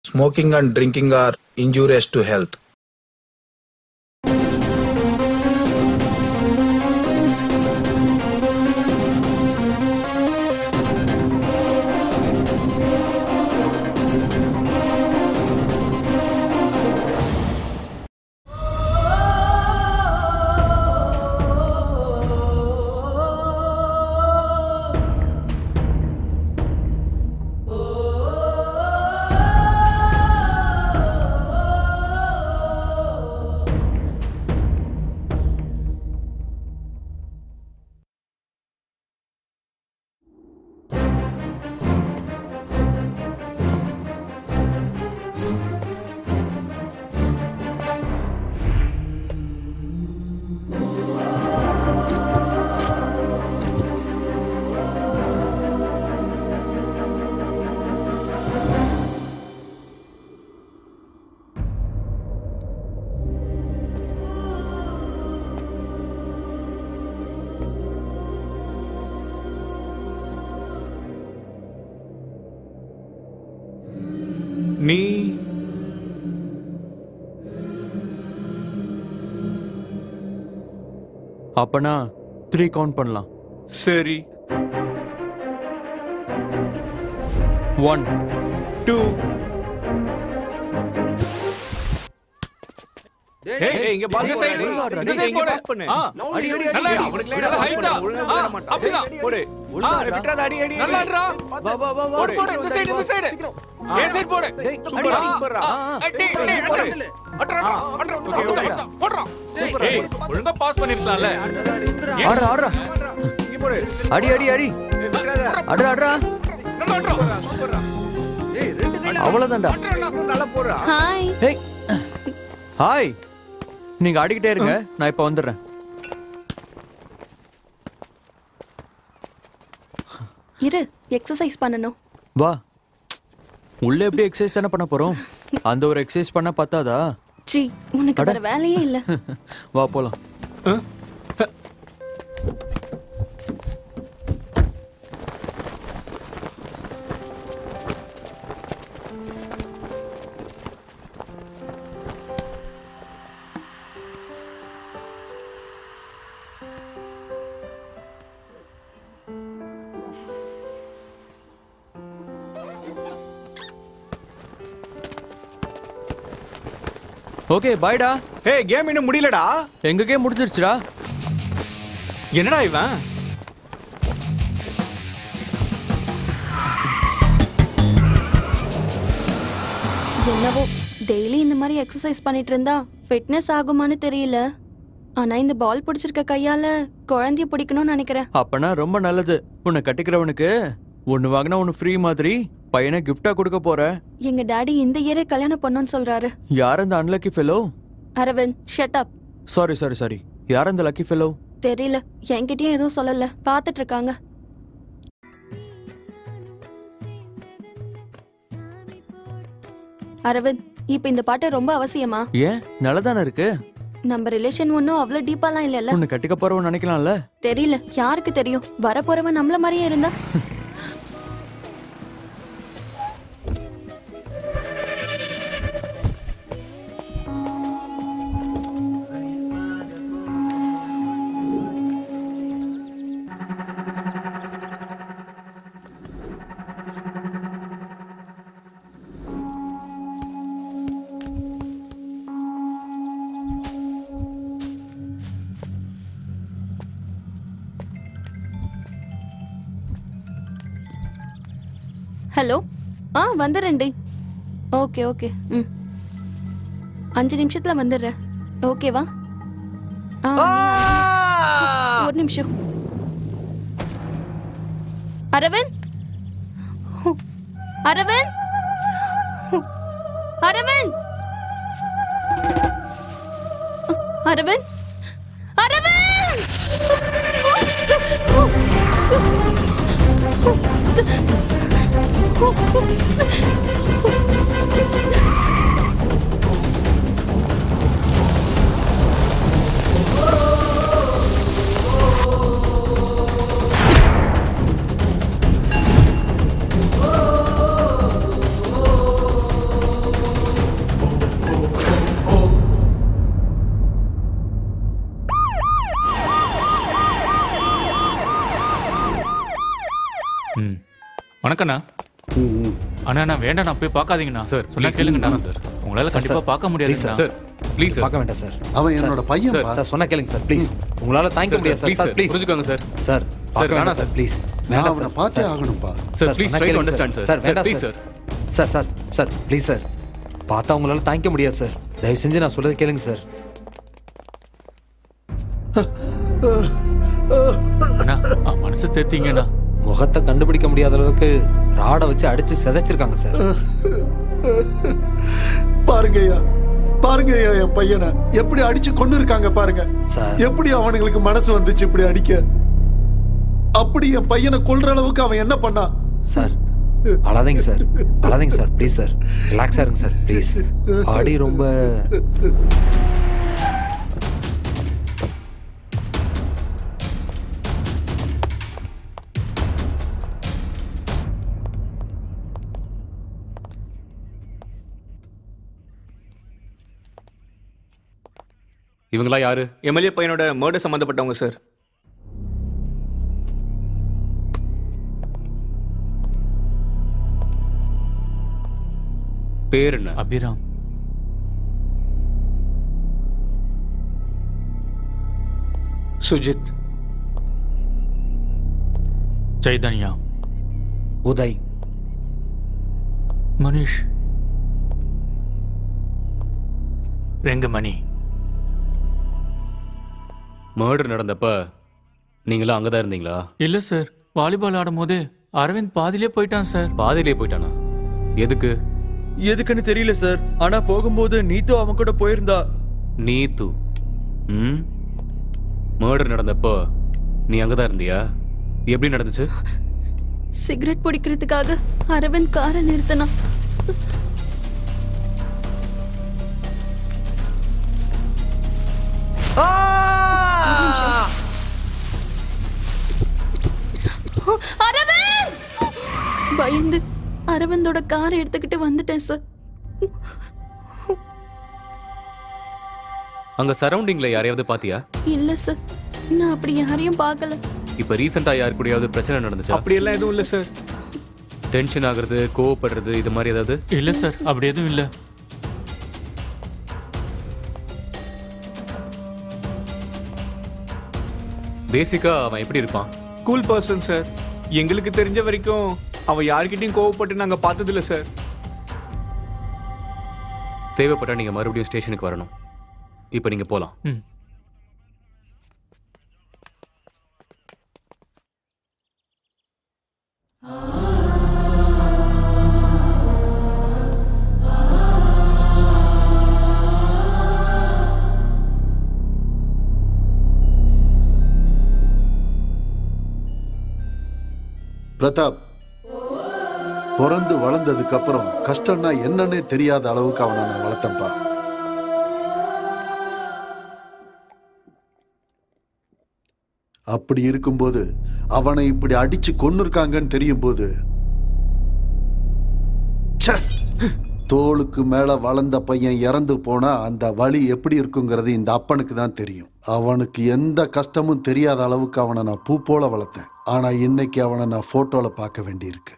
Smoking and drinking are injurious to health. நீ அப்பனா three count பண்ணலாம் சரி ஒன் டூ ஏய் ஏய், இங்க பால் இந்த போடு. side ஒழுங்கா ஆடுறா, இந்த டேய், side இங்க போடு. pass பண்ணு. ஆ, அடி, அடி, அடி. நல்லா அடி. அவனுக்கு நல்லா line height ஆ. ஒழுங்கா ஆ, விட மாட்டான். அப்படிதான். போடு. ஒழுங்கா ஆ, ஆடுறா. விட்டுறாத, அடி, அடி, நல்லா அடி. ஆடுறா. வா, வா, வா, வா. போடு, போடு, இந்த side, இந்த side. என் side போடு. டேய், சூப்பரா. அடி, அடி. ஆ, ஆ, ஆ. அடி, அடி, அடி. அட்ரா, அட்ரா, அட்ரா. Okay, போடுறா, okay. போடுறா, போடுறா. ஏய், ஒழுங்கா பாஸ் பண்ணிருக்கலாம்ல ஏன்? ஆடுறா ஆடுறா இங்க போடு. அடி அடி அடி ஏய், விட்டுறாத. அட்ரா அட்ரா நல்லா அட்ரா. சூப்பர்ரா. அவ்வளவுதான்டா அட்ரா, அட்ரா, நல்லா போடுறா. ஹாய் ஹேய் ஹாய் நீங்க ஆடிக்கிட்டே இருங்க நான் இப்ப வந்துடுறேன் இரு எக்ஸசைஸ் பண்ணணும் வா உள்ள எப்படி எக்ஸசைஸ் தானே பண்ண போறோம் அந்த ஒரு எக்ஸசைஸ் பண்ண பத்தாதா சி உனக்கு அட. வேற வேலையே இல்ல வா போலாம் ஓகே பாய்டா ஏய், game இன்னும் முடியலடா எங்க கேம் முடிஞ்சிருச்சுடா என்னடா இவன் என்னவோ டெய்லி இந்த மாதிரி எக்ஸசைஸ் பண்ணிட்டு இருந்தா ஃபிட்னஸ் ஆகுமான்னு தெரியல ஆனா இந்த பால் பிடிச்சிருக்க கையால குழந்தைய பிடிக்கணும்னு நினைக்கிறேன் அப்பனா ரொம்ப நல்லது உன்னை கட்டிக்கிறவனுக்கு ஒன்னு வாங்கினா ஒன்னு ஃப்ரீ மாதிரி பையனை கிஃப்டா கொடுக்க போற எங்க டாடி இந்த இயரே கல்யாணம் பண்ணணும்னு சொல்றாரு யார் அந்த unlucky fellow Arvind shut up sorry sorry sorry யார் அந்த லக்கி ஃபெலோ தெரியல என்கிட்டயும் எதுவும் சொல்லல பாத்துட்டு இருக்காங்க அரவிந்த் இப்ப இந்த பாட்டு ரொம்ப அவசியமா ஏன் நல்லதானே இருக்கு நம்ம ரிலேஷன் ஒன்னும் அவ்வளவு டீப்பாலாம் இல்லல்ல உன்னை கட்டிக்க போறவன் நினைக்கலாம்ல தெரியல யாருக்கு தெரியும் வரப்போறவன் நம்மள மாதிரியே இருந்தா ஹலோ ஆ வந்துடுறேன்டி ஓகே ஓகே ம் அஞ்சு நிமிஷத்துல வந்துடுறேன் ஓகேவா ஆ ஒரு நிமிஷம் அரவிந்த் ஹு, அரவிந்த் ஹு, அரவிந்த் அரவிந்த் வணக்கண்ணா அண்ணா நான் வேண்டாம் நான் போய் பார்க்காதீங்கண்ணா சார், சொன்னா please. கேளுங்கண்ணா ஆமா, சார். உங்களால கண்டிப்பா பார்க்க முடியாது சார் ப்ளீஸ் சார் பார்க்க வேண்டாம் சார் அவன் என்னோட பையன் பா. சார் சொன்னா கேளுங்க சார் ப்ளீஸ் உங்களால தாங்கிக்க சார் முடியாது ப்ளீஸ் சார் சார் ப்ளீஸ் புரிஞ்சுக்கோங்க சார் சார் பார்க்க வேணாம் வேண்டாம் சார் ப்ளீஸ் நான் வேண்டாம் அவனை சார் பார்த்தே ஆகணும்ப்பா சார் ப்ளீஸ் சொன்னா ட்ரை டு கேளுங்க அண்டர்ஸ்டாண்ட் சார் சார் சார் வேண்டாம் please sir sir sir sir sir please sir பார்த்தா உங்களால தாங்கிக்க முடியாது சார் தயவு செஞ்சு நான் சொல்றது கேளுங்க சார் அண்ணா ஆ, மனசு தேர்த்தீங்கண்ணா முகத்தை கண்டுபிடிக்க முடியாத அளவுக்கு ராடை வச்சு அடிச்சு சிதைச்சிருக்காங்க சார் பாருங்க ஐயா பாருங்க ஐயா என் பையனை எப்படி அடிச்சு கொண்டு இருக்காங்க பாருங்க சார். எப்படி அவனுங்களுக்கு மனசு வந்துச்சு இப்படி அடிக்க அப்படி என் பையனை கொல்ற அளவுக்கு அவன் என்ன பண்ணான் சார் அழாதீங்க சார் அழாதீங்க சார் ப்ளீஸ் சார் ரிலாக்ஸாக இருங்க சார் ப்ளீஸ் பாடி ரொம்ப இவங்களா யாரு எம்எல்ஏ பையனோட மர்டர் சம்மந்தப்பட்டவங்க சார் பேர் என்ன அபிராம் சுஜித் சைதன்யா உதய் மனிஷ் ரெங்கமணி மர்டர் நடந்தப்ப நீங்களாம் அங்கே தான் இருந்தீங்களா இல்ல சார் வாலிபால் ஆடும்போது அரவிந்த் பாதியிலே போயிட்டான் சார் பாதியிலே போயிட்டானா எதுக்கு எதுக்குன்னு தெரியல சார் ஆனா போகும்போது நீத்து அவன் கூட போயிருந்தா நீத்து ம் மர்டர் நடந்தப்போ நீ அங்கே தான் இருந்தியா எப்படி நடந்துச்சு சிகரெட் பிடிக்கிறதுக்காக அரவிந்த் காரை நிறுத்தினான் அரவிந்த் பயந்து அரவிந்தோட காரை எடுத்துக்கிட்டு வந்துட்டேன் சார் அங்கே சரௌண்டிங்கில் யாரையாவது பார்த்தியா இல்ல சார் நான் அப்படி யாரையும் பார்க்கல இப்போ ரீசெண்டாக யார் கூடயாவது பிரச்சனை நடந்துச்சா அப்படியெல்லாம் எதுவும் இல்ல சார் டென்ஷன் ஆகுறது கோவப்படுறது இது மாதிரி ஏதாவது இல்ல சார் அப்படி எதுவும் இல்ல பேசிக்காக அவன் எப்படி இருப்பான் கூல் பர்சன் சார் எங்களுக்கு தெரிஞ்ச வரைக்கும் அவன் யார்கிட்டயும் கோவப்பட்டு நாங்க பார்த்ததில்ல சார் தேவைப்பட்டா நீங்கள் மறுபடியும் ஸ்டேஷனுக்கு வரணும் இப்போ நீங்கள் போகலாம் ம் பிரதாப் பிறந்து வளர்ந்ததுக்கு அப்புறம் கஷ்டம்னா என்னன்னே தெரியாத அளவுக்கு அவனை நான் வளர்த்தேன்ப்பா அப்படி இருக்கும்போது அவனை இப்படி அடிச்சு கொன்னுருக்காங்கன்னு தெரியும் போது ச்சே! தோளுக்கு மேல வளர்ந்த பையன் இறந்து போனா அந்த வலி எப்படி இருக்குங்கிறது இந்த அப்பனுக்கு தான் தெரியும் அவனுக்கு எந்த கஷ்டமும் தெரியாத அளவுக்கு அவனை நான் பூ போல வளர்த்தேன் ஆனா இன்னைக்கு அவனை நான் போட்டோல பார்க்க வேண்டியிருக்கு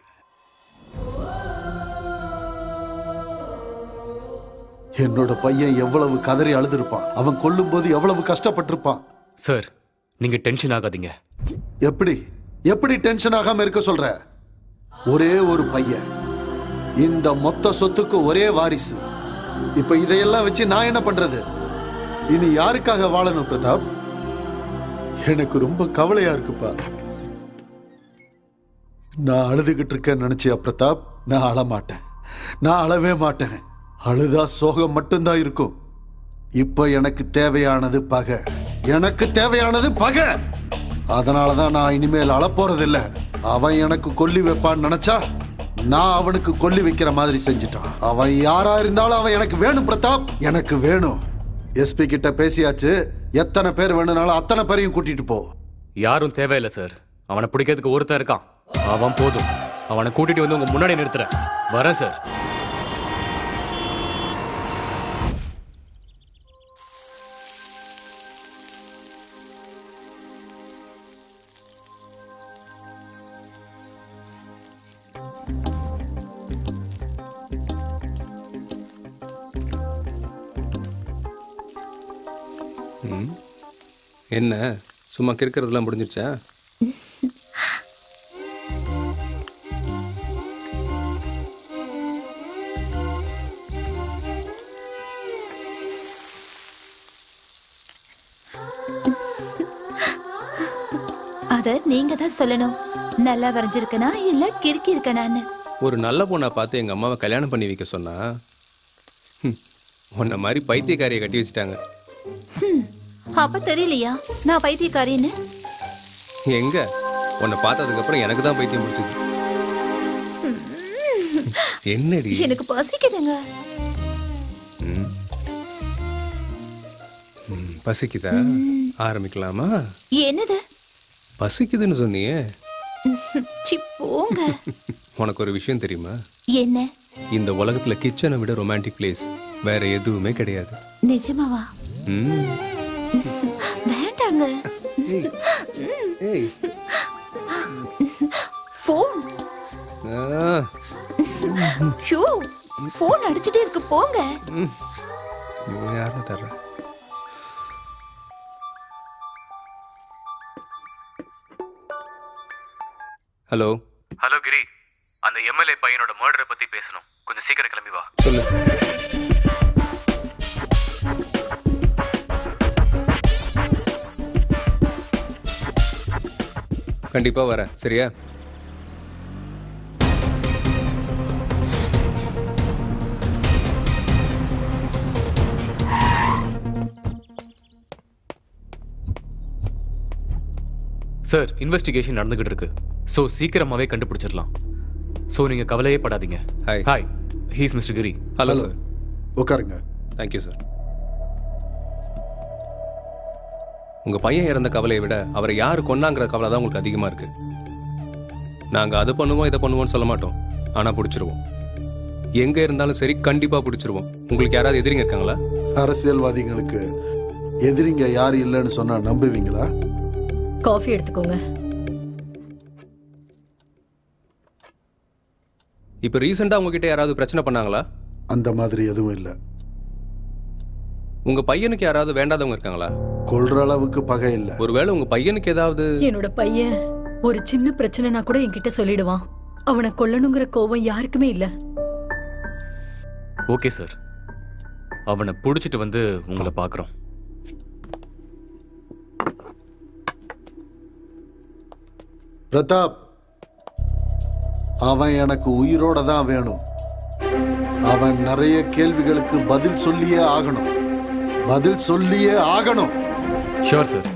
என்னோட பையன் எவ்வளவு கதறி அழுதுருப்பான் அவன் கொல்லும்போது எவ்வளவு கஷ்டப்பட்டிருப்பான் சார் நீங்கள் டென்ஷன் ஆகாதீங்க எப்படி எப்படி டென்ஷன் ஆகாம இருக்க சொல்ற ஒரே ஒரு பையன் இந்த மொத்த சொத்துக்கு ஒரே வாரிசு இப்ப இதையெல்லாம் வச்சு நான் என்ன பண்றது இனி யாருக்காக வாழணும் பிரதாப் எனக்கு ரொம்ப கவலையா இருக்குப்பா நான் அழுதுகிட்டு இருக்கேன்னு நினைச்சியா பிரதாப் நான் அழமாட்டேன் நான் அழவே மாட்டேன் அழுதா சோகம் மட்டும்தான் இருக்கும் இப்ப எனக்கு தேவையானது பகை எனக்கு தேவையானது பகை அதனால தான் நான் இனிமேல் அழப்போறதில்ல அவன் எனக்கு கொல்லி வைப்பான்னு நினைச்சா நான் அவனுக்கு கொல்லி வைக்கிற மாதிரி செஞ்சிட்டான் அவன் யாரா இருந்தாலும் அவன் எனக்கு வேணும் பிரதாப் எனக்கு வேணும் எஸ்பி கிட்ட பேசியாச்சு எத்தனை பேர் வேணும்னாலும் அத்தனை பேரையும் கூட்டிட்டு போ யாரும் தேவையில்லை சார் அவனை பிடிக்கிறதுக்கு ஒருத்தன் இருக்கான் அவன் போதும் அவனை கூட்டிட்டு வந்து உங்க முன்னாடி நிறுத்துறேன் வரேன் சார் ம். என்ன சும்மா கிறுக்கிறதுலாம் முடிஞ்சிருச்சா அத நீங்க தான் சொல்லணும் நல்லா வரைஞ்சிருக்கனா இல்ல கிறுக்கி இருக்கனான்னு ஒரு நல்ல பொண்ணை பார்த்து எங்கள் அம்மாவை கல்யாணம் பண்ணி வைக்க சொன்னா ஹம், உன்னை மாதிரி பைத்தியக்காரியை கட்டி வச்சுட்டாங்க ஹம், அப்ப தெரியலையா நான் பைத்தியக்காரின்னு எங்க உன்னை பார்த்ததுக்கப்புறம் எனக்கு தான் பைத்தியம் பிடிச்சது என்னடி எனக்கு பசிக்குதுங்க ம். ம், பசிக்குதா ஆரம்பிக்கலாமா என்னது பசிக்குதுன்னு சொன்னியே சி போங்க உனக்கு ஒரு விஷயம் தெரியுமா என்ன இந்த உலகத்துல கிச்சனை விட ரொமான்டிக் பிளேஸ் வேற எதுவுமே கிடையாது நிஜமாவா ம். வேண்டாங்க ஏய் போன் ஆ, ஷூ போன் அடிச்சிட்டே இருக்கு போங்க ம். இவன் யாருன்னு தர்றேன் ஹலோ ஹலோ கிரி அந்த எம்எல்ஏ பையனோட மர்டரை பத்தி பேசணும் கொஞ்சம் சீக்கிரம் கிளம்பி வா சொல்லு கண்டிப்பா வரேன் சரியா சார் இன்வெஸ்டிகேஷன் நடந்துகிட்டு இருக்கு ஸோ சீக்கிரமாவே கண்டுபிடிச்சிடலாம் ஸோ நீங்க கவலையே படாதீங்க hi hi he's mister Giri hello Hello. Sir உட்காருங்க தேங்க்யூ சார் உங்க பையன் இறந்த கவலையை விட அவரை யார் கொன்னாங்கிற கவலை தான் உங்களுக்கு அதிகமா இருக்கு நாங்க அதை பண்ணுவோம் இதை பண்ணுவோம்னு சொல்ல மாட்டோம் ஆனா பிடிச்சிருவோம் எங்க இருந்தாலும் சரி கண்டிப்பா பிடிச்சிருவோம் உங்களுக்கு யாராவது எதிரிங்க இருக்காங்களா அரசியல்வாதிகளுக்கு எதிரிங்க யாரு இல்லைன்னு சொன்னா நம்புவீங்களா காஃபி எடுத்துக்கோங்க இப்போ ரீசெண்டா உங்ககிட்ட யாராவது பிரச்சனை பண்ணாங்களா அந்த மாதிரி எதுவும் இல்லை உங்க பையனுக்கு யாராவது வேண்டாதவங்க இருக்காங்களா கொல்ற அளவுக்கு பகை இல்லை ஒருவேளை உங்க பையனுக்கு ஏதாவது என்னோட பையன் ஒரு சின்ன பிரச்சனைனா கூட என்கிட்ட சொல்லிடுவான் அவனை கொல்லணுங்கிற கோபம் யாருக்குமே இல்ல ஓகே சார் அவனை பிடிச்சிட்டு வந்து உங்களை பார்க்குறோம் பிரதாப் அவன் எனக்கு உயிரோட தான் வேணும் அவன் நிறைய கேள்விகளுக்கு பதில் சொல்லியே ஆகணும் பதில் சொல்லியே ஆகணும் ஷோர் சார்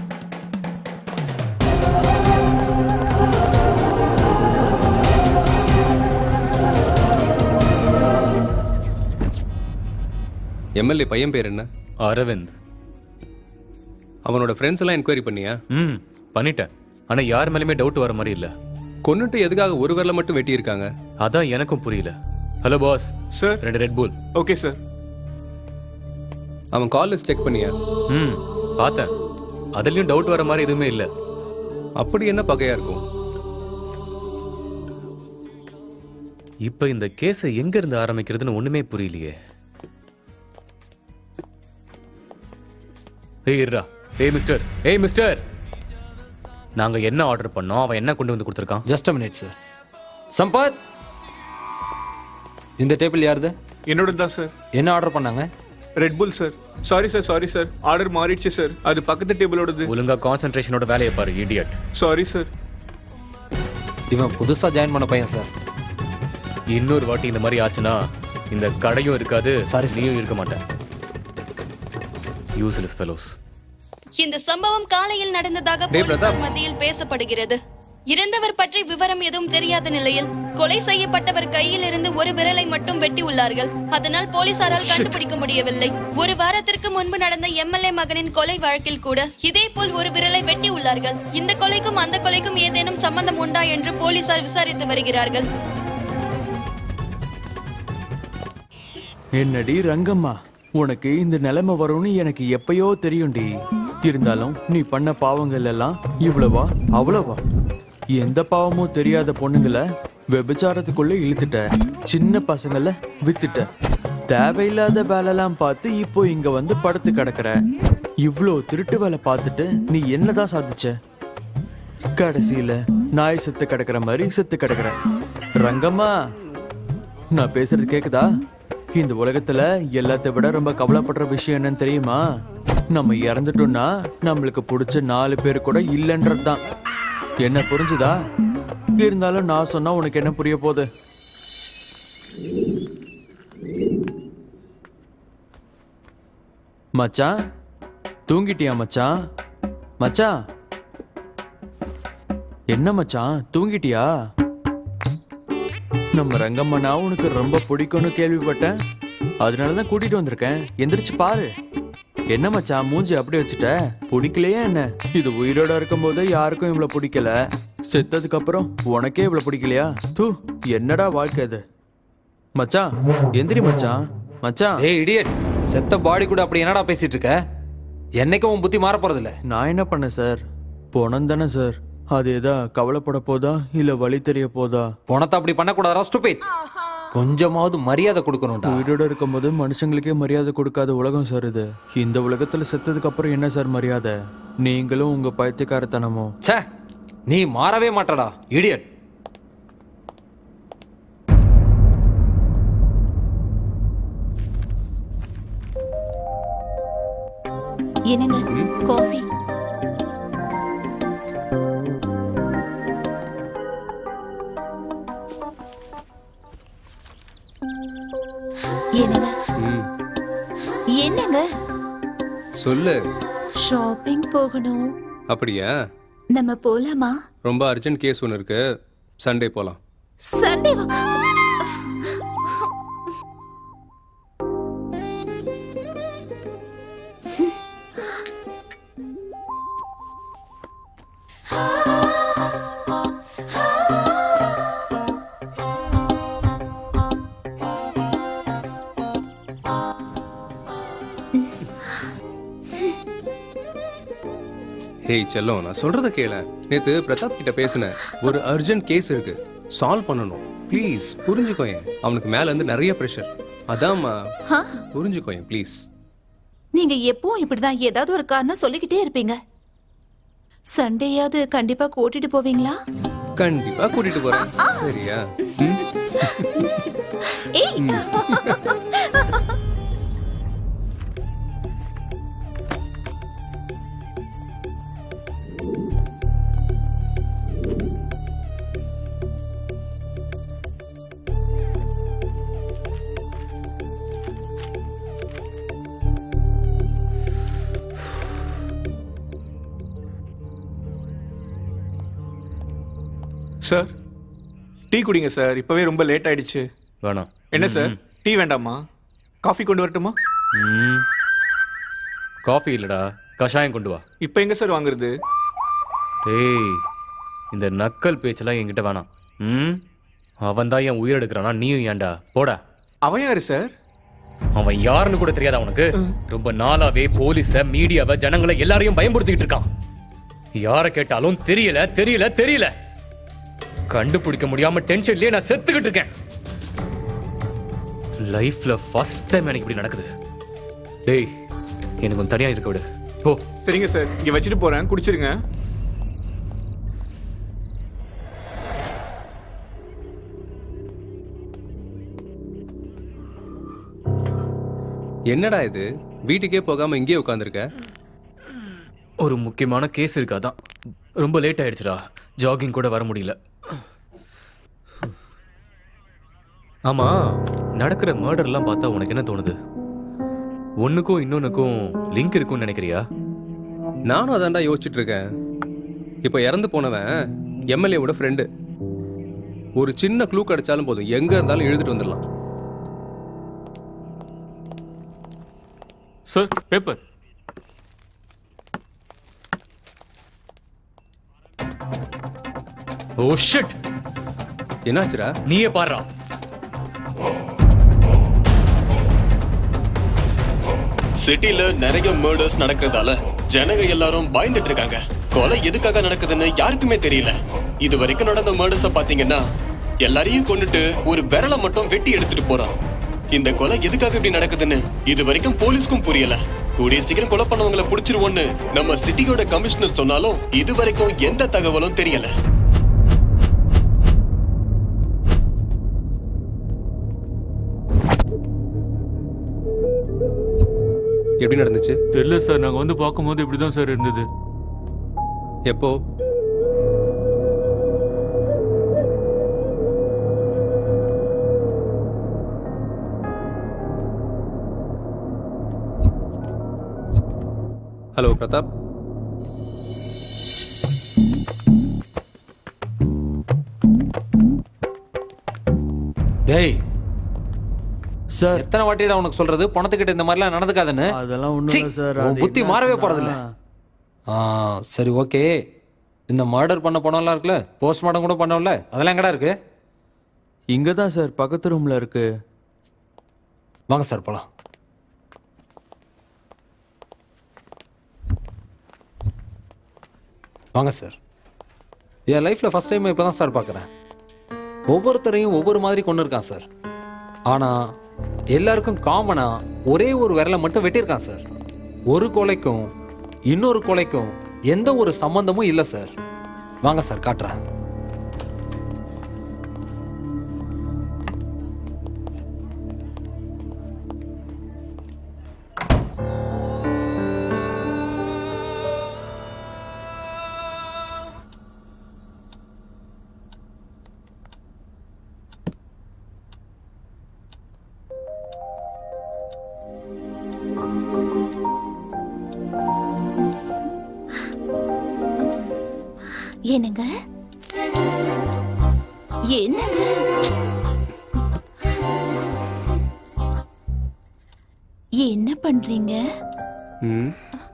எம்எல்ஏ பையன் பேர் என்ன அரவிந்த் அவனோட ஃப்ரெண்ட்ஸ் எல்லாம் என்கொயரி பண்ணியா ம் பண்ணிட்டேன் ஆனா யார் மேலேயுமே டவுட் வர மாதிரி இல்ல கொன்னுட்டு எதுக்காக ஒரு விரல மட்டும் வெட்டியிருக்காங்க அதான் எனக்கும் புரியல ஹலோ பாஸ் சார் ரெண்டு ரெட் புல் ஓகே சார் அவன் கால் லிஸ்ட் செக் பண்ணியா ம் பார்த்தேன் அதுலயும் டவுட் வர மாதிரி எதுவுமே இல்ல அப்படி என்ன பகையா இருக்கும் இப்ப இந்த கேஸை எங்க இருந்து ஆரம்பிக்கிறதுன்னு ஒண்ணுமே புரியலையே ஏய் இருடா ஏய் மிஸ்டர் ஏய் மிஸ்டர் நாங்க என்ன ஆர்டர் பண்ணோம் அவன் என்ன கொண்டு வந்து கொடுத்துருக்கான் just a minute sir Sampath இந்த டேபிள் யாருது என்னோட தான் சார் என்ன ஆர்டர் பண்ணாங்க Red Bull sir sorry sir sorry sir order மாறிடுச்சு சார் அது பக்கத்து டேபிளோடது ஒழுங்கா கான்சென்ட்ரேஷனோட வேலையை பாரு இடியட் சாரி சார் இவன் புதுசா ஜாயின் பண்ண பையன் சார் இன்னொரு வாட்டி இந்த மாதிரி ஆச்சுன்னா இந்த கடையும் இருக்காது Sorry, sir. நீயும் இருக்க மாட்டேன் யூஸ்லெஸ் ஃபெலோஸ் இந்த சம்பவம் காலையில் நடந்ததாக டேய் போலீசார் பிரதாப். மத்தியில் பேசப்படுகிறது இறந்தவர் பற்றி விவரம் எதுவும் தெரியாத நிலையில் கொலை செய்யப்பட்டவர் கையில் இருந்து ஒரு விரலை மட்டும் வெட்டி உள்ளார்கள் அதனால் போலீசாரால் கண்டுபிடிக்க முடியவில்லை ஒரு வாரத்திற்கு முன்பு நடந்த எம்எல்ஏ மகனின் கொலை வழக்கில் கூட இதே போல் ஒரு விரலை வெட்டி உள்ளார்கள் இந்த கொலைக்கும் அந்த கொலைக்கும் ஏதேனும் சம்பந்தம் உண்டா என்று போலீசார் விசாரித்து வருகிறார்கள் என்னடி ரங்கம்மா உனக்கு இந்த நிலைமை வரும்னு எனக்கு எப்பயோ தெரியும்டி இருந்தாலும் நீ பண்ண பாவங்கள் எல்லாம் இவ்வளவா அவ்வளவா எந்த பாவமும் தெரியாத பொண்ணுங்கள விபச்சாரத்துக்குள்ள இழுத்துட்ட சின்ன பசங்கள வித்துட்ட தேவையில்லாத வேலைலாம் பார்த்து இப்போ இங்க வந்து படுத்து கிடக்குற இவ்ளோ திருட்டு வேலை பார்த்துட்டு நீ என்னதான் சாதிச்ச கடைசியில நாய் செத்து கிடக்குற மாதிரி செத்து கிடக்குற ரங்கம்மா நான் பேசுறது கேக்குதா இந்த உலகத்துல எல்லாத்தை விட ரொம்ப கவலைப்படுற விஷயம் என்னன்னு தெரியுமா நம்ம இறந்துட்டோம்னா நம்மளுக்கு பிடிச்ச நாலு பேர் கூட இல்லைன்றது தான் என்ன புரிஞ்சுதா இருந்தாலும் நான் சொன்னா உனக்கு என்ன புரிய போகுது மச்சான் தூங்கிட்டியா மச்சான் மச்சான் என்ன மச்சான் தூங்கிட்டியா நம்ம ரங்கம்மனா உனக்கு ரொம்ப பிடிக்கும்னு கேள்விப்பட்டேன் அதனால தான் கூட்டிட்டு வந்திருக்கேன் எந்திரிச்சு பாரு என்ன மச்சான் மூஞ்சி அப்படி வச்சுட்ட பிடிக்கலையா என்ன இது உயிரோட இருக்கும்போது யாருக்கும் இவ்வளவு பிடிக்கல செத்ததுக்கு அப்புறம் உனக்கே இவ்வளவு பிடிக்கலையா தூ என்னடா வாழ்க்கை இது மச்சான் எந்திரி மச்சான் மச்சான் ஏய் இடியட் செத்த பாடி கூட அப்படி என்னடா பேசிட்டு இருக்க என்னைக்கும் உன் புத்தி மாற போறது இல்ல நான் என்ன பண்ணேன் சார் பணம் தானே சார் அது எதா கவலைப்பட போதா இல்ல வழி தெரிய போதா பணத்தை அப்படி பண்ணக்கூடாதா ஸ்டூபிட் கொஞ்சமாவது மரியாதை கொடுக்கணும்டா உயிரோட இருக்கும்போது மனுஷங்களுக்கே மரியாதை கொடுக்காத உலகம் சார் இது இந்த உலகத்துல செத்ததுக்கு அப்புறம் என்ன சார் மரியாதை நீங்களும் உங்க பைத்தியக்காரத்தனமும் ச்சே நீ மாறவே மாட்டடா இடியட் என்னங்க காஃபி என்னங்க என்னங்க சொல்லு ஷாப்பிங் போகணும் அப்படியா நம்ம போலாமா ரொம்ப அர்ஜென்ட் கேஸ் ஒன்று இருக்கு சண்டே போகலாம் சண்டே ஹேய் செல்லம் நான் சொல்றத கேள நேத்து பிரதாப் கிட்ட பேசினேன் ஒரு அர்ஜென்ட் கேஸ் இருக்கு சால்வ் பண்ணணும் ப்ளீஸ் புரிஞ்சுக்கோயேன் அவனுக்கு மேல இருந்து நிறைய ப்ரெஷர் அதாம்மா ஆ? புரிஞ்சுக்கோயேன் ப்ளீஸ் நீங்க எப்பவும் இப்படிதான் ஏதாவது ஒரு காரணம் சொல்லிக்கிட்டே இருப்பீங்க சண்டேயாவது கண்டிப்பா கூட்டிட்டு போவீங்களா கண்டிப்பா கூட்டிட்டு போறேன் சரியா ம்? ஏய் சார் டீ குடிங்க சார் இப்பவே ரொம்ப லேட் ஆயிடுச்சு வேணாம் என்ன சார் டீ வேண்டாமா காஃபி கொண்டு வரட்டுமா ம். காஃபி இல்லடா கஷாயம் கொண்டு வா இப்போ எங்க சார் வாங்குறது டேய் இந்த நக்கல் பேச்செல்லாம் என்கிட்ட வேணாம் ம் அவன் தான் என் உயிர் எடுக்கிறானா நீயும் ஏன்டா போடா அவன் யாரு சார் அவன் யாருன்னு கூட தெரியாதா உனக்கு ரொம்ப நாளாவே போலீஸ மீடியாவை ஜனங்களை எல்லாரையும் பயமுறுத்திக்கிட்டு இருக்கான் யாரை கேட்டாலும் தெரியல தெரியல தெரியல கண்டுபிடிக்க முடியாம டென்ஷன்லயே நான் செத்துக்கிட்டு இருக்கேன் லைஃப்ல ஃபர்ஸ்ட் டைம் எனக்கு இப்படி நடக்குது டேய் எனக்கு கொஞ்சம் தனியா இருக்க விடு ஓ சரிங்க சார் இங்க வச்சுட்டு போறேன் குடிச்சிருங்க என்னடா இது வீட்டுக்கே போகாம இங்கேயே உட்காந்துருக்க ஒரு முக்கியமான கேஸ் இருக்கு அதான் ரொம்ப லேட் ஆயிடுச்சுடா ஜாகிங் கூட வர முடியல ஆமா நடக்கிற மர்டர்லாம் பார்த்தா உனக்கு என்ன தோணுது ஒண்ணுக்கும் இன்னொன்னுக்கும் லிங்க் இருக்கும்னு நினைக்கிறியா நானும் அதான்டா யோசிச்சுட்டு இருக்கேன் இப்போ இறந்து போனவன் எம்எல்ஏவோட ஃப்ரெண்டு ஒரு சின்ன க்ளூ கிடைச்சாலும் போதும் எங்க இருந்தாலும் எழுதிட்டு வந்துடலாம் சார் பேப்பர் ஓ ஷிட் என்னாச்சுடா நீயே பாடுறா சிட்டில நிறைய மர்டர்ஸ் நடக்கிறதால ஜனங்க எல்லாரும் பயந்துட்டு இருக்காங்க கொலை எதுக்காக நடக்குதுன்னு யாருக்குமே தெரியல இது வரைக்கும் நடந்த மர்டர்ஸ பாத்தீங்கன்னா எல்லாரையும் கொண்டுட்டு ஒரு விரலை மட்டும் வெட்டி எடுத்துட்டு போறான் இந்த கொலை எதுக்காக இப்படி நடக்குதுன்னு இது வரைக்கும் போலீஸ்க்கும் புரியல கூடிய சீக்கிரம் கொலை பண்ணவங்களை புடிச்சிருவோன்னு நம்ம சிட்டியோட கமிஷனர் சொன்னாலும் இது வரைக்கும் எந்த தகவலும் தெரியல எப்படி நடந்துச்சு தெரியல சார் நாங்க வந்து பார்க்கும்போது இப்படிதான் சார் இருந்தது எப்போ ஹலோ பிரதாப் டேய் சார் எத்தனை வாட்டிடா உனக்கு சொல்றது பணத்துக்கிட்ட இந்த மாதிரிலாம் நடந்துக்காதுன்னு அதெல்லாம் ஒண்ணும் இல்ல சார் உன் அது புத்தி மாறவே போறதில்ல என்னாச்சுன்னா- ஆ சரி ஓகே இந்த மர்டர் பண்ண பணம்லாம் இருக்குல்ல போஸ்ட்மார்ட்டம் கூட பண்ணோம்ல அதெல்லாம் எங்கடா இருக்கு இங்க தான் சார் பக்கத்து ரூம்ல இருக்கு வாங்க சார் போலாம் வாங்க சார் என் லைஃப்பில் ஃபஸ்ட் டைம் இப்போ தான் சார் பார்க்குறேன் ஒவ்வொருத்தரையும் ஒவ்வொரு மாதிரி கொண்டு இருக்கான் சார் ஆனால் எல்லாருக்கும் காமனாக ஒரே ஒரு விரலை மட்டும் வெட்டியிருக்கான் சார் ஒரு கொலைக்கும் இன்னொரு கொலைக்கும் எந்த ஒரு சம்பந்தமும் இல்லை சார் வாங்க சார் காட்டுறேன் என்னங்க என்னங்க என்ன பண்றீங்க ம்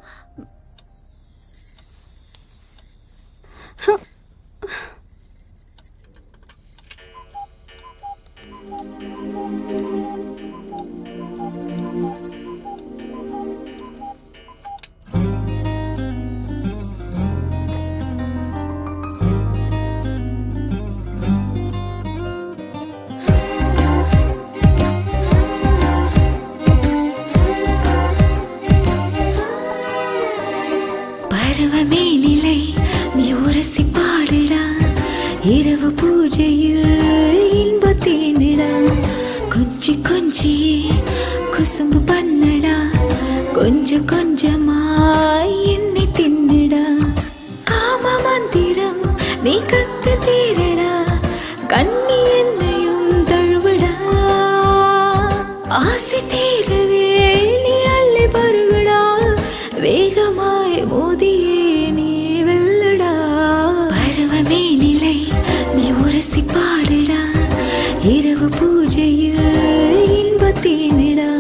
பருவமே நிலை நீ உரசி பாடுடா இரவு பூஜையில் இன்பத்தேனிடா கொஞ்சி கொஞ்சியே குசும்பு பண்ணடா கொஞ்சம் கொஞ்சமாய் என்னை தின்னுடா காம மந்திரம் நீ கத்து தீரடா கண்ணி என்னையும் தழுவிடா ஆசை தீரவே நீ அள்ளி பருகுடா வேகமாய் மோதியே நீ வெல்லடா பருவமே நிலை நீ உரசி பாடுடா இரவு பூஜையில் இன்பத்தேனிடா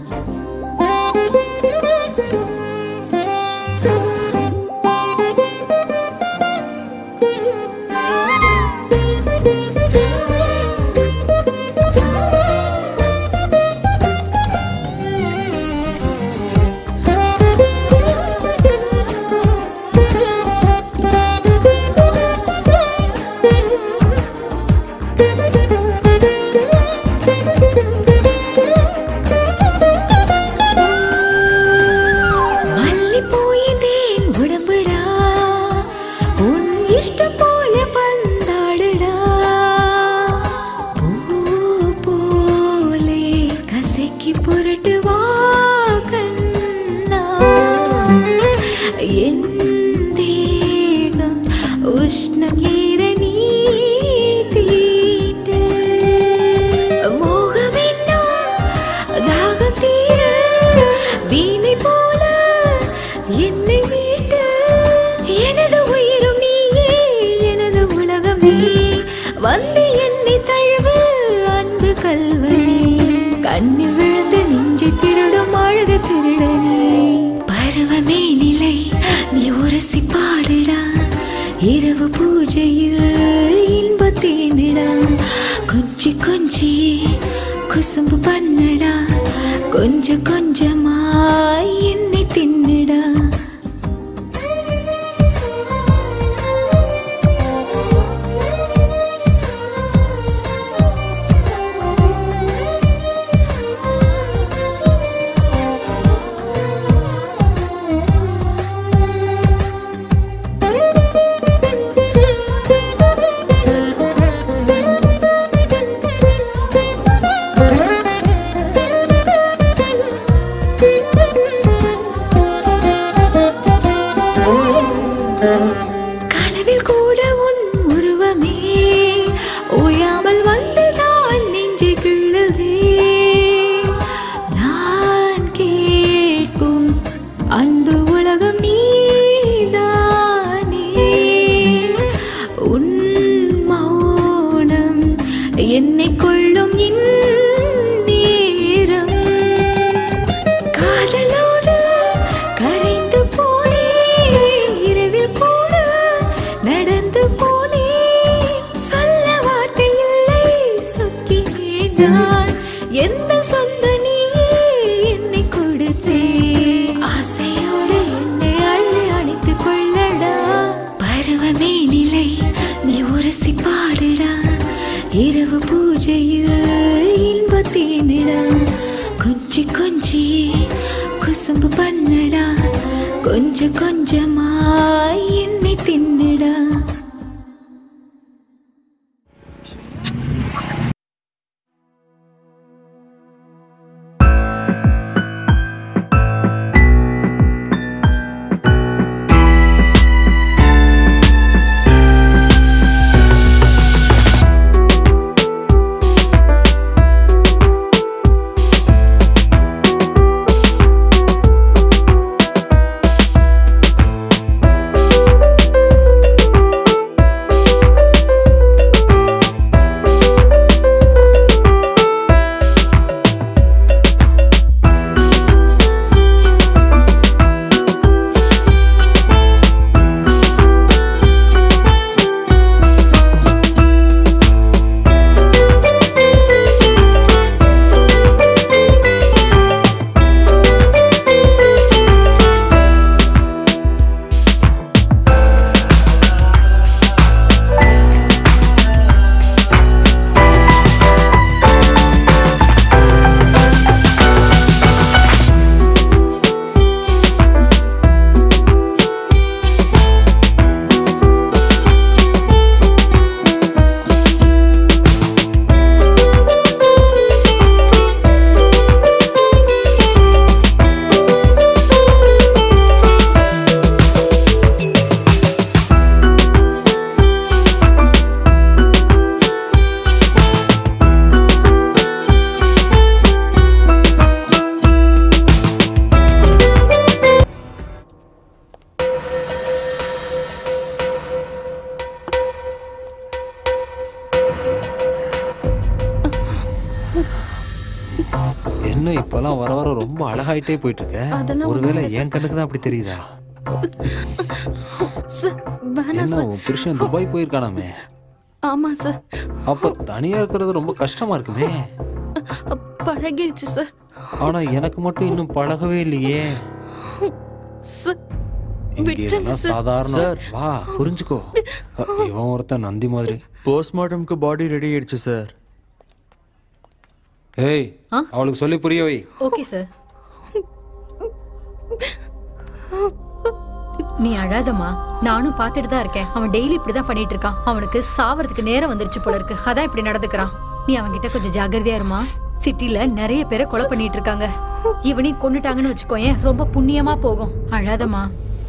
மல்லிப்பூயின் உடம்புடா உன் இஷ்டம் போல பந்தாடுடா பூ போலே கசக்கி புரட்டு வா கண்ணா என் தேகம் உஷ்ணம் ஏற நீ தீண்டு மோகம் என்னும் தாகம் தீர வீணை போல என்னை மீட்டு எனது உயிரும் நீயே எனது உலகம் நீ வந்து என்னை தழுவு அன்பு கல்வனே கண்ணில் விழுந்த நெஞ்சை திருடும் அழகு திருடனே பருவமே நிலை நீ உரசி பாடுடா இரவு பூஜையில் இன்பத்தேனிடா கொஞ்சி கொஞ்சியே குசும்பு பண்ணடா கொஞ்சம் கொஞ்சமாய் என்னை தின்னுடா கொஞ்சி கொஞ்சி குசும்பு பண்ணடா கொஞ்ச கொஞ்சமா என்னை தின்னுடா என்ன இப்பெல்லாம் வர வர ரொம்ப அழகாயிட்டே போயிட்டு இருக்க அதெல்லாம் ஒருவேளை ஒண்ணும் இல்ல என் கண்ணுக்கு தான் அப்படி தெரியுதா சார் வேணாம் என்ன சார் உன் புருஷன் துபாய் போயிருக்கானாமே ஆமா சார் அப்ப தனியா இருக்கிறது ரொம்ப கஷ்டமா இருக்குமே பழகிருச்சு சார் ஆனா எனக்கு மட்டும் இன்னும் பழகவே இல்லையே சார் இங்க விட்டுருங்க இதெல்லாம் சார் சாதாரணம் சார். வா புரிஞ்சுக்கோ அ, இவன் ஒருத்தன் நந்தி மாதிரி போஸ்ட்மார்ட்டம்க்கு பாடி ரெடி ஆயிடுச்சு சார் ஏய் அவளுக்கு சொல்லி புரிய வை ஓகே சார் நீ அழாதம்மா நானும் பார்த்துட்டு தான் இருக்கேன் அவன் டெய்லி இப்படிதான் பண்ணிட்டு இருக்கான் அவனுக்கு சாவறதுக்கு நேரம் வந்துருச்சு போல இருக்கு அதான் இப்படி நடந்துக்கிறான் நீ அவன்கிட்ட கொஞ்சம் ஜாக்கிரதையா இருமா சிட்டில நிறைய பேரை கொலை பண்ணிட்டு இருக்காங்க இவனையும் கொன்னுட்டாங்கன்னு வச்சுக்கோயேன் ரொம்ப புண்ணியமா போகும் அழாதம்மா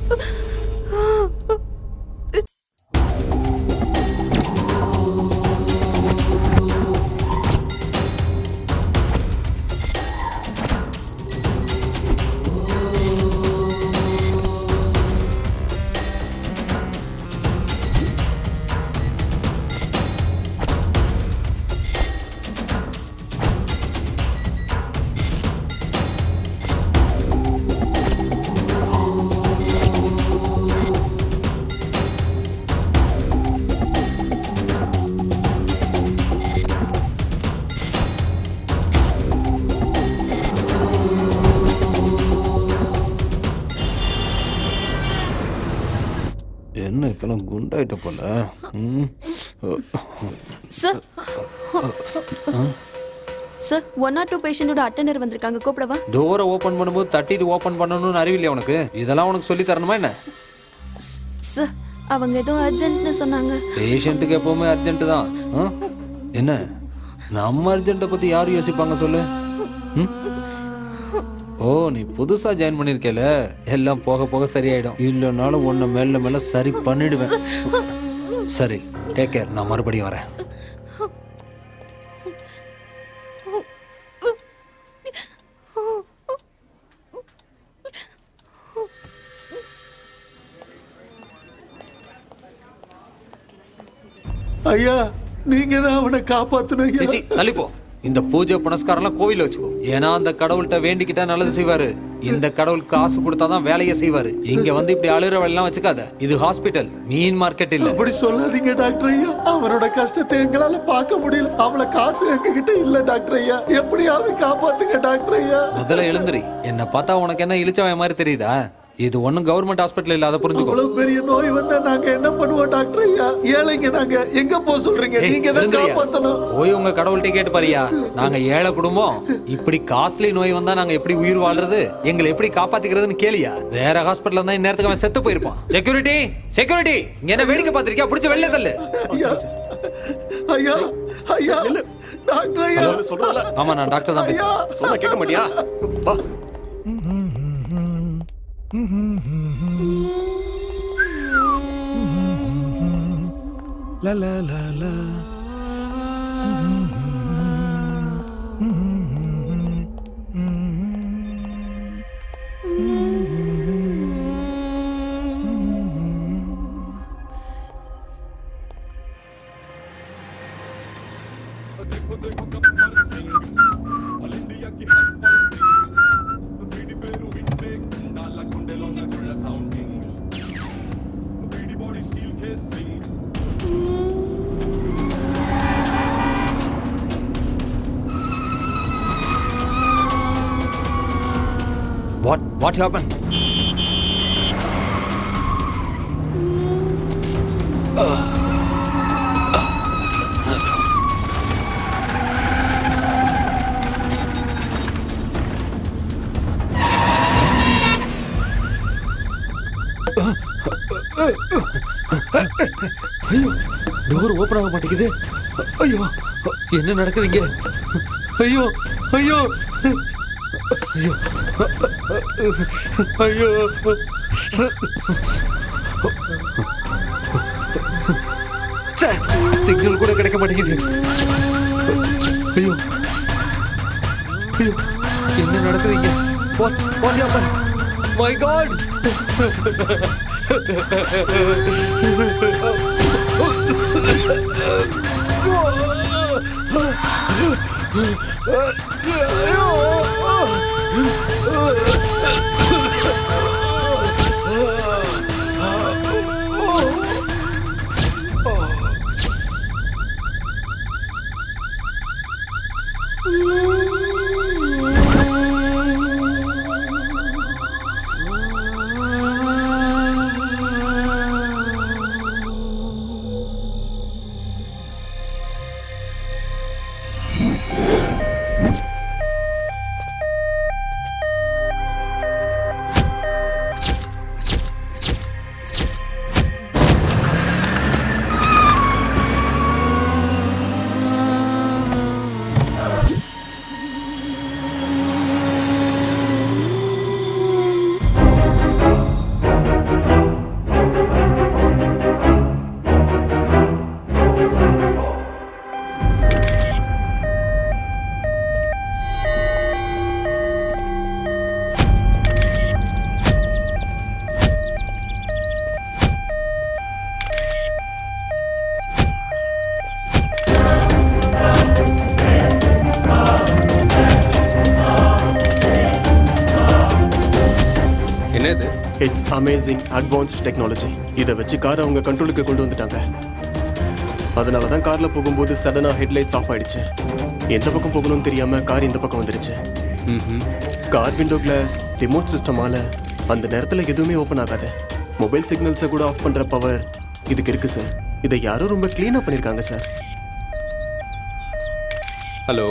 என்ன இப்பெல்லாம் குண்டாயிட்ட போல ம். Sir sir one or two பேஷண்டோட அட்டெண்டர் வந்திருக்காங்க கூப்பிடவா டோரை ஓபன் பண்ணும்போது தட்டிட்டு ஓபன் பண்ணணும்னு அறிவில்லையா உனக்கு இதெல்லாம் உனக்கு சொல்லி தரணுமா என்ன சார் அவங்க ஏதோ அர்ஜென்ட்னு சொன்னாங்க பேஷண்ட்டுக்கு எப்பவுமே அர்ஜென்ட் தான் ஆ? என்ன நம்ம அர்ஜென்ட்டை பத்தி யார் யோசிப்பாங்க சொல்லு ம்? ஓ நீ புதுசா ஜாயின் பண்ணிருக்கல எல்லாம் போக போக சரியாயிடும் இல்லைனாலும் உன்னை மேல மேல சரி பண்ணிடுவேன் சரி டேக் கேர் நான் மறுபடியும் வரேன் ஐயா நீங்க தான் அவனை காப்பாத்தணும் ஐயா. சிச்சி தள்ளி போ இந்த பூஜை புனஸ்காரம்லாம் கோவில்ல வச்சுக்கோ ஏன்னா அந்த கடவுள்கிட்ட வேண்டிக்கிட்டா நல்லது செய்வாரு இந்த கடவுள் காசு கொடுத்தாதான் வேலையை செய்வாரு இங்க வந்து இப்படி அழுற வேலைலாம் வச்சுக்காத இது ஹாஸ்பிட்டல் மீன் மார்க்கெட் இல்ல அப்படி சொல்லாதீங்க டாக்டர் ஐயா அவனோட கஷ்டத்தை எங்களால பார்க்க முடியல அவள காசு எங்ககிட்ட இல்ல டாக்டர் ஐயா எப்படியாவது காப்பாத்துங்க டாக்டர் ஐயா முதல்ல எழுந்துரி என்ன பார்த்தா உனக்கு என்ன இழிச்சவன் மாதிரி தெரியுதா இது ஒண்ணும் கவர்மெண்ட் ஹாஸ்பிட்டல் இல்ல அதை புரிஞ்சுக்கோ அவ்வளவு பெரிய நோய் வந்தா நாங்க என்ன பண்ணுவோம் டாக்டர் ஐயா ஏழைங்க நாங்க எங்க போக சொல்றீங்க ஏய், நீங்க தான் இருங்கய்யா. காப்பாத்தணும் போய் உங்க கடவுள்கிட்ட கேட்டு பாரியா நாங்க ஏழை குடும்பம் இப்படி காஸ்ட்லி நோய் வந்தா நாங்க எப்படி உயிர் வாழ்றது எங்களை எப்படி காப்பாத்திக்கிறதுன்னு கேளியா வேற ஹாஸ்பிட்டல் தான் இந்நேரத்துக்கு அவன் செத்து போயிருப்பான் செக்யூரிட்டி செக்யூரிட்டி இங்க என்ன வேடிக்கை பார்த்திருக்கியா பிடிச்ச வெளில தள்ளு ஐயா ஐயா ஐயா டாக்டர் ஐயா ஆமா நான் டாக்டர் தான் பேசுறேன் சொன்னா கேட்க மாட்டியா வா La la la la. What what happen ஐயோ டோர் ஓபன் ஆக மாட்டேங்குது ஐயோ என்ன நடக்குது இங்க ஐயோ ஐயோ ஐயோ ஐயோ சிக்னல் கூட கிடைக்க மாட்டேங்குது ஐயோ ஐயோ என்ன நடக்குது இங்க what what happen my god என்ன இது இட்ஸ் அமேசிங் அட்வான்ஸ்ட் டெக்னாலஜி இதை வச்சு காரை அவங்க கண்ட்ரோலுக்கு கொண்டு வந்துட்டாங்க அதனால தான் கார்ல போகும்போது சடனா ஹெட்லைட்ஸ் ஆஃப் ஆயிடுச்சு எந்த பக்கம் போகணும்னு தெரியாம கார் இந்த பக்கம் வந்துருச்சு கார் விண்டோ கிளாஸ் ரிமோட் சிஸ்டமால அந்த நேரத்துல எதுவுமே ஓபன் ஆகாது மொபைல் சிக்னல்ஸை கூட ஆஃப் பண்ற பவர் இதுக்கு இருக்கு சார் இதை யாரோ ரொம்ப க்ளீனா பண்ணிருக்காங்க சார் ஹலோ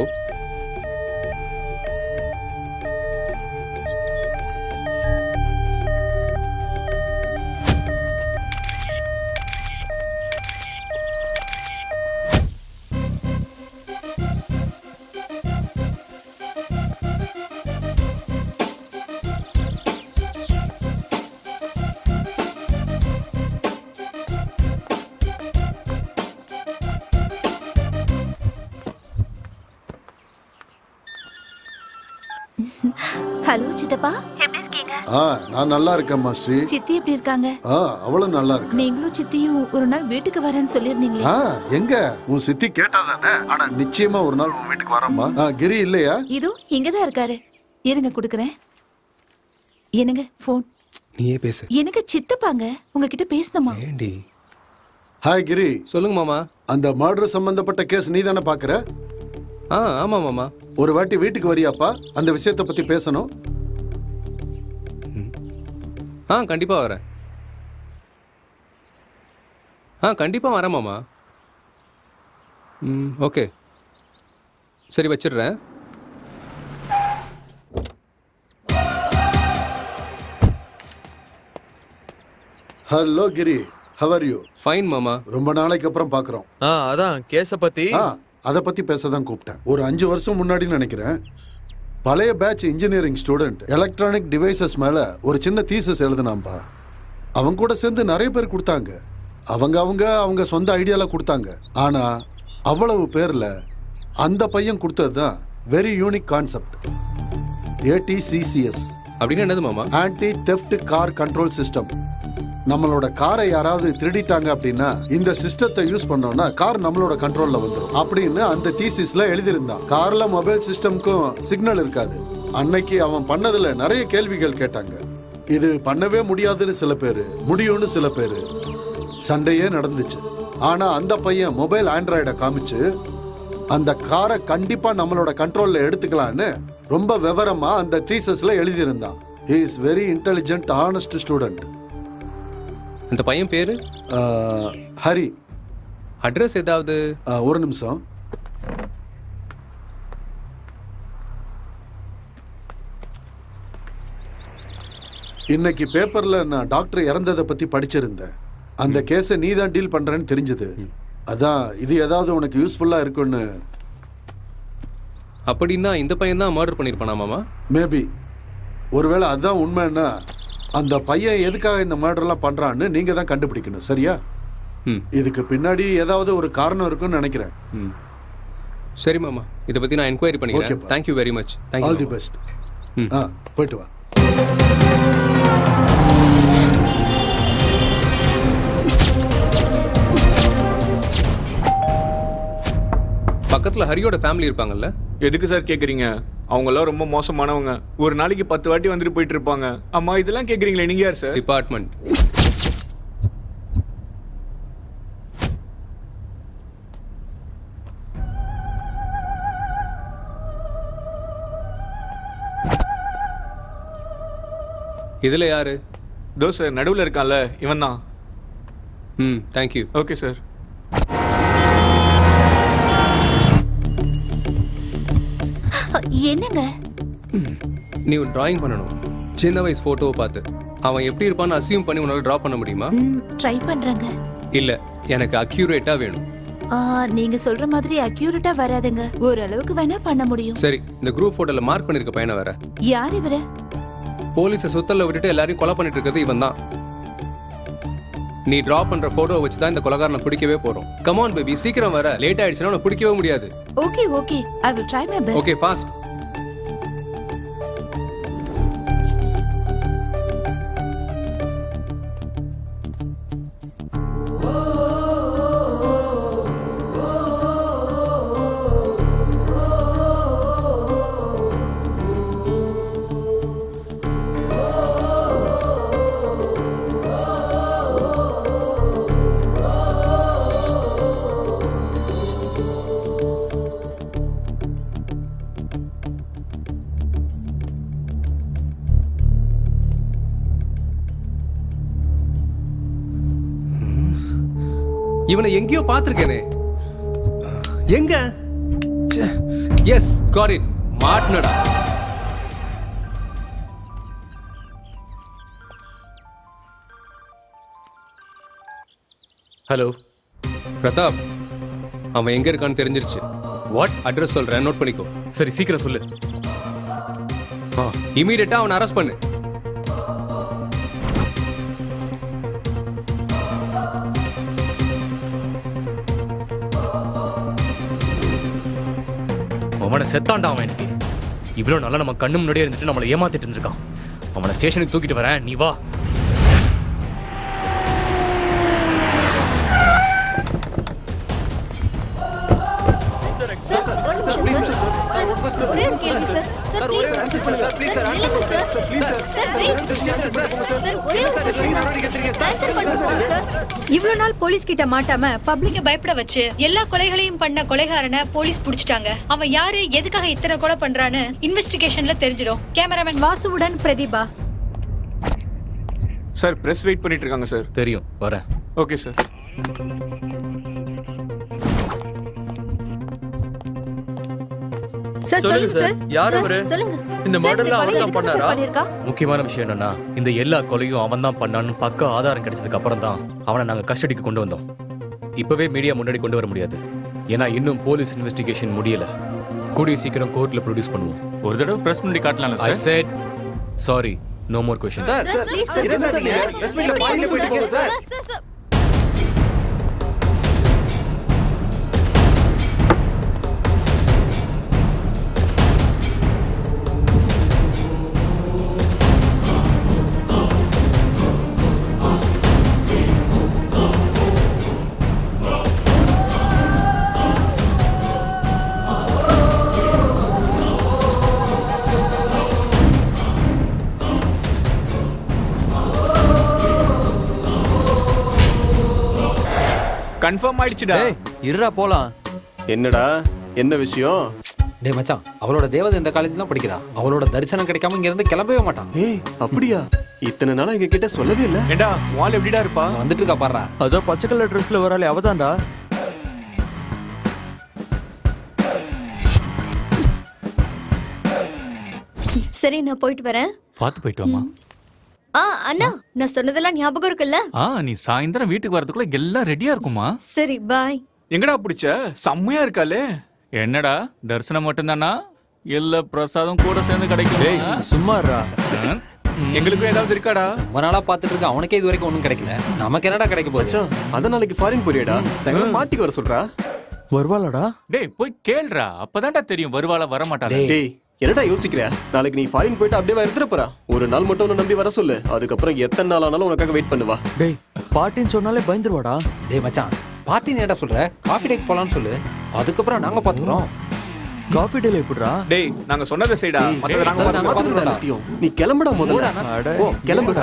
ஹலோ சித்தப்பா எப்படி இருக்கீங்க ஆ நான் நல்லா இருக்கேன் ஸ்ரீ சித்தி எப்படி இருக்காங்க ஆ அவளும் நல்லா இருக்கு நீங்களும் சித்தியும் ஒரு நாள் வீட்டுக்கு வரேன்னு சொல்லியிருந்தீங்களே ஆ எங்க உன் சித்தி கேட்டாதானே ஆனா நிச்சயமா ஒரு நாள் உன் வீட்டுக்கு வரேம்மா ஆ கிரி இல்லையா இதோ இங்கதான் இருக்காரு இருங்க குடுக்குறேன் என்னங்க போன் நீயே பேசு எனக்கு சித்தப்பாங்க உங்ககிட்ட பேசணுமா ஏண்டி ஹாய் கிரி சொல்லுங்க மாமா அந்த மர்டர் சம்பந்தப்பட்ட கேஸ் நீ தானே பாக்குற ஆ ஆமா மாமா ஒரு வாட்டி வீட்டுக்கு வரியாப்பா அந்த விஷயத்தை பத்தி பேசணும் ஆ கண்டிப்பாக வரேன் ஆ கண்டிப்பாக வரேன் மாமா ம் ஓகே சரி வச்சிடுறேன் hello Giri how are you fine மாமா ரொம்ப நாளைக்கு அப்புறம் பார்க்குறோம் ஆ அதான் கேஸ பத்தி ஆ அதை பற்றி பேச தான் கூப்பிட்டேன் ஒரு அஞ்சு வருஷம் முன்னாடி நினைக்கிறேன் பழைய batch engineering student electronic devices மேலே ஒரு சின்ன தீசஸ் எழுதுனாம்பா அவங்க கூட சேர்ந்து நிறைய பேர் கொடுத்தாங்க அவங்க அவங்க அவங்க சொந்த ஐடியாவில் கொடுத்தாங்க ஆனால் அவ்வளவு பேரில் அந்த பையன் கொடுத்தது தான் வெரி யூனிக் கான்செப்ட் ஏடிசிசிஎஸ் அப்படின்னு என்னது மாமா anti theft car control system நம்மளோட காரை யாராவது திருடிட்டாங்க அப்படின்னா இந்த சிஸ்டத்தை யூஸ் பண்ணோம்னா கார் நம்மளோட கண்ட்ரோல்ல வந்துடும் அப்படின்னு அந்த தீசிஸ்ல எழுதியிருந்தான் கார்ல மொபைல் சிஸ்டம்க்கும் சிக்னல் இருக்காது அன்னைக்கு அவன் பண்ணதுல நிறைய கேள்விகள் கேட்டாங்க இது பண்ணவே முடியாதுன்னு சில பேர் முடியும்னு சில பேர் சண்டையே நடந்துச்சு ஆனா அந்த பையன் மொபைல் ஆண்ட்ராய்டை காமிச்சு அந்த காரை கண்டிப்பா நம்மளோட கண்ட்ரோல்ல எடுத்துக்கலான்னு ரொம்ப விவரமா அந்த தீசஸ்ல எழுதியிருந்தான் he is very intelligent honest student அந்த பையன் பேரு ஹரி அட்ரஸ் ஏதாவது ஒரு நிமிஷம் இன்னைக்கு பேப்பர்ல நான் டாக்டர் இறந்ததை பத்தி படிச்சிருந்தேன் அந்த கேஸை நீ தான் டீல் பண்றேன்னு தெரிஞ்சது அதான் இது ஏதாவது உனக்கு யூஸ்ஃபுல்லா இருக்கும்னு அப்படின்னா இந்த பையன் தான் மர்டர் பண்ணியிருப்பானா மாமா மேபி ஒருவேளை அதான் உண்மைன்னா அந்த பையன் எதுக்காக இந்த மர்டர்லாம் பண்றான்னு நீங்க தான் கண்டுபிடிக்கணும் சரியா இதுக்கு பின்னாடி ஏதாவது ஒரு காரணம் இருக்குன்னு நினைக்கிறேன் ம் சரி மாமா இதை பற்றி நான் என்கொயரி பண்ணிக்கிறேன் ஓகேப்பா. Thank you very much all the best ஆ போயிட்டு வா பக்கத்தில் ஹரியோட ஃபேமிலி இருப்பாங்கல்ல எதுக்கு சார் கேக்குறீங்க அவங்க எல்லாம் ரொம்ப மோசமானவங்க ஒரு நாளைக்கு பத்து வாட்டி வந்துட்டு போயிட்டு இருப்பாங்க அம்மா இதெல்லாம் கேக்குறீங்களே நீங்க யார் சார் டிபார்ட்மெண்ட் இதுல யாரு தோ சார் நடுவில் இருக்கான்ல இவன் தான் ம் தேங்க்யூ ஓகே சார் என்னங்க நீ ஒரு டிராயிங் பண்ணணும் சின்ன வயசு போட்டோவை பார்த்து அவன் எப்படி இருப்பான்னு அசியூம் பண்ணி உன்னால டிரா பண்ண முடியுமா ட்ரை பண்றேங்க இல்ல எனக்கு அக்யூரேட்டா வேணும் ஆ, நீங்க சொல்ற மாதிரி அக்யூரேட்டா வராதுங்க ஓரளவுக்கு வேணா பண்ண முடியும் சரி இந்த குரூப் போட்டோல மார்க் பண்ணிருக்க பையனை வேற யார் இவரு போலீஸை சுத்தல்ல விட்டுட்டு எல்லாரையும் கொலை பண்ணிட்டு இருக்கிறது இவன் தான் நீ டிரா பண்ற போட்டோவை வச்சு தான் இந்த கொலகாரனை பிடிக்கவே போறோம் கமான் பேபி சீக்கிரம் வர லேட் ஆயிடுச்சுன்னா உன்னை பிடிக்கவே முடியாது okay okay I will try my best okay fast இவனை எங்கேயோ பார்த்திருக்கேனே எங்க எஸ் காட் இட் மாட்னடா ஹலோ பிரதாப் அவன் எங்க இருக்கான்னு தெரிஞ்சிருச்சு வாட் அட்ரஸ் சொல்றேன் நோட் பண்ணிக்கோ சரி சீக்கிரம் சொல்லு இமீடியட்டா அவனை அரெஸ்ட் பண்ணு அவனை செத்தான்டா அவன் எனக்கு இவ்வளோ நாளா நம்ம கண்ணு முன்னாடியே இருந்துட்டு நம்மளை ஏமாத்திட்டு இருந்திருக்கான் அவனை ஸ்டேஷனுக்கு தூக்கிட்டு வரேன் நீ வா ஒரே ஒரு கேள்வி சார் சார் ப்ளீஸ் சார் நில்லுங்க சார் சார் வெயிட் சார் ஒரே ஒரு செகண்ட் ஆன்சர் பண்ணுங்க சார் இவ்வளவு நாள் போலீஸ் கிட்ட மாட்டாம பப்ளிக்க பயப்பட வச்சு எல்லா கொலைகளையும் பண்ண கொலைகாரனை போலீஸ் புடிச்சிட்டாங்க அவன் யாரு எதுக்காக இத்தனை கொலை பண்றான்னு இன்வெஸ்டிகேஷன்ல தெரிஞ்சிடும் கேமராமேன் வாசுவுடன் பிரதீபா சார் பிரஸ் வெயிட் பண்ணிட்டு இருக்காங்க சார் தெரியும் வரேன் ஓகே சார் சார் சொல்லுங்க சார் யார் சார், அவரு சொல்லுங்க இந்த சார், மர்டர்ல இந்த அவர் கொலை தான் எதுக்கு சார் பண்ணாரா பண்ணியிருக்கா? முக்கியமான விஷயம் என்னன்னா இந்த எல்லா கொலையும் அவன் தான் பண்ணான்னு பக்க ஆதாரம் கிடைச்சதுக்கு அப்புறம் தான் அவனை நாங்க கஸ்டடிக்கு கொண்டு வந்தோம் இப்பவே மீடியா முன்னாடி கொண்டு வர முடியாது ஏன்னா இன்னும் போலீஸ் இன்வெஸ்டிகேஷன் முடியல கூடிய சீக்கிரம் கோர்ட்ல ப்ரொடியூஸ் பண்ணுவோம் ஒரு தடவை பிரஸ் பண்ணி காட்டலாம்ல I sir said sorry no more question sir please sir இருங்க சார், நீங்க press meet ல பாதியிலே போயிட்டு போங்க சார். சார் சார் கன்ஃபார்ம் ஆயிடுச்சுடா டேய் இருடா போலாம் என்னடா என்ன விஷயம் டேய் மச்சான் அவளோட தேவதை இந்த காலேஜ்ல தான் படிக்கிறா அவளோட தரிசனம் கிடைக்காம இங்க இருந்து கிளம்பவே மாட்டான் ஏய் அப்படியா இத்தனை நாளா எங்க கிட்ட சொல்லவே இல்ல ஏண்டா வால் எப்படிடா இருப்பா வந்துட்டு இருக்கா பாடுறா அதோ பச்சை கலர் ட்ரெஸ்ல வராளே அவதான்டா சரி நான் போயிட்டு வரேன் பார்த்து போயிட்டு வாமா ஆ அண்ணா நான் சொன்னதெல்லாம் ஞாபகம் இருக்குல்ல ஆ நீ சாயந்தரம் வீட்டுக்கு வரதுக்குள்ள எல்லாம் ரெடியா இருக்குமா சரி பாய் எங்கடா பிடிச்ச செம்மையா இருக்காளே என்னடா தரிசனம் மட்டும்தானா இல்ல பிரசாதம் கூட சேர்ந்து கிடைக்கும் டேய் சும்மா இருடா எங்களுக்கும் ஏதாவது இருக்காடா ரொம்ப நாளா பாத்துட்டு இருக்க அவனுக்கே இது வரைக்கும் ஒண்ணும் கிடைக்கல நமக்கு என்னடா கிடைக்க போச்சு மச்சான் அதான் நாளைக்கு ஃபாரின் போறியாடா சாயங்காலம் மாட்டிக்கு வர சொல்றா வருவாளாடா டேய் போய் கேளுடா அப்பதான்டா தெரியும் வருவாளா வர மாட்டாளா டேய் என்னடா யோசிக்கிற நாளைக்கு நீ ஃபாரின் போயிட்டு அப்படியே இருந்துட போறா ஒரு நாள் மட்டும் உன்னை நம்பி வர சொல்லு அதுக்கப்புறம் எத்தனை நாள் ஆனாலும் உனக்காக வெயிட் பண்ணுவா டேய் பாட்டின்னு சொன்னாலே பயந்துருவாடா டேய் மச்சான் பார்ட்டி நேடா சொல்ற காஃபி டேக் போலாம்னு சொல்லு அதுக்கப்புறம் நாங்க பாத்துக்கிறோம் காஃபி டேல எப்படிடா டேய் நாங்க சொன்னதை செய்டா மத்தத நாங்க நாங்க பாத்துக்கிறோம். பாத்துக்கிறோம்டா. எல்லாத்தையும். நீ கிளம்புடா முதல்ல அட ஓ கிளம்புடா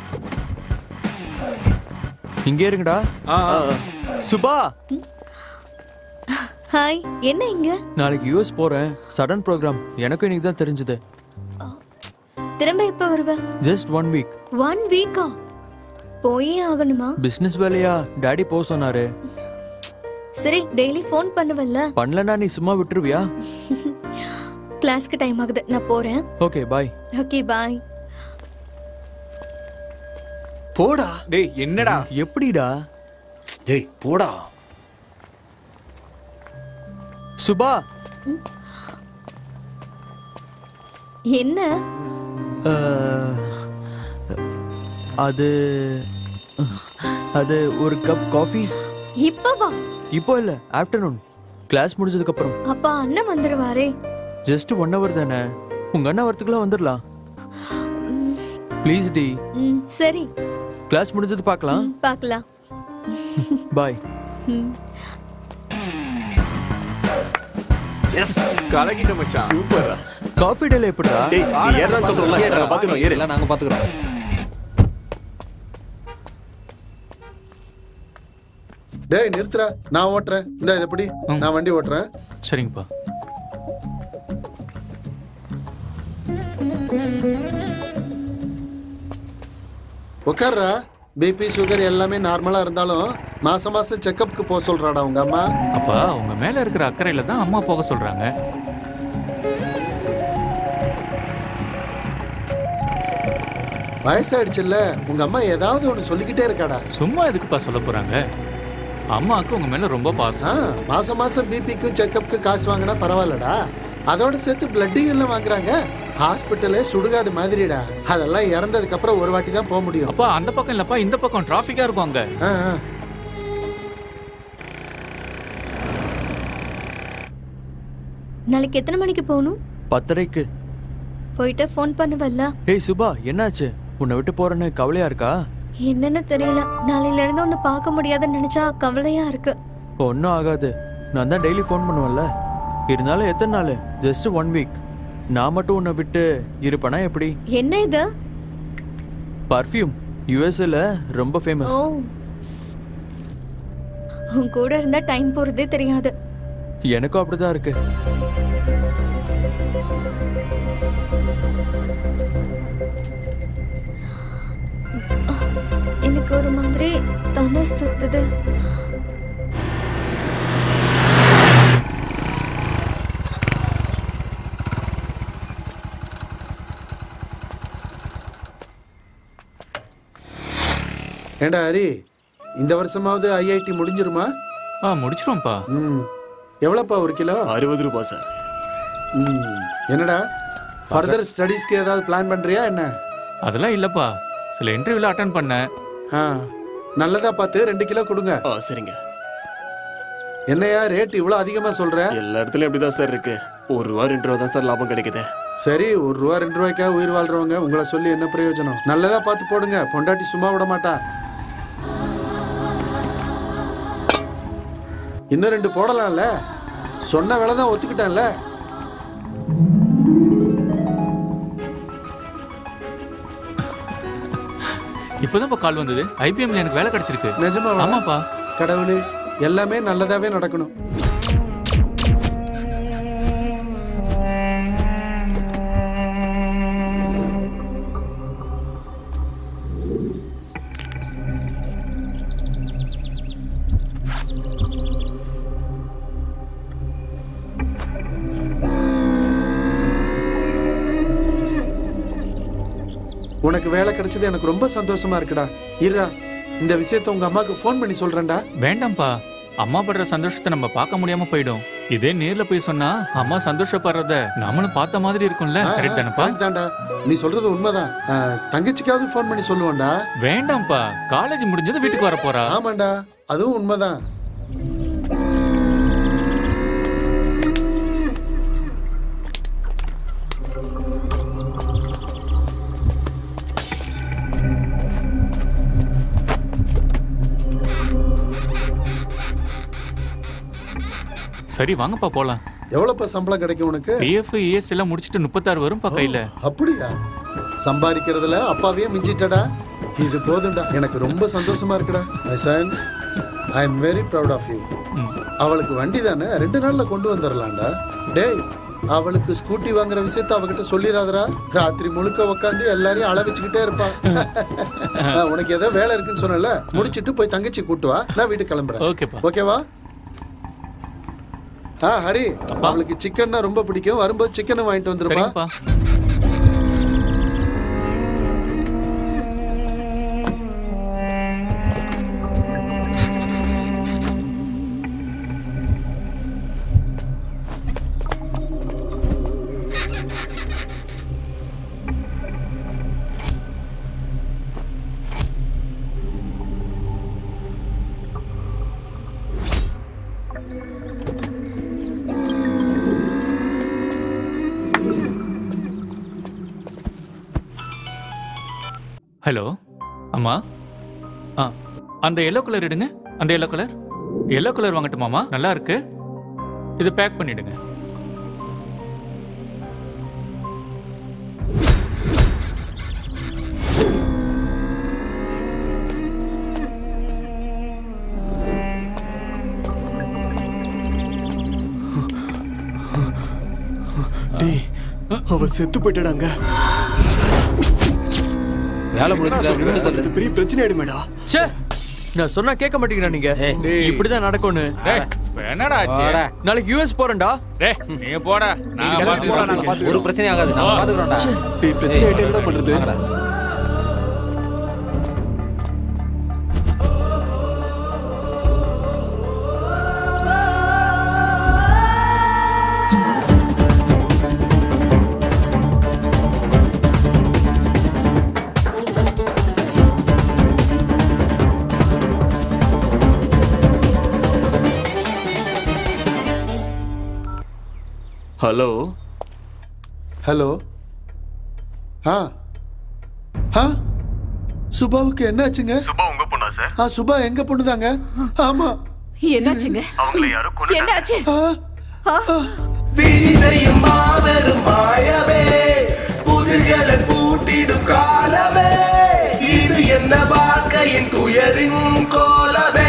இங்கே இருங்கடா ஆ, ஆ. சுபா ஹாய் என்ன இங்க நாளைக்கு யூஎஸ் போறேன் சடன் ப்ரோக்ராம் எனக்கும் இன்னைக்கு தான் தெரிஞ்சது திரும்ப எப்ப வருவ ஜஸ்ட் ஒன் வீக் ஒன் வீக்கா போயே ஆகணுமா பிசினஸ் வேலையா டாடி போக சொன்னாரு சரி டெய்லி ஃபோன் பண்ணுவல்ல பண்ணலனா நீ சும்மா விட்டுருவியா கிளாஸ்க்கு டைம் ஆகுது நான் போறேன் ஓகே பாய் ஓகே பாய் போடா டேய் என்னடா எப்படிடா டேய் போடா சுபா என்ன அஹ், அது அது ஒரு கப் காஃபி இப்பவா இப்போ இல்ல ஆஃப்டர்நூன் கிளாஸ் முடிஞ்சதுக்கு அப்புறம் அப்பா அண்ணன் வந்துருவாரே ஜஸ்ட் ஒன் ஹவர் தானே உங்க அண்ணா வரத்துக்குலாம் வந்துடலாம் ப்ளீஸ் டி ம் சரி கிளாஸ் முடிஞ்சது பார்க்கலாம் ம், பார்க்கலாம் பாய் ம் எஸ் கலக்கிட்ட மச்சான் சூப்பரா காஃபி டேல எப்படிடா டேய் நீ ஏறான்னு சொல்றல நாங்க பாத்துறோம் ஏறு எல்லாம் நாங்க பாத்துக்கிறோம் டேய் நிறுத்துறா நான் ஓட்டுறேன் இந்த இது எப்படி நான் வண்டி ஓட்டுறேன் சரிங்கப்பா உட்கார்றா பிபி சுகர் எல்லாமே நார்மலா இருந்தாலும் மாசம் மாசம் செக்கப்புக்கு போக சொல்றாடா உங்க அம்மா அப்பா உங்க மேல இருக்கிற அக்கறையில தான் அம்மா போக சொல்றாங்க வயசாயிடுச்சுல்ல உங்க அம்மா ஏதாவது ஒண்ணு சொல்லிக்கிட்டே இருக்காடா சும்மா எதுக்குப்பா சொல்ல போறாங்க அம்மாவுக்கு உங்க மேல ரொம்ப ஆ பாசம் மாசம் மாசம் பிபிக்கும் செக்கப்புக்கு காசு வாங்கினா பரவாயில்லடா அதோட சேர்த்து பிளட்டிங் எல்லாம் வாங்குறாங்க ஹாஸ்பிட்டலே சுடுகாடு மாதிரிடா அதெல்லாம் இறந்ததுக்கு அப்புறம் ஒரு வாட்டி தான் போக முடியும் அப்பா அந்த பக்கம் இல்லப்பா இந்த பக்கம் டிராபிக்கா இருக்கும் அங்க ஆ, ஆ. நாளைக்கு எத்தனை மணிக்கு போகணும் பத்தரைக்கு போயிட்டு ஃபோன் பண்ணுவல்ல ஏய் சுபா என்னாச்சு உன்னை விட்டு போறேன்னு கவலையா இருக்கா என்னன்னு தெரியல நாளையில இருந்து உன்னை பார்க்க முடியாதுன்னு நினைச்சா கவலையா இருக்கு ஒன்றும் ஆகாது நான் தான் டெய்லி ஃபோன் பண்ணுவேன்ல இருந்தாலும் எத்தனை நாள் ஜஸ்ட் ஒன் வீக் நான் மட்டும் உன்னை விட்டு இருப்பேனா எப்படி என்ன இது பர்ஃப்யூம் யூஎஸ்ல ரொம்ப ஓ ஃபேமஸ் உன் கூட இருந்தா டைம் போறதே தெரியாது எனக்கும் அப்படிதான் இருக்கு அஹ், பண்றது ஏண்டா ஹரி இந்த வருஷமாவது ஐஐடி முடிஞ்சிருமா ஆ முடிச்சிருவோம்ப்பா ம் எவ்வளோப்பா ஒரு கிலோ அறுபது ரூபாய் சார் ம் என்னடா ஃபர்தர் ஸ்டடீஸ்க்கு ஏதாவது பிளான் பண்ணுறியா என்ன அதெல்லாம் இல்லப்பா சில இன்டர்வியூல அட்டன் பண்ணேன் ஆ நல்லதா பார்த்து ரெண்டு கிலோ கொடுங்க ஆ சரிங்க என்னையா ரேட் இவ்வளோ அதிகமாக சொல்ற எல்லா இடத்துலயும் அப்படிதான் சார் இருக்கு ஒரு ரூபா ரெண்டு ரூபா தான் சார் லாபம் கிடைக்குது சரி ஒரு ரூபா ரெண்டு ரூபாய்க்காக உயிர் வாழ்றவங்க உங்களை சொல்லி என்ன பிரயோஜனம் நல்லதா பார்த்து போடுங்க பொண்டாட்டி சும்மா விட மாட்டா இன்னும் ரெண்டு போடலாம்ல சொன்ன வேலை தான் ஒத்துக்கிட்டேன்ல இப்போதான்ப்பா கால் வந்தது ஐபிஎம்ல எனக்கு வேலை கிடைச்சிருக்கு நிஜமா ஆமாப்பா கடவுளே எல்லாமே நல்லதாவே நடக்கணும் உனக்கு வேலை கிடைச்சது எனக்கு ரொம்ப சந்தோஷமா இருக்குடா இருடா இந்த விஷயத்த உங்க அம்மாக்கு ஃபோன் பண்ணி சொல்றேன்டா வேண்டாம்ப்பா அம்மா படுற சந்தோஷத்தை நம்ம பார்க்க முடியாம போயிடும் இதே நேர்ல போய் சொன்னா அம்மா சந்தோஷப்படுறத நாமளும் பார்த்த மாதிரி இருக்கும்ல கரெக்ட் தானப்பா correct தான்டா நீ சொல்றது உண்மைதான் ஆ, தங்கச்சிக்காவது ஃபோன் பண்ணி சொல்லுவான்டா வேண்டாம்ப்பா காலேஜ் முடிஞ்சது வீட்டுக்கு வர போறா ஆமாண்டா அதுவும் உண்மைதான் சரி வாங்கப்பா போலாம் எவ்வளவுப்பா சம்பளம் கிடைக்கும் உனக்கு பிஎஃப் இஎஸ் எல்லாம் முடிச்சிட்டு முப்பத்தாறு வரும்ப்பா கையில அப்படியா சம்பாதிக்கிறதுல அப்பாவையே மிஞ்சிட்டடா இது போதும்டா எனக்கு ரொம்ப சந்தோஷமா இருக்குடா my son I am very proud of you அவளுக்கு வண்டி தானே ரெண்டு நாள்ல கொண்டு வந்துடலாம்டா டேய் அவளுக்கு ஸ்கூட்டி வாங்குற விஷயத்த அவகிட்ட சொல்லிடாதடா ராத்திரி முழுக்க உட்காந்து எல்லாரையும் அள வச்சுக்கிட்டே இருப்பான் ஆ, உனக்கு ஏதோ வேலை இருக்குன்னு சொன்னல முடிச்சிட்டு போய் தங்கச்சி கூட்டு வா நான் வீட்டுக்கு கிளம்புறேன் ஓகேப்பா ஓகேவா ஆ ஹரி அவளுக்கு சிக்கன்னா ரொம்ப பிடிக்கும் வரும்போது சிக்கனும் வாங்கிட்டு வந்துருப்பா சரிங்கப்பா ஹலோ அம்மா ஆ அந்த எல்லோ கலர் எடுங்க அந்த எல்லோ கலர் எல்லோ கலர் வாங்கட்டுமாமா நல்லா இருக்கு இது பேக் பண்ணிடுங்க டேய் அவ செத்து போயிட்டாங்க வேலை முடிஞ்சதா விட்டு தள்ளு பெரிய பிரச்சனை ஆயிடுமேடா ச்சே நான் சொன்னா கேட்க மாட்டேங்கிறா நீங்க இப்படிதான் நடக்கும்னு என்னடா ஆச்சு வாடா. நாளைக்கு யூஎஸ் போறேன்டா டேய் நீங்க போடா நான் பார்த்துக்கிறேன். ஒரு பிரச்சனையும் ஆகாது நம்ம பாத்துக்கிறோம்டா டேய் பிரச்சனை ஆயிட்டு என்னடா பண்றது ஹலோ ஹலோ ஆ ஆ சுபாவுக்கு என்னாச்சுங்க சுபா உங்க பொண்ணா சார் ஆ சுபா எங்க பொண்ணுதாங்க ஆமா என்னாச்சுங்க அவங்கள யாரோ என்னாச்சு ஆ, விதி செய்யும் மாபெரும் மாயவே புதிர்களை பூட்டிடும் காலமே இது என்ன வாழ்க்கையின் துயரின் கோலமே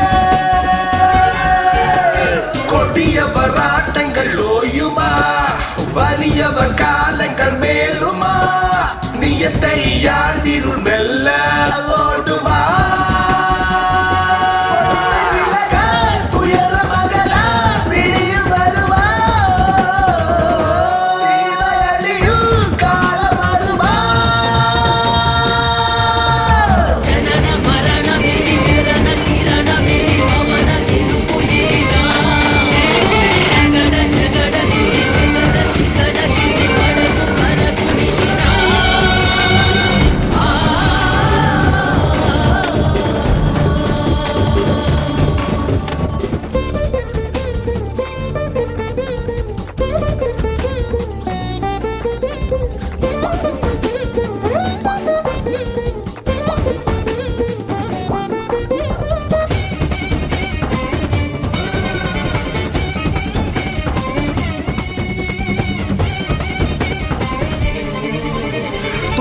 கொடிய வராட்டங்கள் ஓயுமா வறியவர் காலங்கள் மேலுமா நியத்தை யாழ்திருள் மெல்ல ஓடுமா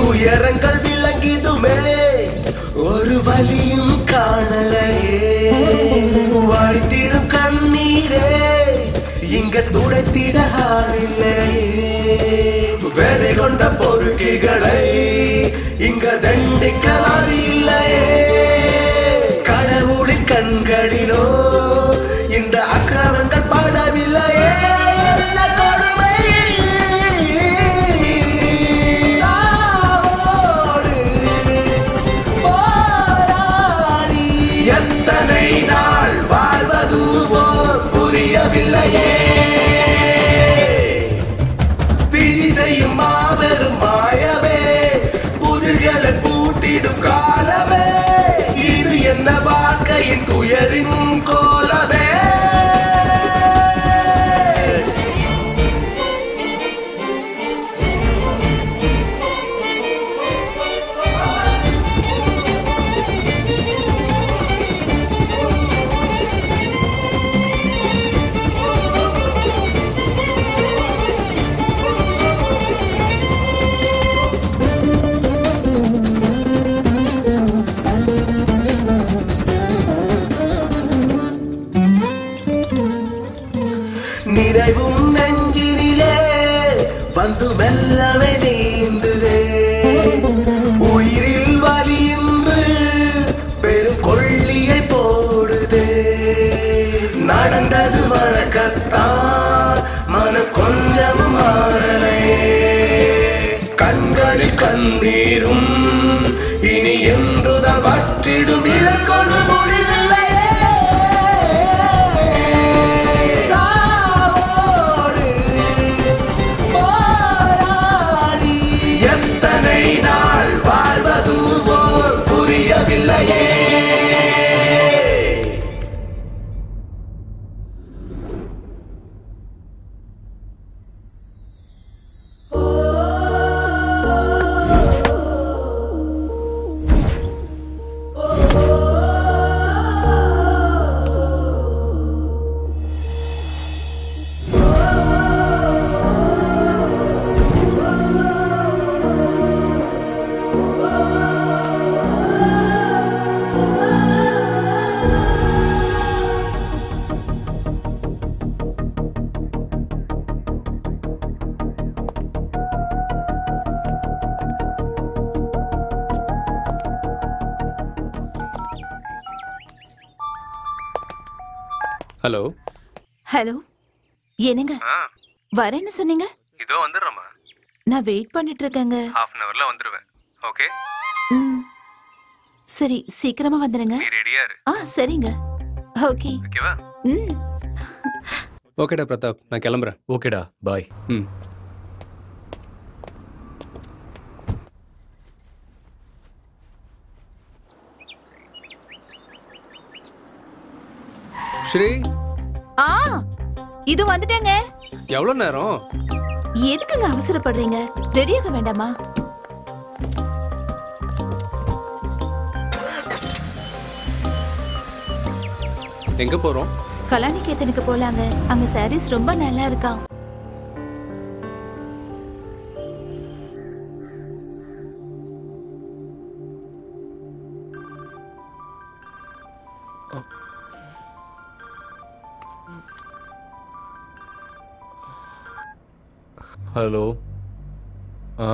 துயரங்கள் விளங்கிடுமே ஒரு வலியும் காணலையே வழித்திடும் கண்ணீரே இங்க துடைத்திட ஆளில்லையே வெறி கொண்ட பொறுக்கிகளை இங்க தண்டிக்கலாம் இல்லையே கடவுளின் கண்களிலோ இந்த அக்கிரமங்கள் படவில்லையே என்ன கொடுமை சாவோடு போராடி எத்தனை நாள் வாழ்வதுவோ புரியவில்லையே விதி செய்யும் மாபெரும் மாயவே புதிர்களை பூட்டிடும் காலமே இது என்ன வாழ்க்கையின் துயரின் கோலமே நினைவும் நெஞ்சினிலே வந்து மெல்லனை நீந்துதே உயிரில் வலியின்று பெரும் கொள்ளியை போடுதே நடந்தது மறக்கத்தான் மனம் கொஞ்சமும் மாறலையே கண்களில் கண்ணீரும் இனி என்றுதான் வற்றிடும் இதற்கொரு முடிவில்லையே சாவோடு போராடி எத்தனை நாள் வாழ்வதுவோ புரியவில்லையே ஹலோ ஹலோ என்னங்க வரேன்னு சொன்னீங்க இதோ வந்துடுறேம்மா நான் வெயிட் பண்ணிட்டு இருக்கேங்க ஹாஃப் அன் ஹவர்ல வந்துடுவேன் ஓகே ம். சரி சீக்கிரமா வந்துருங்க நீ ரெடியா இரு ஆ சரிங்க ஓகே ஓகேவா ம் ஓகேடா பிரதாப் நான் கிளம்புறேன் ஓகேடா பாய் ம் ஸ்ரீ ஆ இது வந்துட்டேங்க எவ்வளோ நேரம் எதுக்குங்க அவசரப்படுறீங்க ரெடியாக வேண்டாமா எங்க போறோம் கலாநிகேத்தனுக்கு போலாங்க அங்க சாரீஸ் ரொம்ப நல்லா இருக்காம் ஹலோ ஆ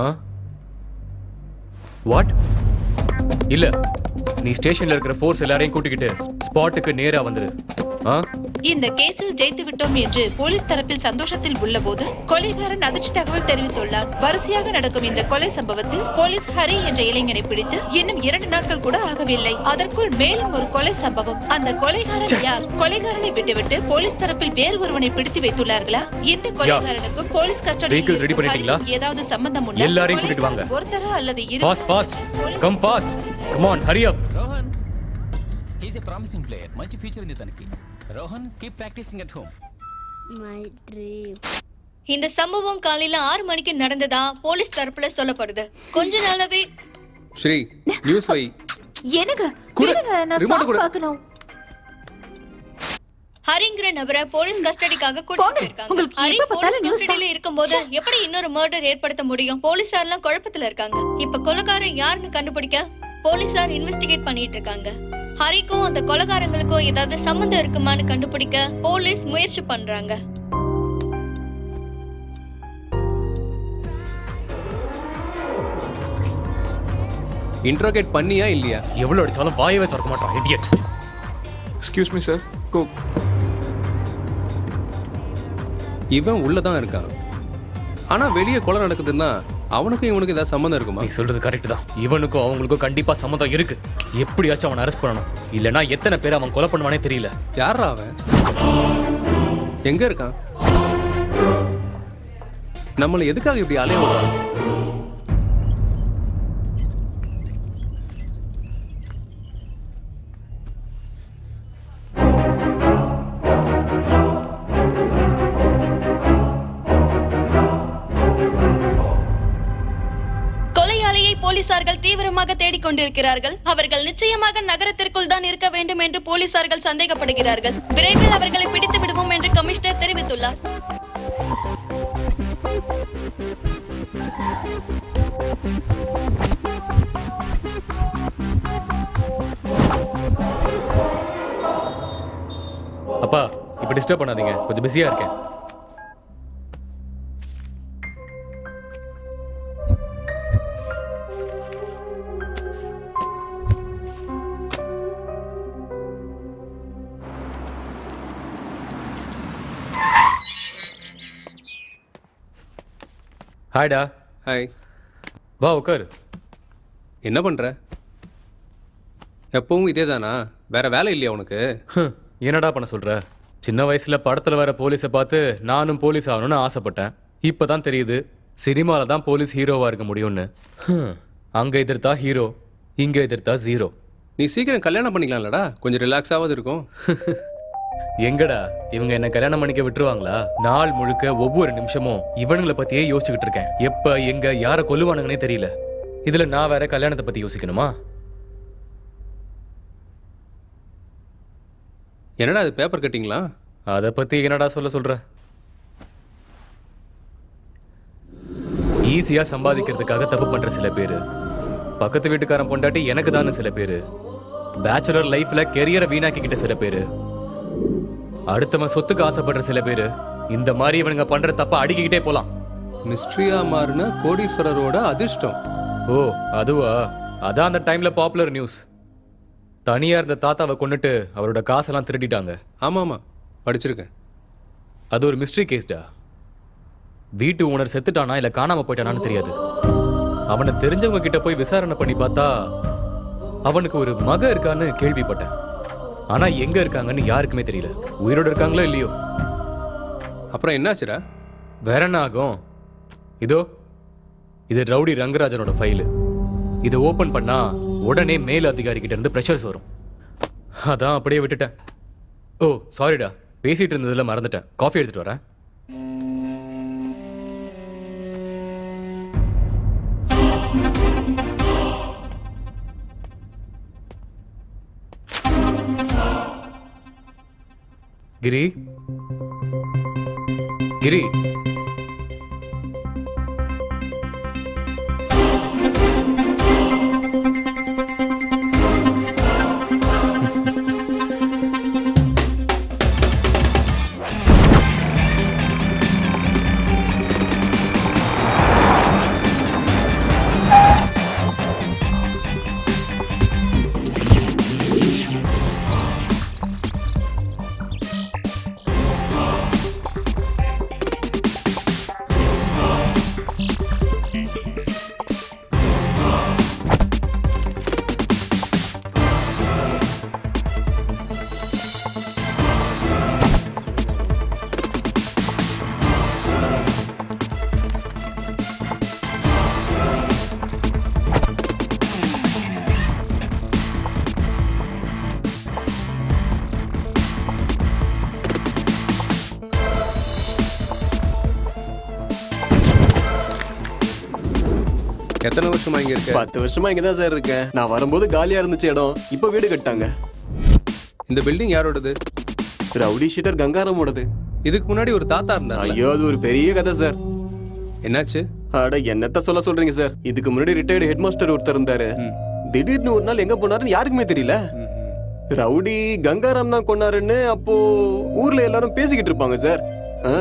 வாட் இல்ல நீ ஸ்டேஷன்ல இருக்கிற ஃபோர்ஸ் எல்லாரையும் கூட்டிக்கிட்டு ஸ்பாட்டுக்கு நேரா வந்துரு ஆ இந்த கேஸில் ஜெயித்து விட்டோம் என்று போலீஸ் தரப்பில் சந்தோஷத்தில் உள்ளபோது கொலைகாரன் அதிர்ச்சி தகவல் தெரிவித்துள்ளார் வரிசையாக நடக்கும் இந்த கொலை சம்பவத்தில் போலீஸ் ஹரி என்ற இளைஞனை பிடித்து இன்னும் இரண்டு நாட்கள் கூட ஆகவில்லை அதற்குள் மேலும் ஒரு கொலை சம்பவம் அந்த கொலைகாரன் யார் கொலைகாரனை விட்டுவிட்டு போலீஸ் தரப்பில் வேறு ஒருவனை பிடித்து வைத்துள்ளார்களா இந்த கொலைகாரனுக்கும் போலீஸ் Vehicles ready கஸ்டடியில் பண்ணிட்டீங்களா? ஏதாவது சம்பந்தம் உண்டா எல்லாரையும் கூட்டிட்டு வாங்க. ஒருத்தரா அல்லது fast fast come fast come on hurry up Rohan he's a promising player మంచి ఫ్యూచర్ ఉంది తనకి Rohan keep practising at home My dream. இந்த சம்பவம் காலையில ஆறு மணிக்கு நடந்ததா போலீஸ் தரப்புல சொல்லப்படுது கொஞ்ச நாளாவே ஸ்ரீ நியூஸ் வை எனக்கு குடு. இருங்க, நான் Remote சாங் குடு. பார்க்கணும் ஹரிங்கிற நபரை போலீஸ் கஸ்டடிக்காக கூட்டிட்டு போயிருக்காங்க உங்களுக்கு ஹரி எப்ப போலீஸ் பார்த்தாலும் news கஸ்டடியில இருக்கும்போது எப்படி இன்னொரு மர்டர் ஏற்படுத்த முடியும் போலீசார் எல்லாம் குழப்பத்துல இருக்காங்க இப்ப கொலைகாரன் யாருன்னு கண்டுபிடிக்க போலீசார் இன்வெஸ்டிகேட் பண்ணிட்டு இருக்காங்க ஹரிக்கும் அந்த கொலைகாரங்களுக்கும் ஏதாவது சம்மந்தம் இருக்குமான்னு கண்டுபிடிக்க போலீஸ் முயற்சி பண்றாங்க இன்ட்ரோகேட் பண்ணியா இல்லையா எவ்வளவு அடிச்சாலும் வாயவே திறக்க மாட்டான் idiot excuse me sir go இவன் உள்ள தான் இருக்கான் ஆனா வெளியே கொலை நடக்குதுன்னா அவனுக்கும் இவனுக்கும் ஏதாவது சம்மந்தம் இருக்குமா நீ சொல்றது கரெக்ட் தான் இவனுக்கும் அவங்களுக்கும் கண்டிப்பா சம்மந்தம் இருக்கு எப்படியாச்சும் அவனை அரெஸ்ட் பண்ணணும் இல்லனா எத்தனை பேர் அவன் கொலை பண்ணுவானே தெரியல யாரா அவன் எங்க இருக்கான் நம்மளை எதுக்காக இப்படி அலைய விடுறான் கொலையாளியை போலீசார்கள் தீவிரமாக தேடிக் கொண்டிருக்கிறார்கள் அவர்கள் நிச்சயமாக நகரத்திற்குள் தான் இருக்க வேண்டும் என்று போலீசார்கள் சந்தேகப்படுகிறார்கள் விரைவில் அவர்களை பிடித்து விடுவோம் என்று கமிஷனர் தெரிவித்துள்ளார் அப்பா இப்ப டிஸ்டர்ப் பண்ணாதீங்க கொஞ்சம் பிஸியா இருக்கேன் ஹாய்டா ஹாய் வா உட்காரு என்ன பண்ற எப்பவும் இதே தானா வேற வேலை இல்லையா உனக்கு ஹம், என்னடா பண்ண சொல்ற சின்ன வயசுல படத்துல வர போலீஸை பார்த்து நானும் போலீஸ் ஆகணும்னு ஆசைப்பட்டேன் இப்பதான் தெரியுது சினிமால தான் போலீஸ் ஹீரோவா இருக்க முடியும்னு ஹம், அங்க எதிர்த்தா ஹீரோ இங்க எதிர்த்தா ஜீரோ நீ சீக்கிரம் கல்யாணம் பண்ணிக்கலாம்லடா கொஞ்சம் ரிலாக்ஸாவது இருக்கும் எங்கடா இவங்க என்ன கல்யாணம் பண்ணிக்க விட்டுருவாங்களா நாள் முழுக்க ஒவ்வொரு நிமிஷமும் இவனுங்களை பத்தியே யோசிச்சுக்கிட்டு இருக்கேன் எப்ப எங்க யாரை கொல்லுவானுங்கன்னே தெரியல இதுல நான் வேற கல்யாணத்தை பத்தி யோசிக்கணுமா என்னடா அது பேப்பர் கட்டிங்களா அதை பத்தி என்னடா சொல்ல சொல்ற ஈஸியா சம்பாதிக்கிறதுக்காக தப்பு பண்ற சில பேரு பக்கத்து வீட்டுக்காரன் பொண்டாட்டி எனக்கு தானே சில பேரு பேச்சுலர் லைஃப்ல கெரியரை வீணாக்கிக்கிட்ட சில பேரு அடுத்தவன் சொத்துக்கு ஆசைப்படுற சில பேரு இந்த மாதிரி இவனுங்க பண்ற தப்ப அடிக்கிட்டே போலாம் மிஸ்ட்ரியா மாறின கோடீஸ்வரரோட அதிர்ஷ்டம் ஓ அதுவா அதான் அந்த டைம்ல பாப்புலர் நியூஸ் தனியா இருந்த தாத்தாவை கொன்னுட்டு அவரோட காசெல்லாம் திருடிட்டாங்க ஆமா ஆமா படிச்சிருக்கேன் அது ஒரு மிஸ்ட்ரி கேஸ்டா வீட்டு ஓனர் செத்துட்டானா இல்ல காணாம போயிட்டானான்னு தெரியாது அவனை தெரிஞ்சவங்க கிட்ட போய் விசாரணை பண்ணி பார்த்தா அவனுக்கு ஒரு மக இருக்கான்னு கேள்விப்பட்டேன் ஆனா எங்க இருக்காங்கன்னு யாருக்குமே தெரியல உயிரோட இருக்காங்களோ இல்லையோ அப்புறம் என்னாச்சுடா வேற என்ன ஆகும் இதோ இது ரவுடி ரங்கராஜனோட ஃபைலு இதை ஓபன் பண்ணா உடனே மேல் அதிகாரி கிட்ட இருந்து ப்ரெஷர்ஸ் வரும் அதான் அப்படியே விட்டுட்டேன் ஓ சாரிடா பேசிட்டு இருந்ததுல மறந்துட்டேன் காஃபி எடுத்துட்டு வரேன் கிரி கிரி எத்தனை வருஷமா இங்க இருக்க பத்து வருஷமா இங்க தான் சார் இருக்கேன் நான் வரும்போது காலியா இருந்துச்சு இடம் இப்போ வீடு கட்டாங்க இந்த பில்டிங் யாரோடது ரவுடி ஷீட்டர் கங்காரமோடது இதுக்கு முன்னாடி ஒரு தாத்தா இருந்தார் ஐயோ அது ஒரு பெரிய கதை சார் என்னாச்சு அட என்னத்த சொல்ல சொல்றீங்க சார் இதுக்கு முன்னாடி ரிட்டையர்டு ஹெட் மாஸ்டர் ஒருத்தர் இருந்தாரு திடீர்னு ஒரு நாள் எங்க போனாருன்னு யாருக்குமே தெரியல ரவுடி கங்காராம் தான் கொன்னாருன்னு அப்போ ஊர்ல எல்லாரும் பேசிக்கிட்டு இருப்பாங்க சார் ஆ.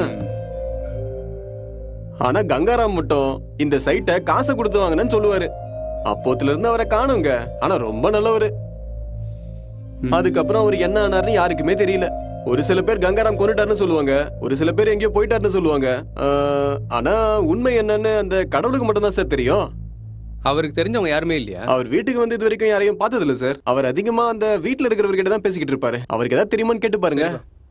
ஆனா கங்காராம் மட்டும் இந்த சைட்டை காசை கொடுத்து வாங்கினேன்னு சொல்லுவாரு அப்போத்துல இருந்து அவரை காணுங்க ஆனா ரொம்ப நல்லவரு அதுக்கப்புறம் அவர் என்ன ஆனாருன்னு யாருக்குமே தெரியல ஒரு சில பேர் கங்காராம் கொண்டுட்டாருன்னு சொல்லுவாங்க ஒரு சில பேர் எங்கேயோ போயிட்டாருன்னு சொல்லுவாங்க ஆஹ், ஆனா உண்மை என்னன்னு அந்த கடவுளுக்கு மட்டும்தான் சார் தெரியும் அவருக்கு தெரிஞ்சவங்க யாருமே இல்லையா அவர் வீட்டுக்கு வந்து இது வரைக்கும் யாரையும் பார்த்தது இல்ல சார் அவர் அதிகமா அந்த வீட்ல இருக்கிறவர்கிட்ட தான் பேசிக்கிட்டு இருப்பாரு அவருக்கு ஏதாவது தெரியுமான்னு கேட்டு பாருங்க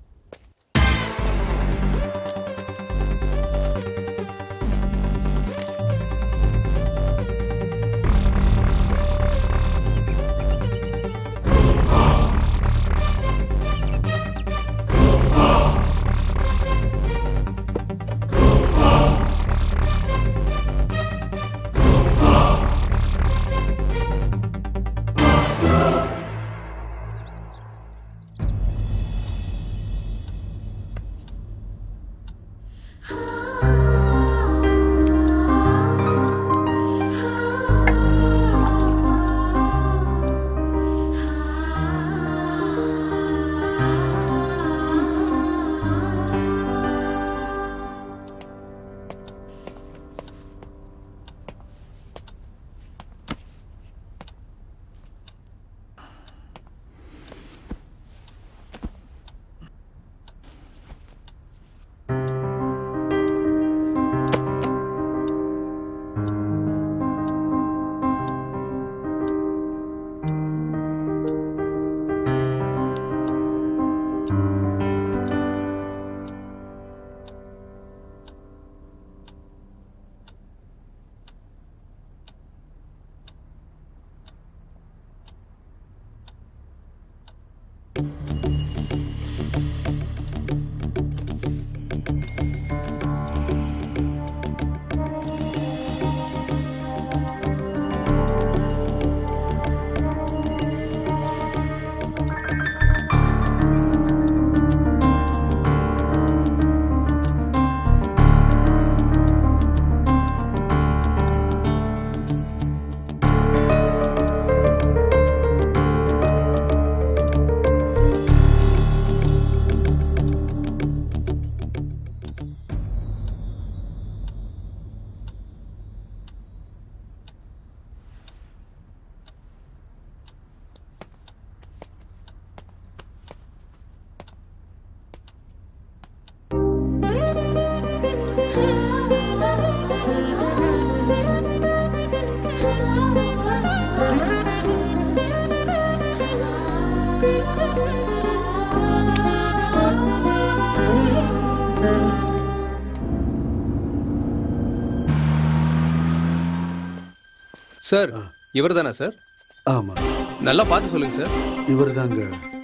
சார் இவர் தானே சார் ஆமா நல்லா பார்த்து சொல்லுங்க சார் இவர் தாங்க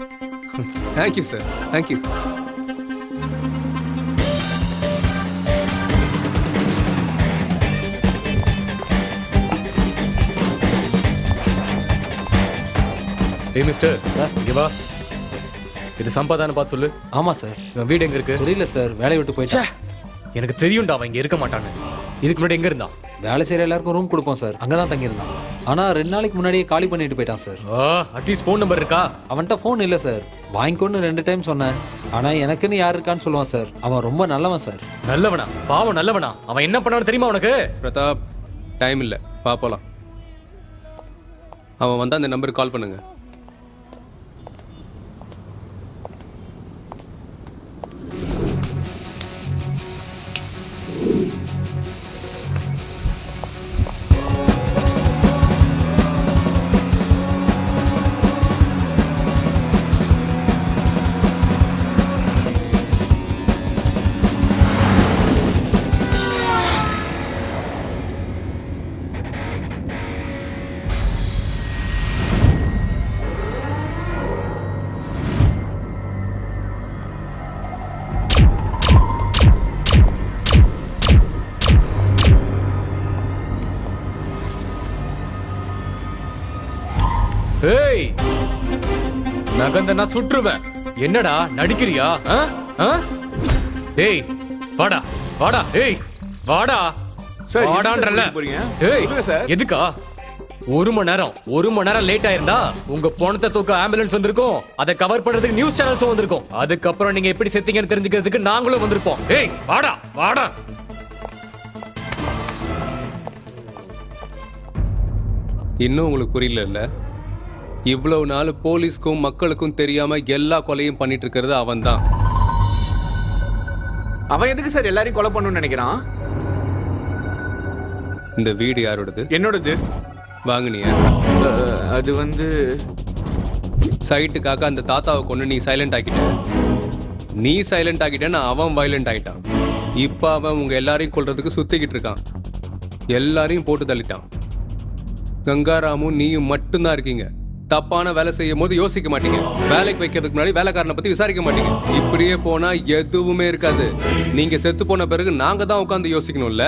தேங்க்யூ சார் தேங்க்யூ ஏய் மிஸ்டர் இங்க வா இது சம்பாதான பார்த்து சொல்லு ஆமா சார் இவன் வீடு எங்க இருக்கு தெரியல சார் வேலையை விட்டு போயிட்டா எனக்கு தெரியும்டா அவன் இங்க இருக்க மாட்டான்னு இதுக்கு முன்னாடி எங்க இருந்தான் வேலை செய்யற எல்லாருக்கும் ரூம் கொடுப்போம் சார் அங்கதான் தங்கியிருந்தான் ஆனா ரெண்டு நாளைக்கு முன்னாடியே காலி பண்ணிட்டு போயிட்டான் சார் அட்லீஸ்ட் ஃபோன் நம்பர் இருக்கா அவன்கிட்ட ஃபோன் இல்ல சார் வாங்கிக்கோன்னு ரெண்டு டைம் சொன்னேன் ஆனா எனக்குன்னு யார் இருக்கான்னு சொல்லுவான் சார் அவன் ரொம்ப நல்லவன் சார் நல்லவனா பாவம் நல்லவனா அவன் என்ன பண்ணான்னு தெரியுமா உனக்கு பிரதாப் டைம் இல்லை வா போலாம் அவன் வந்தா அந்த நம்பருக்கு கால் பண்ணுங்க ஏய் நகந்தனா சுற்றுவேன் என்னடா நடிக்கிறியா ஆ? ஆ? டேய் வாடா வாடா டேய் வாடா சார், எதுக்கு வாடான்றல சார் போறீங்க? டேய் சொல்லுங்க சார். எதுக்கா ஒரு மணி நேரம் ஒரு மணி நேரம் லேட் ஆயிருந்தா உங்க பணத்தை தூக்க ஆம்புலன்ஸ் வந்திருக்கும் அதை கவர் பண்றதுக்கு நியூஸ் சேனல்ஸும் வந்திருக்கும் அதுக்கப்புறம் நீங்க எப்படி செத்தீங்கன்னு தெரிஞ்சுக்கிறதுக்கு நாங்களும் வந்திருப்போம் ஏய் வாடா வாடா இன்னும் உங்களுக்கு புரியல இல்ல இவ்வளவு நாள் போலீஸ்க்கும் மக்களுக்கும் தெரியாம எல்லா கொலையும் பண்ணிட்டு இருக்கிறது அவன்தான் அவன் எதுக்கு சார் எல்லாரையும் கொலை பண்ணணும்னு நினைக்கிறான் இந்த வீடு யாரோடது என்னோடது வாங்குனியா அது வந்து சைட்டுக்காக அந்த தாத்தாவை கொண்டு நீ சைலண்ட் ஆக்கிட்ட நீ சைலண்ட் ஆக்கிட்டேன்னு அவன் வயலண்ட் ஆயிட்டான் இப்போ அவன் உங்க எல்லாரையும் கொல்றதுக்கு சுத்திக்கிட்டு இருக்கான் எல்லாரையும் போட்டு தள்ளிட்டான் கங்காராமும் நீயும் மட்டும்தான் இருக்கீங்க தப்பான வேலை செய்யும் போது யோசிக்க மாட்டீங்க வேலைக்கு வைக்கிறதுக்கு முன்னாடி வேலைக்காரனை பத்தி விசாரிக்க மாட்டீங்க இப்படியே போனா எதுவுமே இருக்காது நீங்க செத்து போன பிறகு நாங்க தான் உட்காந்து யோசிக்கணும்ல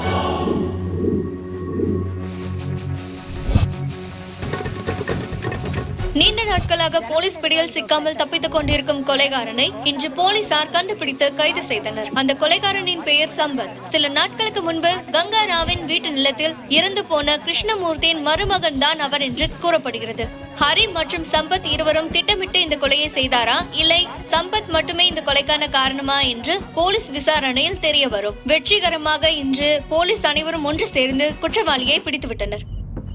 நீண்ட நாட்களாக போலீஸ் பிடியில் சிக்காமல் தப்பித்துக் கொண்டிருக்கும் கொலைகாரனை இன்று போலீசார் கண்டுபிடித்து கைது செய்தனர் அந்த கொலைகாரனின் பெயர் சம்பத் சில நாட்களுக்கு முன்பு கங்காராவின் வீட்டு நிலத்தில் இறந்து போன கிருஷ்ணமூர்த்தியின் மருமகன் தான் அவர் என்று கூறப்படுகிறது ஹரி மற்றும் சம்பத் இருவரும் திட்டமிட்டு இந்த கொலையை செய்தாரா இல்லை சம்பத் மட்டுமே இந்த கொலைக்கான காரணமா என்று போலீஸ் விசாரணையில் தெரிய வரும் வெற்றிகரமாக இன்று போலீஸ் அனைவரும் ஒன்று சேர்ந்து குற்றவாளியை பிடித்துவிட்டனர்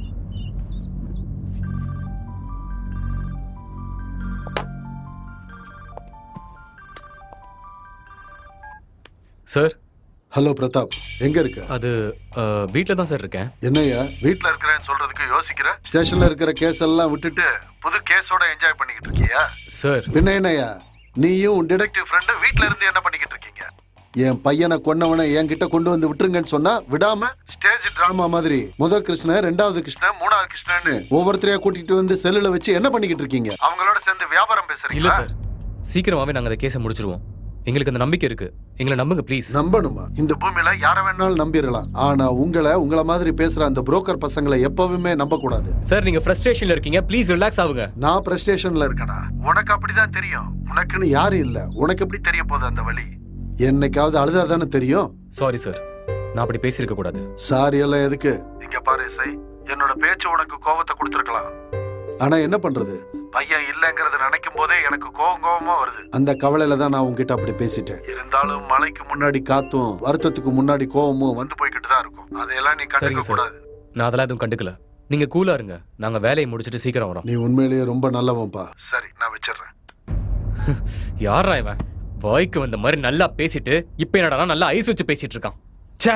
சார் ஹலோ பிரதாப் எங்க இருக்க அது வீட்டில் தான் சார் இருக்கேன் என்னய்யா வீட்ல இருக்கிறேன்னு சொல்றதுக்கு யோசிக்கிற ஸ்டேஷன்ல இருக்கிற கேஸ் எல்லாம் விட்டுட்டு புது கேஸோட என்ஜாய் பண்ணிக்கிட்டு இருக்கியா சார் பின்ன என்னய்யா நீயும் உன் டிடெக்டிவ் ஃப்ரெண்டு வீட்ல இருந்து என்ன பண்ணிக்கிட்டு இருக்கீங்க என் பையனை கொன்னவனை என்கிட்ட கொண்டு வந்து விட்டுருங்கன்னு சொன்னா விடாம ஸ்டேஜ் டிராமா மாதிரி முத கிருஷ்ணன் ரெண்டாவது கிருஷ்ணன் மூணாவது கிருஷ்ணன்னு ஒவ்வொருத்தரையா கூட்டிட்டு வந்து செல்லுல வச்சு என்ன பண்ணிக்கிட்டு இருக்கீங்க அவங்களோட சேர்ந்து வியாபாரம் இல்ல பேசுறீங்களா சார் சீக்கிரமாவே நாங்க அந்த கேஸை முடிச்சிருவோம் எங்களுக்கு அந்த நம்பிக்கை இருக்கு எங்களை நம்புங்க ப்ளீஸ் நம்பணுமா இந்த பூமியில யார வேணாலும் நம்பிடலாம் ஆனா உங்களை உங்கள மாதிரி பேசுற அந்த புரோக்கர் பசங்களை எப்பவுமே நம்ப கூடாது சார் நீங்க ஃப்ரஸ்ட்ரேஷன்ல இருக்கீங்க ப்ளீஸ் ரிலாக்ஸ் ஆகுங்க நான் பிரஸ்டேஷன்ல இருக்கேனா உனக்கு அப்படிதான் தெரியும் உனக்குன்னு யாரும் இல்ல உனக்கு எப்படி தெரிய போகுது அந்த வழி என்னைக்காவது அழுதா தானே தெரியும் சாரி சார் நான் அப்படி பேசியிருக்க கூடாது சாரி எல்லாம் எதுக்கு இங்க பாரு இசை என்னோட பேச்சு உனக்கு கோவத்தை கொடுத்துருக்கலாம் ஆனா என்ன பண்றது பையன் இல்லைங்கறத நினைக்கும் போதே எனக்கு கோவம் கோவமா வருது அந்த கவலையில தான் நான் உன்கிட்ட அப்படி பேசிட்டேன் இருந்தாலும் மழைக்கு முன்னாடி காத்தும் வருத்தத்துக்கு முன்னாடி கோவமும் வந்து போய்கிட்டு தான் இருக்கும் அதையெல்லாம் நீ சரிங்க கண்டுக்க சார் கூடாது நான் அதெல்லாம் எதுவும் கண்டுக்கல நீங்க கூலா இருங்க நாங்க வேலையை முடிச்சிட்டு சீக்கிரம் வரோம் நீ உண்மையிலேயே ரொம்ப நல்லவன்பா சரி நான் வச்சிடுறேன் யாரா இவன் வாய்க்கு வந்த மாதிரி நல்லா பேசிட்டு இப்ப என்னடா நல்லா ஐஸ் வச்சு பேசிட்டு இருக்கான் ச்சே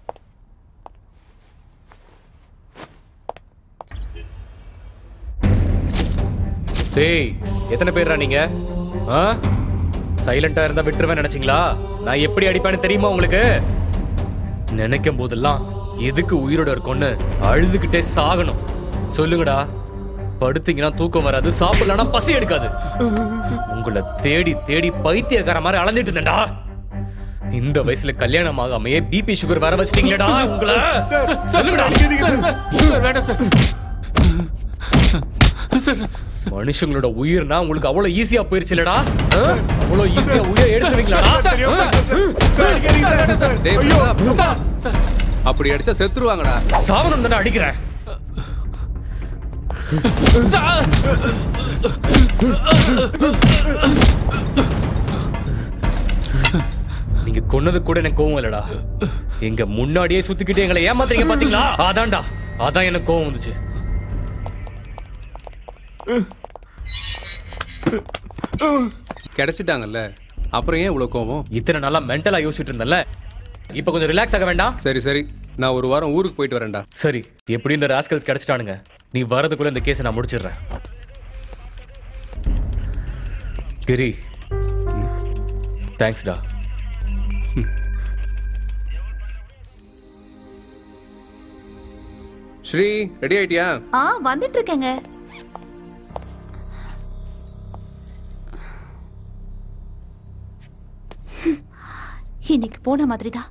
டேய் எத்தனை பேர்ரா நீங்க ஆ சைலண்டா இருந்தா விட்டுருவேன் நினைச்சீங்களா நான் எப்படி அடிப்பேன்னு தெரியுமா உங்களுக்கு நினைக்கும் போதெல்லாம் எதுக்கு உயிரோட இருக்கும்னு அழுதுகிட்டே சாகணும் சொல்லுங்கடா படுத்தீங்கன்னா தூக்கம் வராது சாப்பிடலன்னா பசி எடுக்காது உங்களை தேடி தேடி பைத்தியக்கார மாதிரி அலைஞ்சிட்டு இருந்தேன்டா இந்த வயசுல கல்யாணம் ஆகாமையே பிபி சுகர் வர வச்சிட்டீங்களேடா உங்களை சொல்லுங்கடா வேண்டாம் சார் மனுஷங்களோட உயிர்னா உங்களுக்கு அவ்வளவு ஈஸியா போயிருச்சு இல்லடா அவ்வளவு ஈஸியா உயிர் எடுத்துவீங்களாடா டேய், பிரதாப். அப்படி அடிச்சா செத்துருவாங்கடா சாவனம் தானே அடிக்கிறேன் நீங்க கொன்னது கூட எனக்கு கோவம் இல்லடா எங்க முன்னாடியே சுத்திக்கிட்டு எங்களை ஏமாத்துறீங்க பாத்தீங்களா அதான்டா அதான் எனக்கு கோவம் வந்துச்சு கிடைச்சிட்டாங்கல்ல அப்புறம் ஏன் இவ்வளவு கோவம் இத்தனை நாளா மென்டலா யோசிச்சுட்டு இருந்தேன்ல இப்ப கொஞ்சம் ரிலாக்ஸ் ஆக வேண்டாம் சரி சரி நான் ஒரு வாரம் ஊருக்கு போயிட்டு வரேன்டா சரி எப்படி இந்த ராஸ்கல்ஸ் கிடைச்சிட்டானுங்க நீ வரதுக்குள்ள இந்த கேஸை நான் முடிச்சிடுறேன் கிரி தேங்க்ஸ்டா ஸ்ரீ ரெடி ஆயிட்டியா ஆ வந்துட்டு இருக்கேங்க இன்னைக்கு போன மாதிரி தான்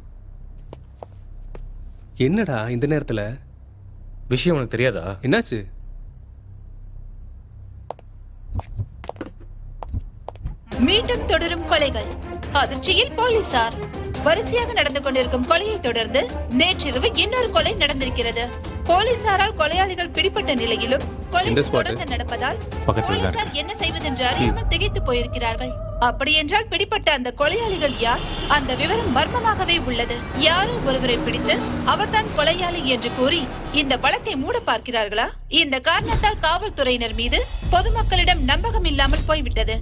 என்னடா இந்த நேரத்துல விஷயம் உனக்கு தெரியாதா என்னாச்சு மீண்டும் தொடரும் கொலைகள் அதிர்ச்சியில் போலீசார் வரிசையாக நடந்து கொண்டிருக்கும் கொலையை தொடர்ந்து நேற்றிரவு இன்னொரு கொலை நடந்திருக்கிறது போலீசாரால் கொலையாளிகள் பிடிபட்ட நிலையிலும் கொலை எந்த spot? தொடர்ந்து நடப்பதால் பக்கத்துல தான் போலீசார் என்ன செய்வதென்று அறியாமல் திகைத்து போயிருக்கிறார்கள் அப்படியென்றால் பிடிப்பட்ட அந்த கொலையாளிகள் யார் அந்த விவரம் மர்மமாகவே உள்ளது யாரோ ஒருவரை பிடித்து அவர்தான் கொலையாளி என்று கூறி இந்த வழக்கை மூட பார்க்கிறார்களா இந்த காரணத்தால் காவல்துறையினர் மீது பொதுமக்களிடம் நம்பகம் இல்லாமல் போய்விட்டது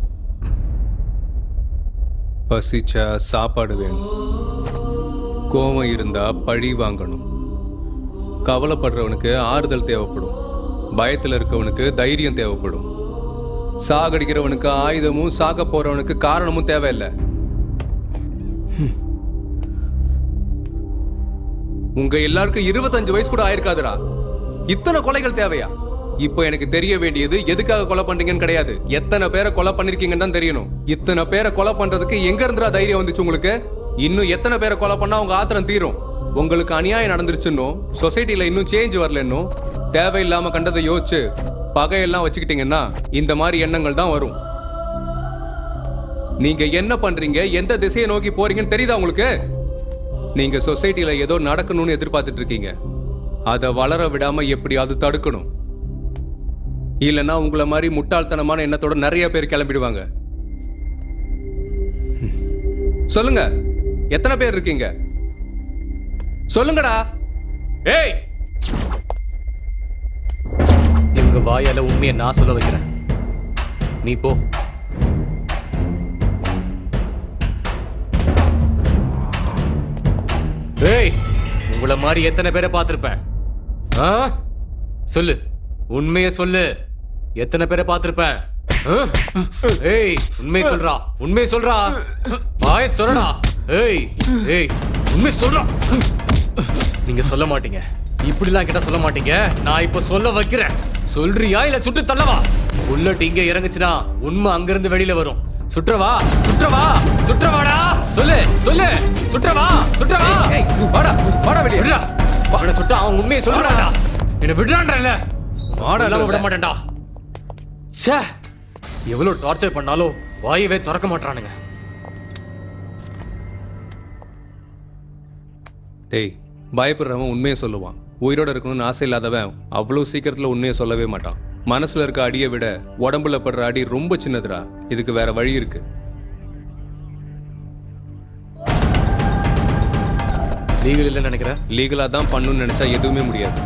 பசிச்சா சாப்பாடு வேணும் கோவம் இருந்தா பழி வாங்கணும் கவலைப்படுறவனுக்கு ஆறுதல் தேவைப்படும் பயத்தில் இருக்கவனுக்கு தைரியம் தேவைப்படும் சாகடிக்கிறவனுக்கு ஆயுதமும் சாக போறவனுக்கு காரணமும் தேவையில்லை ஹம். உங்க எல்லாருக்கும் இருபத்தஞ்சு வயசு கூட ஆயிருக்காதுடா இத்தனை கொலைகள் தேவையா இப்போ எனக்கு தெரிய வேண்டியது எதுக்காக கொலை பண்றீங்கன்னு கிடையாது எத்தனை பேரை கொலை பண்ணிருக்கீங்கன்னு தான் தெரியணும் இத்தனை பேரை கொலை பண்றதுக்கு எங்க இருந்துடா தைரியம் வந்துச்சு உங்களுக்கு இன்னும் எத்தனை பேரை கொலை பண்ணா உங்க ஆத்திரம் தீரும் உங்களுக்கு அநியாயம் நடந்துருச்சுன்னோ சொசைட்டில இன்னும் சேஞ்ச் வரலன்னோ தேவையில்லாம கண்டதை யோசிச்சு பகையெல்லாம் வச்சுக்கிட்டீங்கன்னா இந்த மாதிரி எண்ணங்கள் தான் வரும் நீங்க என்ன பண்றீங்க எந்த திசையை நோக்கி போறீங்கன்னு தெரியுதா உங்களுக்கு நீங்க சொசைட்டில ஏதோ நடக்கணும்னு எதிர்பார்த்துட்டு இருக்கீங்க அதை வளர விடாம எப்படியாவது தடுக்கணும் இல்லைன்னா உங்களை மாதிரி முட்டாள்தனமான எண்ணத்தோட நிறைய பேர் கிளம்பிடுவாங்க ம். சொல்லுங்க எத்தனை பேர் இருக்கீங்க சொல்லுங்கடா ஏய் இவங்க வாயால உண்மையை நான் சொல்ல வைக்கிறேன் நீ போ ஏய் உங்கள மாதிரி எத்தனை பேரை பார்த்திருப்பேன் ஆ? சொல்லு உண்மையை சொல்லு எத்தனை பேரை பார்த்திருப்பேன் ஆ? ஏய் உண்மை சொல்றா உண்மை சொல்றா வாய திறடா ஏய் ஏய் உண்மை சொல்றா நீங்க சொல்ல மாட்டீங்க இப்படிலாம் கிட்ட சொல்ல மாட்டீங்க நான் இப்ப சொல்ல வைக்கிறேன் சொல்றியா இல்ல சுட்டு தள்ளவா புல்லட் இங்க இறங்குச்சுன்னா உண்மை அங்கிருந்து வெளியில வரும் சுற்றவா சுற்றவா சுற்றவாடா சொல்லு சொல்லு சுற்றவா சுற்றவா வாடா வாடா வெளிய விடுடா அவனை சுட்டா அவன் உண்மையை சொல்றாடா என்ன விடுறான்றல வாடா இல்லாம விட மாட்டேன்டா ச்சே எவ்வளவு டார்ச்சர் பண்ணாலும் வாயவே திறக்க மாட்டானுங்க டேய் பயப்படுறவன் உண்மையை சொல்லுவான் உயிரோட இருக்கணும்னு ஆசை இல்லாதவன் அவ்வளோ சீக்கிரத்தில் உண்மையை சொல்லவே மாட்டான் மனசுல இருக்க அடியை விட உடம்புல படுற அடி ரொம்ப சின்னதுடா இதுக்கு வேற வழி இருக்கு லீகல் இல்லைன்னு நினைக்கிறேன் லீகலா தான் பண்ணணும்னு நினைச்சா எதுவுமே முடியாது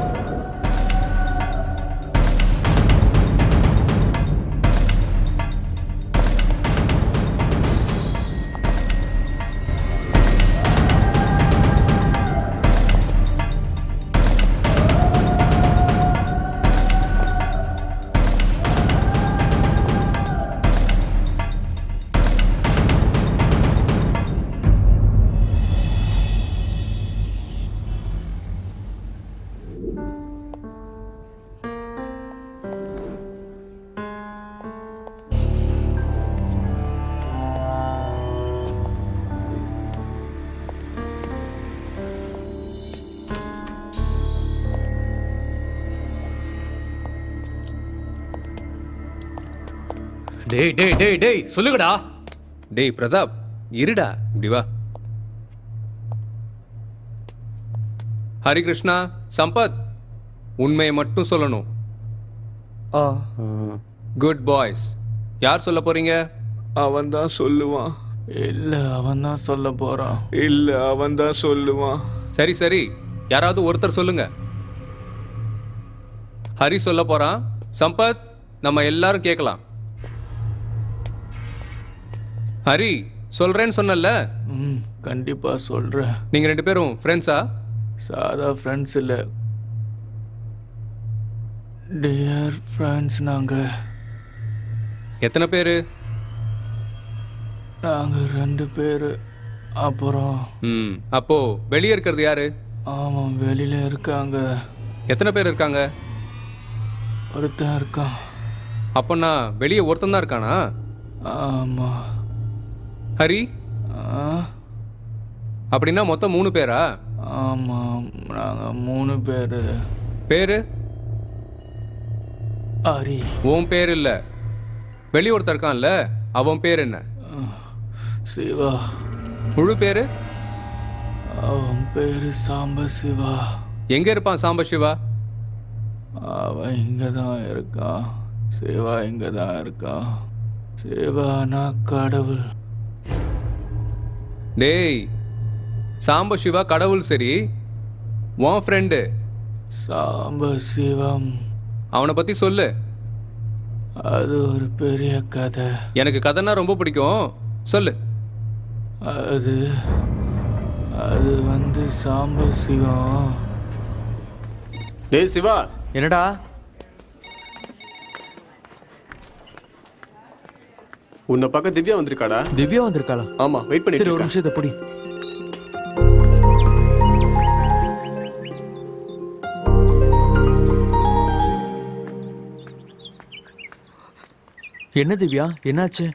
டேய் டேய் டேய் டேய் சொல்லுங்கடா டேய் பிரதாப் இருடா இப்படி வா ஹரிகிருஷ்ணா சம்பத் உண்மையை மட்டும் சொல்லணும் குட் பாய்ஸ் யார் சொல்ல போறீங்க அவன் தான் சொல்லுவான் இல்ல அவன் தான் சொல்ல போறான் இல்ல அவன் தான் சொல்லுவான் சரி சரி யாராவது ஒருத்தர் சொல்லுங்க ஹரி சொல்ல போறான் சம்பத் நம்ம எல்லாரும் கேட்கலாம் ஹரி சொல்றேன்னு சொன்னல ம் கண்டிப்பா சொல்றேன் நீங்க ரெண்டு பேரும் ஃப்ரெண்ட்ஸா சாதா ஃப்ரெண்ட்ஸ் இல்ல டியர் ஃப்ரெண்ட்ஸ் நாங்க எத்தனை பேரு நாங்க ரெண்டு பேரு அப்புறம் ம் அப்போ வெளியே இருக்கிறது யாரு ஆமா வெளியில இருக்காங்க எத்தனை பேர் இருக்காங்க ஒருத்தன் இருக்கான் அப்போனா வெளியே ஒருத்தன் தான் இருக்கானா ஆமா ஹரி அப்படின்னா மொத்தம் மூணு பேரா ஆமா நாங்க மூணு பேரு பேரு ஹரி உன் பேர் இல்ல வெளியே ஒருத்தன் இருக்கான்ல அவன் பேர் என்ன சிவா முழு பேரு அவன் பேரு சாம்ப சிவா எங்க இருப்பான் சாம்ப சிவா அவன் இங்க தான் இருக்கான் சிவா இங்க தான் இருக்கான் சிவா நான் கடவுள் டேய் சாம்ப சிவா கடவுள் சரி உன் ஃப்ரெண்டு சாம்ப சிவம் அவனை பத்தி சொல்லு அது ஒரு பெரிய கதை எனக்கு கதைன்னா ரொம்ப பிடிக்கும் சொல்லு அது அது வந்து சாம்ப சிவம் டேய் சிவா என்னடா உன்னை பார்க்க திவ்யா வந்திருக்காடா திவ்யா வந்திருக்காளா ஆமா வெயிட் பண்ணி சரி ஒரு நிமிஷம் இதை பிடி என்ன திவ்யா என்னாச்சு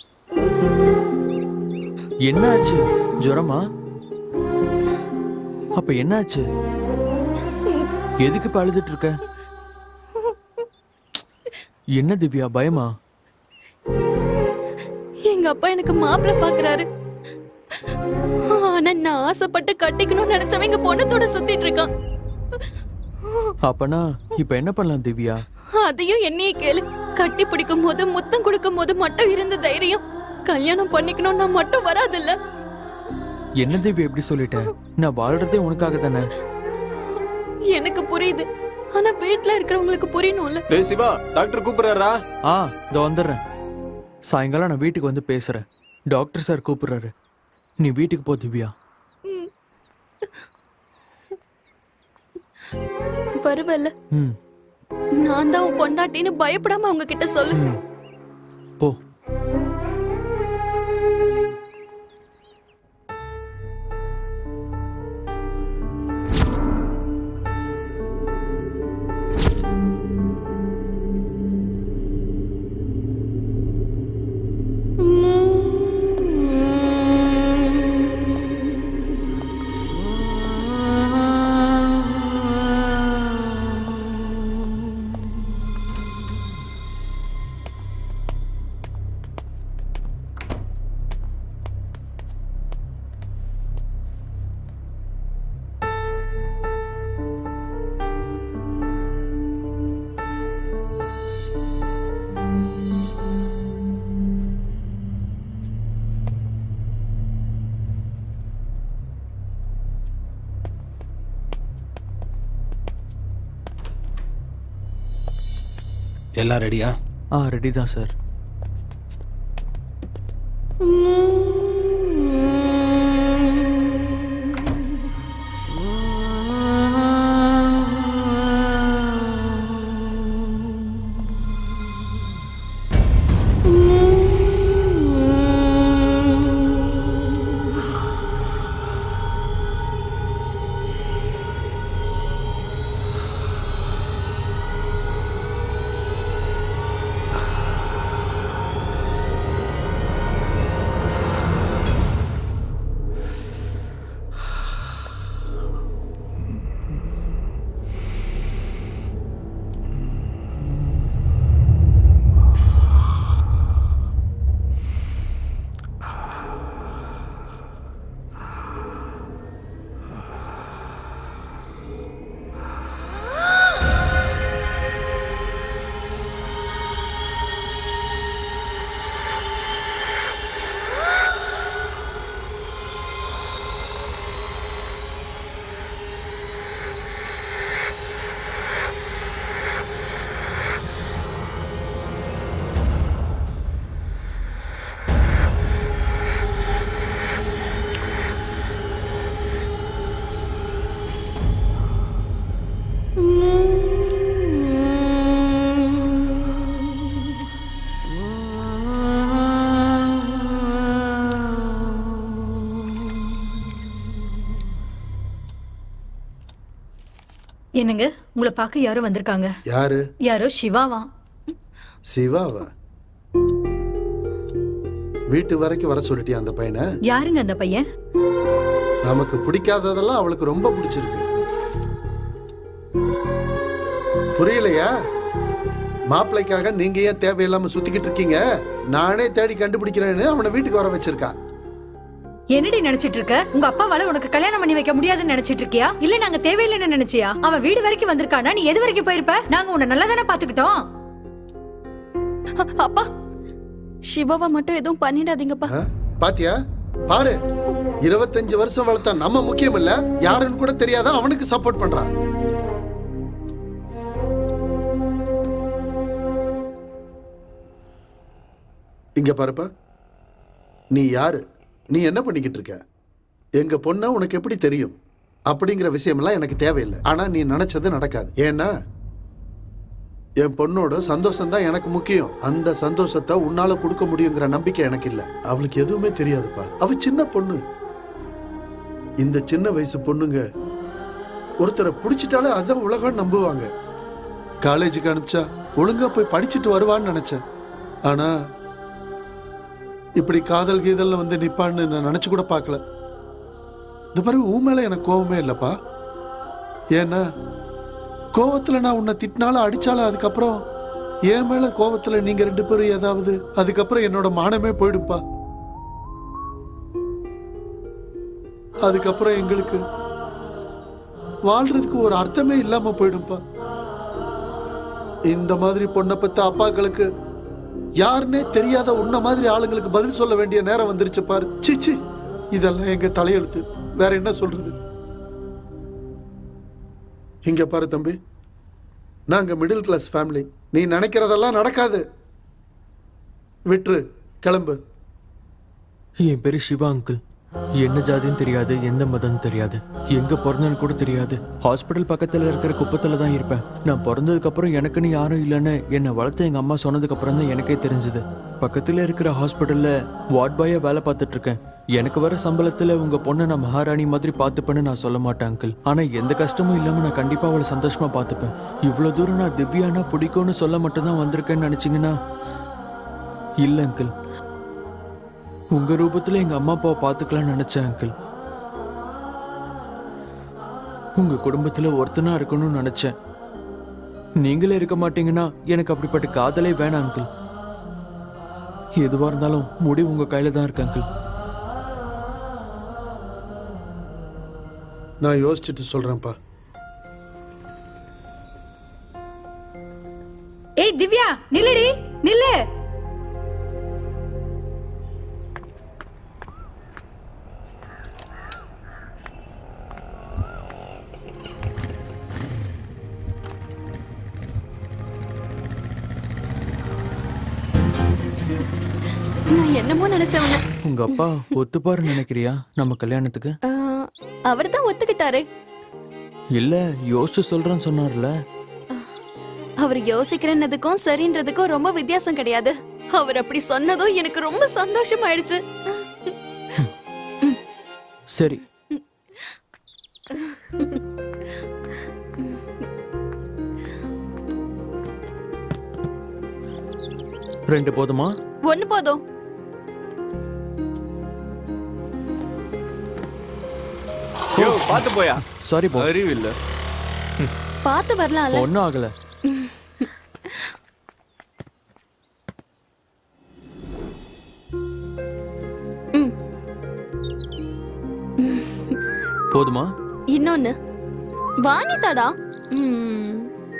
என்னாச்சு ஜுரமா அப்ப என்னாச்சு எதுக்கு இப்ப அழுதுட்டு இருக்க என்ன திவ்யா பயமா எங்க அப்பா எனக்கு மாப்பிள்ளை பாக்குறாரு ஆனா நான் ஆசைப்பட்டு கட்டிக்கணும்னு நினைச்சவன் எங்க பொண்ணத்தோட சுத்திட்டு இருக்கான் அப்பனா இப்ப என்ன பண்ணலாம் திவ்யா அதையும் என்னையே கேளு கட்டி பிடிக்கும் போது முத்தம் கொடுக்கும் போது மட்டும் இருந்த தைரியம் கல்யாணம் பண்ணிக்கணும்னா மட்டும் வராதுல்ல என்ன திவ்யா எப்படி சொல்லிட்ட நான் வாழ்றதே உனக்காக தானே எனக்கு புரியுது ஆனா வீட்ல இருக்கிறவங்களுக்கு புரியணும்ல டேய் சிவா டாக்டர் கூப்பிடுறாரா ஆ இதோ வந்துடுறேன் சாயங்காலம் நான் வீட்டுக்கு வந்து பேசுறேன் டாக்டர் சார் கூப்பிடுறாரு நீ வீட்டுக்கு போ திவ்யா வருவல்ல ம் நான் தான் உன் பொண்டாட்டின்னு பயப்படாம அவங்க கிட்ட சொல்லு போ எல்லாம் ரெடியா ஆ ரெடி தான் சார் என்னங்க உங்களை பார்க்க யாரோ வந்திருக்காங்க யாரு யாரோ சிவாவா சிவாவா வீட்டு வரைக்கும் வர சொல்லிட்டியா அந்த பையனை யாருங்க அந்த பையன் நமக்கு பிடிக்காததெல்லாம் அவளுக்கு ரொம்ப பிடிச்சிருக்கு புரியலையா மாப்பிள்ளைக்காக நீங்க ஏன் தேவையில்லாம சுத்திக்கிட்டு இருக்கீங்க நானே தேடி கண்டுபிடிக்கிறேன்னு அவனை வீட்டுக்கு வர வச்சிருக்கா என்னடி நினைச்சிட்டு இருக்க உங்க அப்பாவால உனக்கு கல்யாணம் பண்ணி வைக்க முடியாதுன்னு நினைச்சிட்டு இருக்கியா இல்ல நாங்க தேவையில்லைன்னு நினைச்சியா அவன் வீடு வரைக்கும் வந்திருக்கானா நீ எது வரைக்கும் போயிருப்ப நாங்க உன்னை நல்லா தானே பாத்துக்கிட்டோம் அப்பா சிவாவை மட்டும் எதுவும் பண்ணிடாதீங்கப்பா பாத்தியா பாரு இருபத்தஞ்சு வருஷம் வளர்த்தா நம்ம முக்கியம் இல்ல யாருன்னு கூட தெரியாத அவனுக்கு சப்போர்ட் பண்றான் இங்க பாருப்பா நீ யாரு நீ என்ன பண்ணிக்கிட்டு இருக்க எங்க பொண்ண உனக்கு எப்படி தெரியும் அப்படிங்கிற விஷயமெல்லாம் எனக்கு தேவையில்லை ஆனா நீ நினைச்சது நடக்காது ஏன்னா என் பொண்ணோட சந்தோஷம் தான் எனக்கு முக்கியம் அந்த சந்தோஷத்தை உன்னால கொடுக்க முடியுங்கிற நம்பிக்கை எனக்கு இல்ல அவளுக்கு எதுவுமே தெரியாதுப்பா அவ சின்ன பொண்ணு இந்த சின்ன வயசு பொண்ணுங்க ஒருத்தரை பிடிச்சிட்டாலே அதான் உலகம் நம்புவாங்க காலேஜுக்கு அனுப்பிச்சா ஒழுங்கா போய் படிச்சுட்டு வருவான்னு நினைச்சேன் ஆனா இப்படி காதல் கீதல்ல வந்து நிப்பான்னு நான் நினைச்சு கூட பார்க்கல இந்த பாரு உன் மேல எனக்கு கோவமே இல்லப்பா ஏன்னா கோவத்துல நான் உன்னை திட்டினாலும் அடிச்சாலும் அதுக்கப்புறம் என் மேல கோவத்துல நீங்க ரெண்டு பேரும் ஏதாவது அதுக்கப்புறம் என்னோட மானமே போயிடும்பா அதுக்கப்புறம் எங்களுக்கு வாழ்றதுக்கு ஒரு அர்த்தமே இல்லாம போயிடும்பா இந்த மாதிரி பொண்ணை பத்த அப்பாக்களுக்கு யாருன்னே தெரியாத உன்ன மாதிரி ஆளுங்களுக்கு பதில் சொல்ல வேண்டிய நேரம் வந்துருச்சு பாரு சிச்சி இதெல்லாம் எங்க தலையெழுத்து வேற என்ன சொல்றது இங்க பாரு தம்பி நாங்க மிடில் கிளாஸ் ஃபேமிலி நீ நினைக்கிறதெல்லாம் நடக்காது விட்டுரு கிளம்பு என் பேரு சிவா அங்கிள் என்ன ஜாதின்னு தெரியாது எந்த மதம்னு தெரியாது எங்க பிறந்தேன்னு கூட தெரியாது ஹாஸ்பிட்டல் பக்கத்துல இருக்கிற குப்பத்துல தான் இருப்பேன் நான் பிறந்ததுக்கு அப்புறம் எனக்குன்னு யாரும் இல்லைன்னு என்னை வளர்த்து எங்க அம்மா சொன்னதுக்கு அப்புறம் தான் எனக்கே தெரிஞ்சது பக்கத்துல இருக்கிற ஹாஸ்பிட்டல்ல வார்ட் பாயா வேலை பார்த்துட்டு இருக்கேன் எனக்கு வர சம்பளத்துல உங்க பொண்ணை நான் மகாராணி மாதிரி பார்த்துப்பேன்னு நான் சொல்ல மாட்டேன் அங்கிள் ஆனா எந்த கஷ்டமும் இல்லாம நான் கண்டிப்பா அவளை சந்தோஷமா பார்த்துப்பேன் இவ்வளவு தூரம் நான் திவ்யானா பிடிக்கும்னு சொல்ல மட்டும்தான் வந்திருக்கேன்னு நினைச்சீங்கன்னா இல்ல அங்கிள் உங்க ரூபத்துல எங்க அம்மா அப்பாவை பார்த்துக்கலாம்னு நினைச்சேன் அங்கிள் உங்க குடும்பத்துல ஒருத்தனா இருக்கணும்னு நினைச்சேன் நீங்களே இருக்க மாட்டீங்கன்னா எனக்கு அப்படிப்பட்ட காதலே வேணாம் அங்கிள் எதுவா இருந்தாலும் முடிவு உங்க கையில தான் இருக்கு அங்கிள் நான் யோசிச்சுட்டு சொல்றேன்ப்பா ஏய் திவ்யா நில்லுடி நில்லு நான் என்னமோ நினைச்சவன உங்க அப்பா ஒத்துப்பாருன்னு நினைக்கிறியா நம்ம கல்யாணத்துக்கு அவர் தான் ஒத்துக்கிட்டாரு இல்ல யோசிச்சு சொல்றேன்னு சொன்னார்ல அவர் யோசிக்கிறேன்னதுக்கும் சரின்றதுக்கும் ரொம்ப வித்தியாசம் கிடையாது அவர் அப்படி சொன்னதும் எனக்கு ரொம்ப சந்தோஷமாயிடுச்சு சரி ரெண்டு போதுமா ஒண்ணு போதும் யோ பாத்து போயா சாரி பாஸ் அறிவு இல்ல பார்த்து வரலாம்ல ஒன்னும் ஆகல போதுமா இன்னொன்னு வாங்கித்தாடா ம்.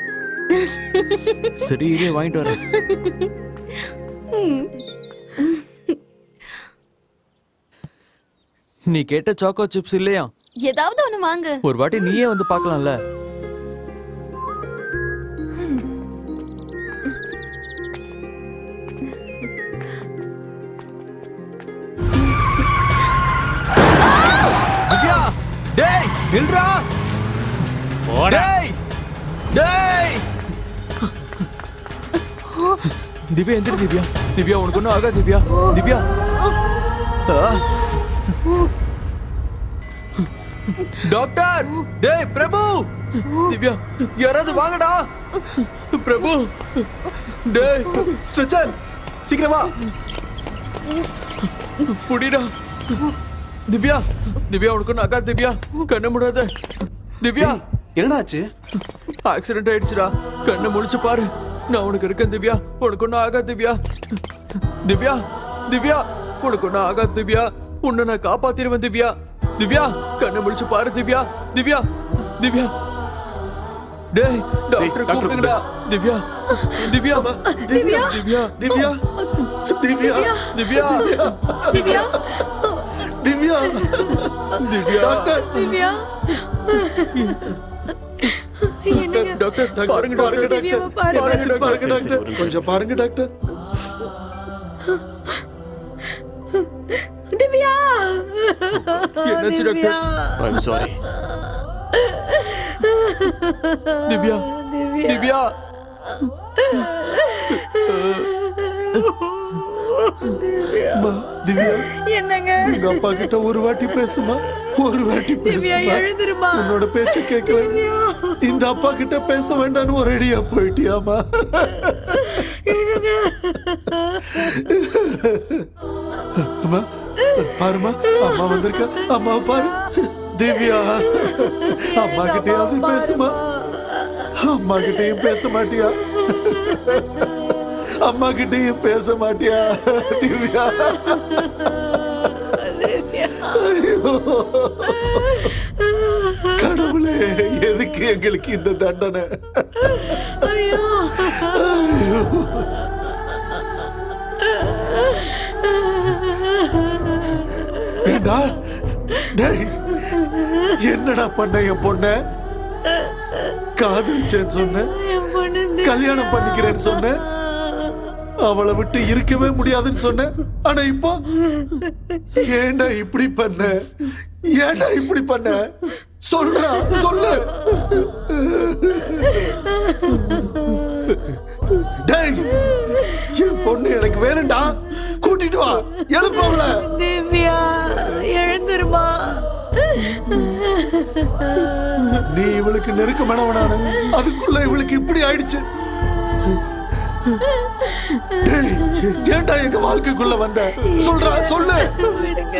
சரி இதே வாங்கிட்டு வரேன் ம். நீ கேட்ட சாக்கோ சிப்ஸ் இல்லையா ஏதாவது ஒண்ணு வாங்கு ஒரு வாட்டி நீயே வந்து பார்க்கலாம்ல திவ்யா டேய் நில்றா டேய் டேய் திவ்யா எந்திரி திவ்யா திவ்யா உனக்கு ஒன்றும் ஆகாது திவ்யா திவ்யா ஆ. டாக்டர் டேய் பிரபு திவ்யா யாராவது வாங்கடா பிரபு டேய் ஸ்ட்ரெச்சர் சீக்கிரமா புடிடா திவ்யா திவ்யா உனக்கு ஒன்றும் ஆகாது திவ்யா கண்ணை மூடாத திவ்யா என்னடாச்சு ஆக்சிடென்ட் ஆயிடுச்சுடா கண்ணை முழிச்சு பாரு நான் உனக்கு இருக்கேன் திவ்யா உனக்கு ஒன்றும் ஆகாது திவ்யா திவ்யா திவ்யா உனக்கு ஒன்றும் ஆகாது திவ்யா உன்னை நான் காப்பாத்திருவேன் திவ்யா திவ்யா கண்ணை முடிச்சு பாரு திவ்யா திவ்யா திவ்யா டேய் டாக்டர் கூப்பிடுங்கடா திவ்யா திவ்யா திவ்யா திவ்யா திவ்யா திவ்யா திவ்யா திவ்யா திவ்யா திவ்யா டாக்டர் திவ்யா டாக்டர் பாருங்க டாக்டர் திவ்யாவை பாருங்க. பாருங்க பாருங்க டாக்டர் கொஞ்சம் பாருங்க டாக்டர் திவ்யா என்னாச்சு doctor I'm sorry Divya Divya அம்மா, திவ்யா என்னங்க உங்க அப்பா கிட்ட ஒரு வாட்டி பேசுமா ஒரு வாட்டி திவ்யா பேசுமா எழுந்திருமா உன்னோட பேச்ச கேட்கல இந்த அப்பா கிட்ட பேச வேண்டாம்னு ஒரேடியா போயிட்டியாமா அம்மா பாருமா அம்மா வந்திருக்கா அம்மாவை பாரு திவ்யா அம்மா கிட்டயாவது பேசுமா அம்மா கிட்டயும் பேச மாட்டியா அம்மா கிட்டயும் பேச மாட்டியா திவ்யா ஐயோ. கடவுளே எதுக்கு எங்களுக்கு இந்த தண்டனை ஐயோ ஐயோ. ஏண்டா டேய் என்னடா பண்ண என் பொண்ண காதலிச்சேன்னு சொன்ன என் பொண்ணு திவ்யா. கல்யாணம் பண்ணிக்கிறேன்னு சொன்ன அவளை விட்டு இருக்கவே முடியாதுன்னு சொன்ன ஆனா இப்போ ஏன்டா இப்படி பண்ண ஏன்டா இப்படி பண்ண சொல்றா சொல்லு டேய் என் பொண்ணு எனக்கு வேணும்டா கூட்டிட்டு வா எழுப்பு அவளை திவ்யா எழுந்திருமா நீ இவளுக்கு நெருக்கமானவனான அதுக்குள்ள இவளுக்கு இப்படி ஆயிடுச்சு டேய், ஏன்டா எங்க வாழ்க்கைக்குள்ள வந்த சொல்றா சொல்லு விடுங்க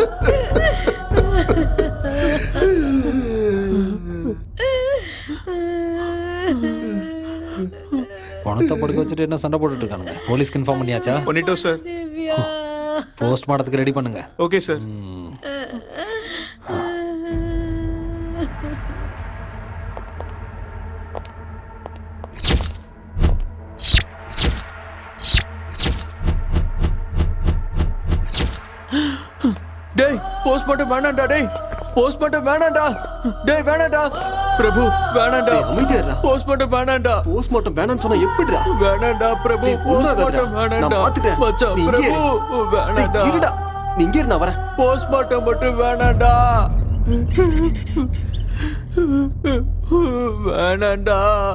பணத்தை படுக்க வச்சுட்டு என்ன சண்டை போட்டுட்டு இருக்கானுங்க போலீஸ்க்கு இன்ஃபார்ம் பண்ணியாச்சா பண்ணிட்டோம் சார் திவ்யா போஸ்ட் மார்ட்டத்துக்கு ரெடி பண்ணுங்க ஓகே சார் டேய் போஸ்ட்மார்ட்டம் வேணாம்டா டேய் போஸ்ட்மார்ட்டம் வேணாம்டா டேய் வேணாம்டா பிரபு வேணாம்டா அமைதியா போஸ்ட்மார்ட்டம் வேணாம்டா போஸ்ட்மார்ட்டம் வேணாம்னு சொன்னா எப்படிடா வேணாம்டா பிரபு டேய், ஒண்ணும் ஆகாதுடா. போஸ்ட்மார்ட்டம் நான் வேணாம்டா பாத்துக்கிறேன். மச்சான் நீ இங்கே பிரபு இரு. வேணாம்டா டேய், இருடா. நீ இங்கே இரு, நான் வரேன் போஸ்ட்மார்ட்டம் மட்டும் வேணாம்டா வேணாம்டா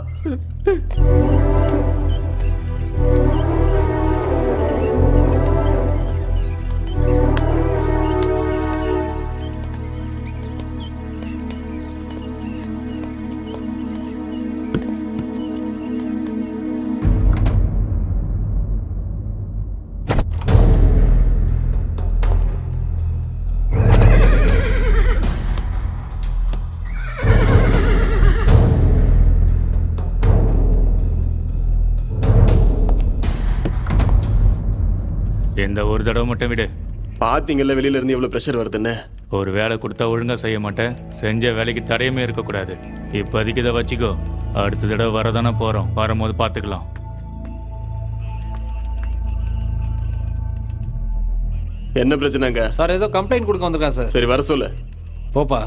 எந்த ஒரு தடவை மட்டும் விடு பாத்தீங்கல்ல வெளியில இருந்து எவ்வளவு பிரஷர் வருதுன்னு ஒரு வேலை கொடுத்தா ஒழுங்கா செய்ய மாட்டேன் செஞ்ச வேலைக்கு தடையுமே இருக்கக்கூடாது இப்போதைக்கு இதை வச்சுக்கோ அடுத்த தடவை வரதானே போகிறோம் வரும்போது பார்த்துக்கலாம் என்ன பிரச்சனைங்க சார் ஏதோ கம்ப்ளைண்ட் கொடுக்க வந்திருக்கான் சார் சரி வர சொல்லு போப்பா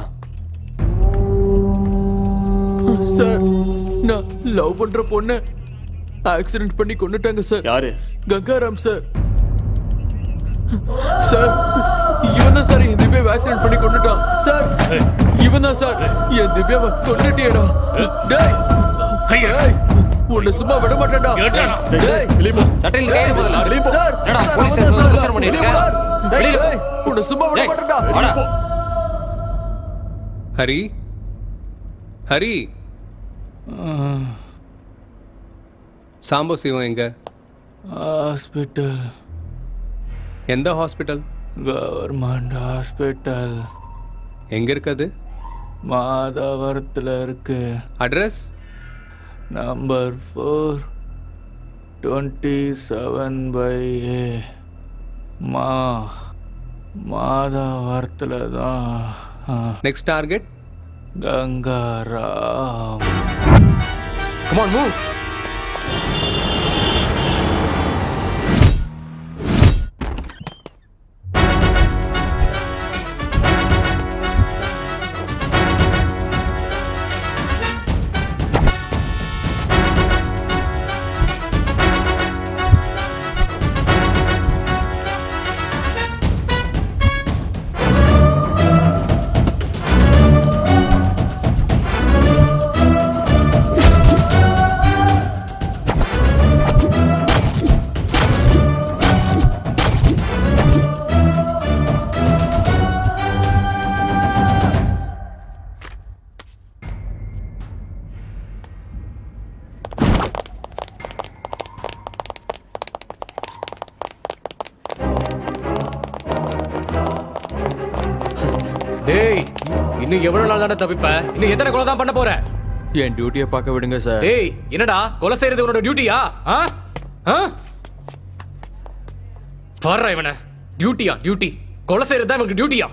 சார் நான் லவ் பண்ற பொண்ணு ஆக்சிடென்ட் பண்ணி கொண்டுட்டாங்க சார் யாரு கங்காராம் சார் சார் இவன் தான் சார் என் திவ்யாவை ஆக்சிடென்ட் பண்ணி கொண்டுட்டான் சார் இவன் தான் சார் என் திவ்யாவை கொண்டுட்டியடா டேய் டேய், உன்னை சும்மா விட மாட்டேன்டா டேய் சட்டையில் கையில முதல்ல வெளிய போ. சார், என்னடா சார், போலீஸ் அவன் தான் ஸ்டேஷன்ல சார். பிரச்சனை பண்ணிட்டு வெளிய போ. இருக்க? டேய், வெளியில போ. டேய், உன்னை சும்மா விட டேய், மாட்டேன்டா வாடா. ஹரி ஹரி சாம்போ சிவம் எங்க ஹாஸ்பிட்டல் எந்த ஹாஸ்பிட்டல் கவர்மெண்ட் ஹாஸ்பிட்டல் எங்க இருக்குது மாதாவரத்தில் இருக்கு address number four twenty seven by A மா மாத வாரத்தில் தான் next target Gangaram Come on, move. டேய் இன்னும் எவ்வளவு நாள் தானே தப்பிப்ப இன்னும் எத்தனை கொலை தான் பண்ண போற என் டியூட்டியை பார்க்க விடுங்க சார் டேய் என்னடா கொலை செய்யறது உன்னோட டியூட்டியா ஆ ஆ பாடுறா இவனை டியூட்டியா டியூட்டி கொலை செய்யறது தான் இவனுக்கு டியூட்டியா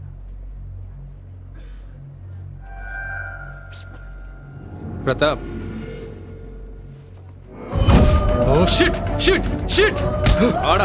Pratap oh shit shit shit ஆடா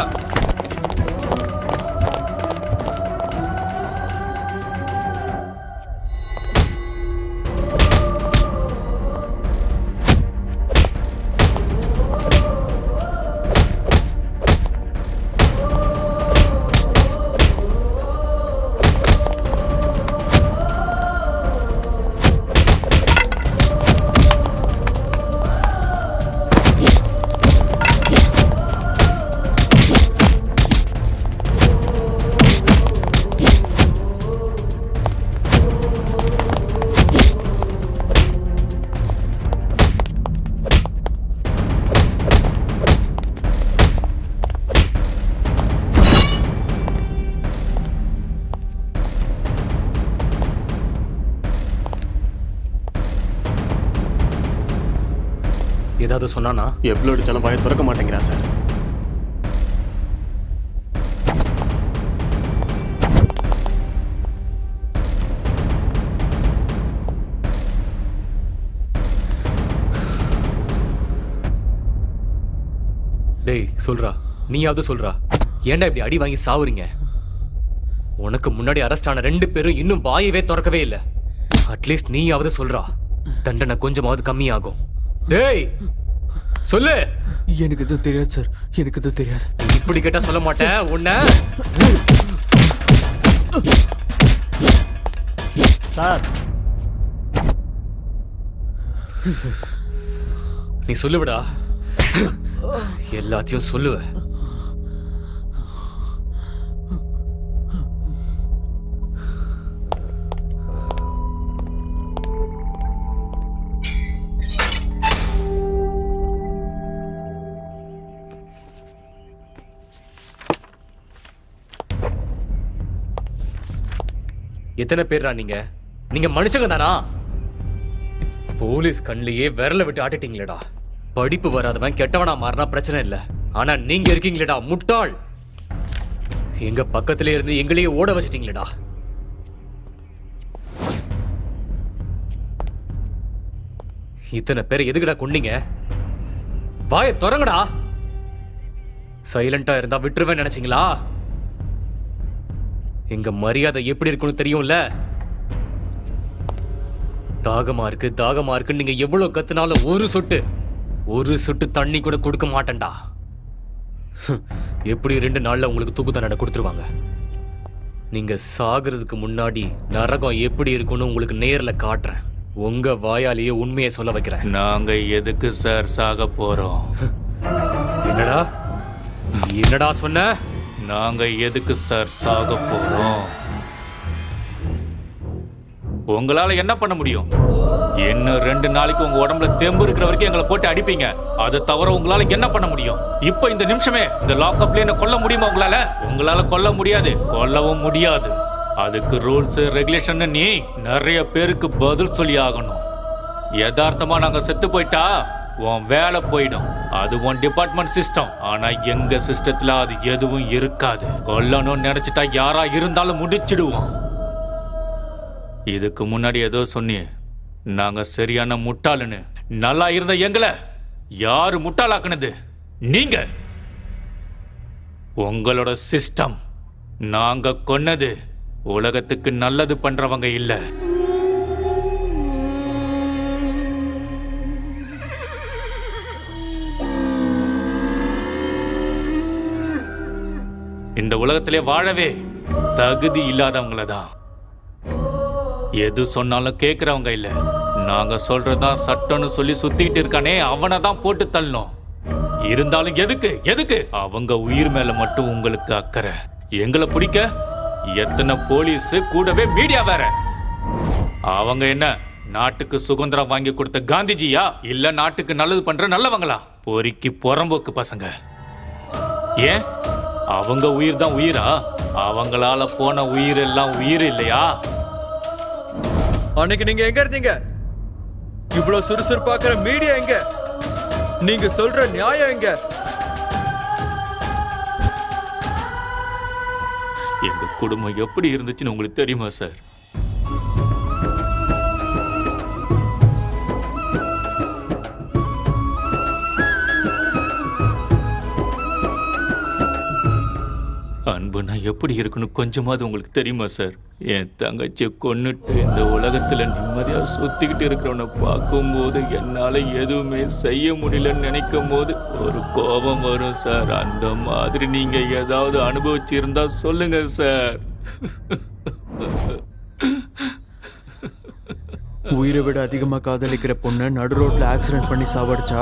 ஏதாவது சொன்னானா எவ்வளோ அடிச்சாலும் வாயை திறக்க மாட்டேங்கிறா சார் டேய் சொல்றா நீயாவது சொல்றா ஏன்டா இப்படி அடி வாங்கி சாவுறீங்க உனக்கு முன்னாடி அரெஸ்ட் ஆன ரெண்டு பேரும் இன்னும் வாயவே திறக்கவே இல்லை அட்லீஸ்ட் நீயாவது சொல்றா தண்டனை கொஞ்சமாவது கம்மியாகும் டேய் சொல்லு எனக்கு எதுவும் தெரியாது சார் எனக்கு எதுவும் தெரியாது இப்படி கேட்டா சொல்ல மாட்டேன் உன்ன சார் நீ சொல்லுவிடா எல்லாத்தையும் சொல்லுவ எத்தனை பேர்ரா நீங்க நீங்க மனுஷங்க தானா போலீஸ் கண்ணிலேயே விரல விட்டு ஆட்டிட்டீங்களேடா படிப்பு வராதவன் கெட்டவனா மாறினா பிரச்சனை இல்ல ஆனா நீங்க இருக்கீங்களேடா முட்டாள் எங்க பக்கத்திலே இருந்து எங்களையே ஓட வச்சிட்டீங்களேடா இத்தனை பேர் எதுக்குடா கொன்னீங்க வாயை திறங்கடா சைலண்டா இருந்தா விட்டுருவேன் நினைச்சீங்களா எங்க மரியாதை எப்படி இருக்குன்னு தெரியும்ல தாகமா இருக்கு தாகமா இருக்குன்னு நீங்க எவ்வளவு கத்துனாலும் ஒரு சொட்டு ஒரு சொட்டு தண்ணி கூட கொடுக்க மாட்டேன்டா ஹம், எப்படி ரெண்டு நாள்ல உங்களுக்கு தூக்கு தண்டனை கொடுத்துருவாங்க நீங்க சாகுறதுக்கு முன்னாடி நரகம் எப்படி இருக்கும்னு உங்களுக்கு நேர்ல காட்டுறேன் உங்க வாயாலேயே உண்மையை சொல்ல வைக்கிறேன் நாங்க எதுக்கு சார் சாக போறோம் என்னடா என்னடா சொன்ன நாங்க எதுக்கு சார் சாக போறோம் உங்களால என்ன பண்ண முடியும் இன்னும் ரெண்டு நாளைக்கு உங்க உடம்புல தெம்பு இருக்கிற வரைக்கும் எங்களை போட்டு அடிப்பீங்க அதை தவிர உங்களால என்ன பண்ண முடியும் இப்ப இந்த நிமிஷமே இந்த லாக்அப்ல என்ன கொல்ல முடியுமா உங்களால உங்களால கொல்ல முடியாது கொல்லவும் முடியாது அதுக்கு ரூல்ஸ் ரெகுலேஷன் நீ நிறைய பேருக்கு பதில் சொல்லி ஆகணும் யதார்த்தமா நாங்க செத்து போயிட்டா உன் வேலை போயிடும் அது உன் டிபார்ட்மெண்ட் சிஸ்டம் ஆனா எங்க சிஸ்டத்துல அது எதுவும் இருக்காது கொல்லணும்னு நினைச்சிட்டா யாரா இருந்தாலும் முடிச்சிடுவோம் இதுக்கு முன்னாடி ஏதோ சொன்னியே நாங்க சரியான முட்டாளுன்னு நல்லா இருந்த எங்களை யாரு முட்டாளாக்குனது நீங்க உங்களோட சிஸ்டம் நாங்க கொன்னது உலகத்துக்கு நல்லது பண்றவங்க இல்ல இந்த உலகத்திலே வாழவே தகுதி இல்லாதவங்கள தான் எது சொன்னாலும் கேக்குறவங்க இல்ல நாங்க சொல்றதா சட்டம்னு சொல்லி சுத்திட்டு இருக்கானே அவனை தான் போட்டு தள்ளணும் இருந்தாலும் எதுக்கு எதுக்கு அவங்க உயிர் மேல மட்டும் உங்களுக்கு அக்கறை எங்களை பிடிக்க எத்தனை போலீஸ் கூடவே மீடியா வேற அவங்க என்ன நாட்டுக்கு சுதந்திரம் வாங்கி கொடுத்த காந்திஜியா இல்ல நாட்டுக்கு நல்லது பண்ற நல்லவங்களா பொறுக்கி புறம்போக்கு பசங்க ஏன் அவங்க உயிர் தான் உயிரா அவங்களால போன உயிர் எல்லாம் உயிர் இல்லையா அன்னைக்கு நீங்க எங்க இருந்தீங்க இவ்வளவு சுறுசுறுப்பாக்குற மீடியா எங்க நீங்க சொல்ற நியாயம் எங்க எங்க குடும்பம் எப்படி இருந்துச்சுன்னு உங்களுக்கு தெரியுமா சார் அன்புனா எப்படி இருக்குன்னு கொஞ்சமாவது உங்களுக்கு தெரியுமா சார் என் தங்கச்சியை கொன்னுட்டு இந்த உலகத்துல நிம்மதியா சுத்திக்கிட்டு இருக்கிறவனை பார்க்கும்போது என்னால எதுவுமே செய்ய முடியலன்னு நினைக்கும் போது ஒரு கோபம் வரும் சார் அந்த மாதிரி நீங்க ஏதாவது அனுபவிச்சிருந்தா சொல்லுங்க சார் உயிரை விட அதிகமா காதலிக்கிற பொண்ணை நடு ரோட்ல ஆக்சிடென்ட் பண்ணி சாவடிச்சா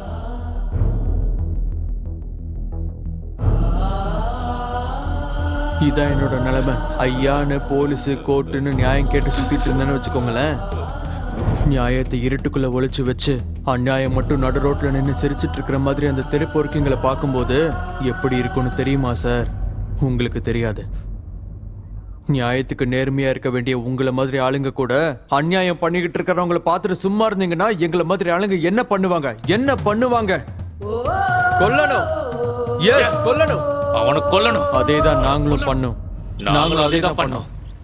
இதான் என்னோட நிலைமை ஐயான்னு போலீஸ் கோர்ட்டுன்னு நியாயம் கேட்டு சுத்திட்டு இருந்தேன்னு வச்சுக்கோங்களேன் நியாயத்தை இருட்டுக்குள்ள ஒளிச்சு வச்சு அநியாயம் மட்டும் நடு ரோட்ல நின்று சிரிச்சிட்டு இருக்கிற மாதிரி அந்த தெருப்பொறுக்கிங்களை பார்க்கும்போது எப்படி இருக்கும்னு தெரியுமா சார் உங்களுக்கு தெரியாது நியாயத்துக்கு நேர்மையா இருக்க வேண்டிய உங்களை மாதிரி ஆளுங்க கூட அநியாயம் பண்ணிக்கிட்டு இருக்கிறவங்கள பார்த்துட்டு சும்மா இருந்தீங்கன்னா எங்களை மாதிரி ஆளுங்க என்ன பண்ணுவாங்க என்ன பண்ணுவாங்க கொல்லணும் எஸ் கொல்லணும் அவனை கொல்லணும் அதே தான் நாங்களும் பண்ணோம் நாங்களும் அதே தான் பண்ணோம்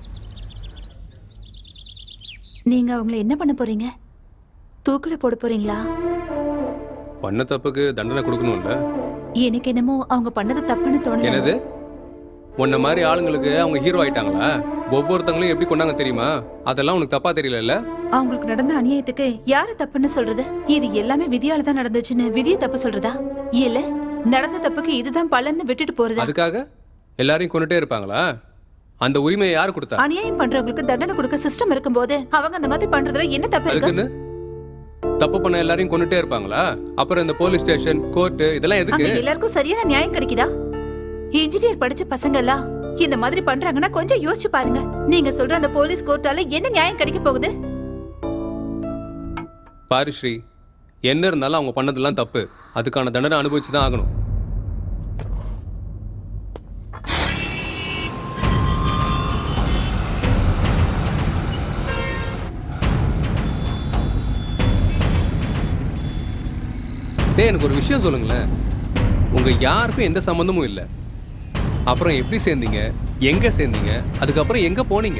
நீங்க அவங்கள என்ன பண்ண போறீங்க தூக்குல போட போறீங்களா பண்ண தப்புக்கு தண்டனை கொடுக்கணும்ல எனக்கு என்னமோ அவங்க பண்ணது தப்புன்னு தோணுது என்னது உன்ன மாதிரி ஆளுங்களுக்கு அவங்க ஹீரோ ஆயிட்டாங்களா ஒவ்வொருத்தவங்களையும் எப்படி கொண்டாங்க தெரியுமா அதெல்லாம் உனக்கு தப்பா தெரியல அவங்களுக்கு நடந்த அநியாயத்துக்கு யாரு தப்புன்னு சொல்றது இது எல்லாமே விதியால தான் நடந்துச்சுன்னு விதியை தப்பு சொல்றதா இல்ல நடந்த தப்புக்கு இதுதான் பலன்னு விட்டுட்டு போறதா அதுக்காக எல்லாரையும் கொண்டுட்டே இருப்பாங்களா அந்த உரிமையை யார் கொடுத்தா அநியாயம் பண்றவங்களுக்கு தண்டனை கொடுக்க சிஸ்டம் இருக்கும்போது அவங்க அந்த மாதிரி பண்றதுல என்ன தப்பு இருக்கு அதுக்குன்னு தப்பு பண்ண எல்லாரையும் கொண்டுட்டே இருப்பாங்களா அப்புறம் இந்த போலீஸ் ஸ்டேஷன் கோர்ட்டு இதெல்லாம் அங்க எதுக்கு எல்லாருக்கும் சரியான நியாயம் கிடைக்குதா இன்ஜினியர் படிச்ச பசங்க எல்லாம் இந்த மாதிரி பண்றாங்கன்னா கொஞ்சம் யோசிச்சு பாருங்க நீங்க சொல்ற அந்த போலீஸ் கோர்ட்டால என்ன நியாயம் கிடைக்க போகுது பாரு ஸ்ரீ என்ன இருந்தாலும் அவங்க பண்ணதெல்லாம் தப்பு அதுக்கான தண்டனை அனுபவிச்சு தான் ஆகணும் டேய் எனக்கு ஒரு விஷயம் சொல்லுங்களேன் உங்க யாருக்கும் எந்த சம்மந்தமும் இல்லை அப்புறம் எப்படி சேர்ந்தீங்க எங்க சேர்ந்தீங்க அதுக்கப்புறம் எங்க போனீங்க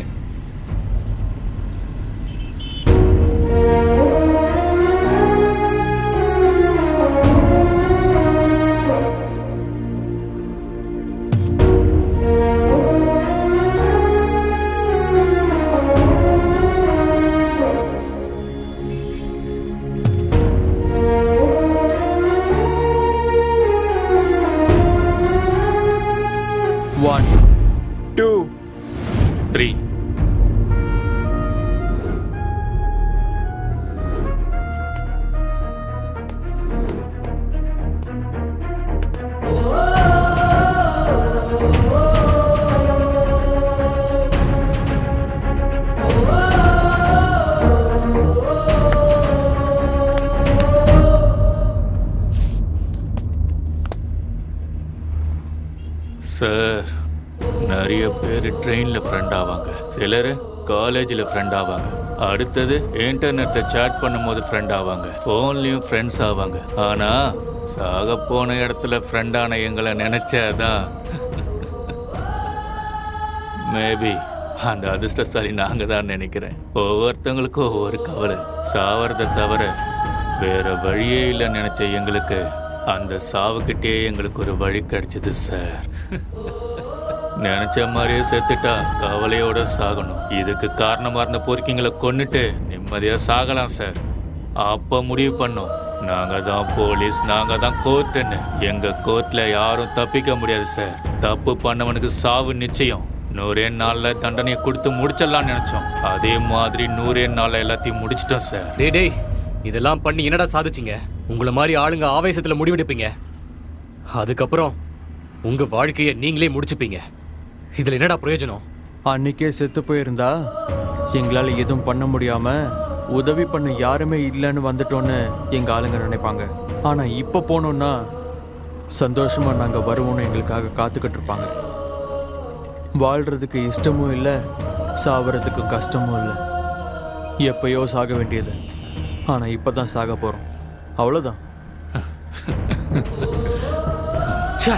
ஒன் டூ த்ரீ சார் நிறைய பேர் ட்ரெயினில் ஃப்ரெண்ட் ஆவாங்க சிலர் காலேஜில் ஃப்ரெண்ட் ஆவாங்க அடுத்தது இன்டர்நெட்ல சேட் பண்ணும்போது ஃப்ரெண்ட் ஆவாங்க ஃபோன்லயும் ஃப்ரெண்ட்ஸ் ஆவாங்க ஆனா சாக போன இடத்துல ஃப்ரெண்டான எங்களை நினைச்சாதான் மேபி அந்த அதிர்ஷ்டசாலி நாங்க தான் நினைக்கிறேன் ஒவ்வொருத்தவங்களுக்கும் ஒவ்வொரு கவலை சாவறதை தவிர வேற வழியே இல்லைன்னு நினைச்ச எங்களுக்கு அந்த சாவுக்கிட்டே எங்களுக்கு ஒரு வழி கிடைச்சது சார் நினைச்ச மாதிரியே செத்துட்டா கவலையோட சாகணும் இதுக்கு காரணமா இருந்த பொறுக்கிங்களை கொன்னுட்டு நிம்மதியா சாகலாம் சார் அப்ப முடிவு பண்ணோம் நாங்க தான் போலீஸ் நாங்க தான் கோர்ட்டுன்னு எங்க கோர்ட்ல யாரும் தப்பிக்க முடியாது சார் தப்பு பண்ணவனுக்கு சாவு நிச்சயம் நூறே நாள்ல தண்டனையை கொடுத்து முடிச்சிடலாம்னு நினைச்சோம் அதே மாதிரி நூறே நாள்ல எல்லாத்தையும் முடிச்சிட்டோம் சார் டேய் டேய் இதெல்லாம் பண்ணி என்னடா சாதிச்சீங்க உங்களை மாதிரி ஆளுங்க ஆவேசத்துல முடிவெடுப்பீங்க அதுக்கப்புறம் உங்க வாழ்க்கையை நீங்களே முடிச்சுப்பீங்க இதுல என்னடா பிரயோஜனம் அன்னைக்கே செத்து போயிருந்தா எங்களால எதுவும் பண்ண முடியாம உதவி பண்ண யாருமே இல்லைன்னு வந்துட்டோன்னு எங்க ஆளுங்க நினைப்பாங்க ஆனா இப்ப போனோம்னா சந்தோஷமா நாங்க வருவோம்னு எங்களுக்காக காத்துக்கிட்டு இருப்பாங்க வாழ்றதுக்கு இஷ்டமும் இல்லை சாவறதுக்கு கஷ்டமும் இல்லை எப்பயோ சாக வேண்டியது ஆனா இப்பதான் சாக போறோம் அவ்வளவுதான் ச்சே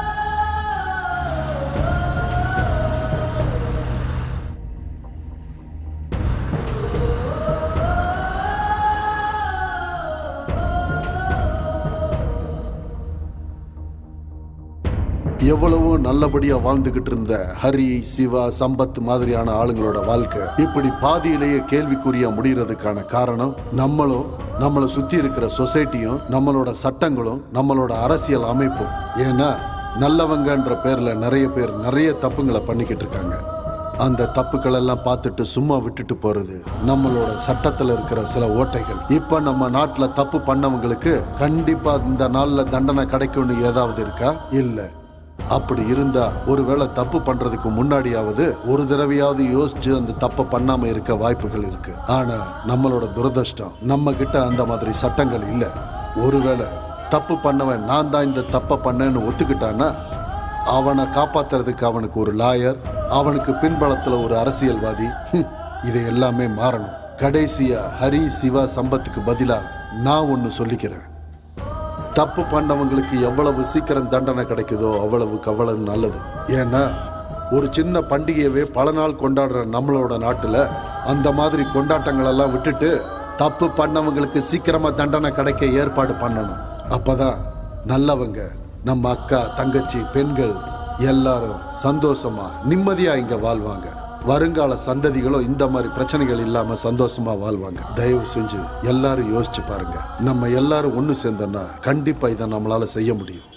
எவ்வளவோ நல்லபடியா வாழ்ந்துகிட்டு இருந்த ஹரி சிவா சம்பத் மாதிரியான ஆளுங்களோட வாழ்க்கை இப்படி பாதியிலேயே கேள்விக்குறியா முடியறதுக்கான காரணம் நம்மளும் நம்மளை சுத்தி இருக்கிற சொசைட்டியும் நம்மளோட சட்டங்களும் நம்மளோட அரசியல் அமைப்பும் ஏன்னா நல்லவங்கன்ற பேர்ல நிறைய பேர் நிறைய தப்புங்களை பண்ணிக்கிட்டு இருக்காங்க அந்த தப்புக்கள் எல்லாம் பார்த்துட்டு சும்மா விட்டுட்டு போறது நம்மளோட சட்டத்துல இருக்கிற சில ஓட்டைகள் இப்ப நம்ம நாட்டுல தப்பு பண்ணவங்களுக்கு கண்டிப்பா இந்த நாள்ல தண்டனை கிடைக்கும்னு ஏதாவது இருக்கா இல்ல அப்படி இருந்தா ஒருவேளை தப்பு பண்றதுக்கு முன்னாடியாவது ஒரு தடவையாவது யோசிச்சு அந்த தப்பை பண்ணாம இருக்க வாய்ப்புகள் இருக்கு ஆனா நம்மளோட துரதிர்ஷ்டம் நம்ம கிட்ட அந்த மாதிரி சட்டங்கள் இல்ல ஒருவேளை தப்பு பண்ணவன் நான் தான் இந்த தப்பை பண்ணேன்னு ஒத்துக்கிட்டான்னா அவனை காப்பாத்துறதுக்கு அவனுக்கு ஒரு லாயர் அவனுக்கு பின்பலத்துல ஒரு அரசியல்வாதி ஹம், இது எல்லாமே மாறணும் கடைசியா ஹரி சிவா சம்பத்துக்கு பதிலா நான் ஒன்னு சொல்லிக்கிறேன் தப்பு பண்ணவங்களுக்கு எவ்வளவு சீக்கிரம் தண்டனை கிடைக்குதோ அவ்வளவுக்கு அவ்வளவு நல்லது ஏன்னா ஒரு சின்ன பண்டிகையவே பல நாள் கொண்டாடுற நம்மளோட நாட்டுல அந்த மாதிரி கொண்டாட்டங்கள் எல்லாம் விட்டுட்டு தப்பு பண்ணவங்களுக்கு சீக்கிரமா தண்டனை கிடைக்க ஏற்பாடு பண்ணணும் அப்பதான் நல்லவங்க நம்ம அக்கா தங்கச்சி பெண்கள் எல்லாரும் சந்தோஷமா நிம்மதியா இங்க வாழ்வாங்க வருங்கால சந்ததிகளும் இந்த மாதிரி பிரச்சனைகள் இல்லாம சந்தோஷமா வாழ்வாங்க தயவு செஞ்சு எல்லாரும் யோசிச்சு பாருங்க நம்ம எல்லாரும் ஒண்ணு சேர்ந்தோம்னா கண்டிப்பா இதை நம்மளால செய்ய முடியும்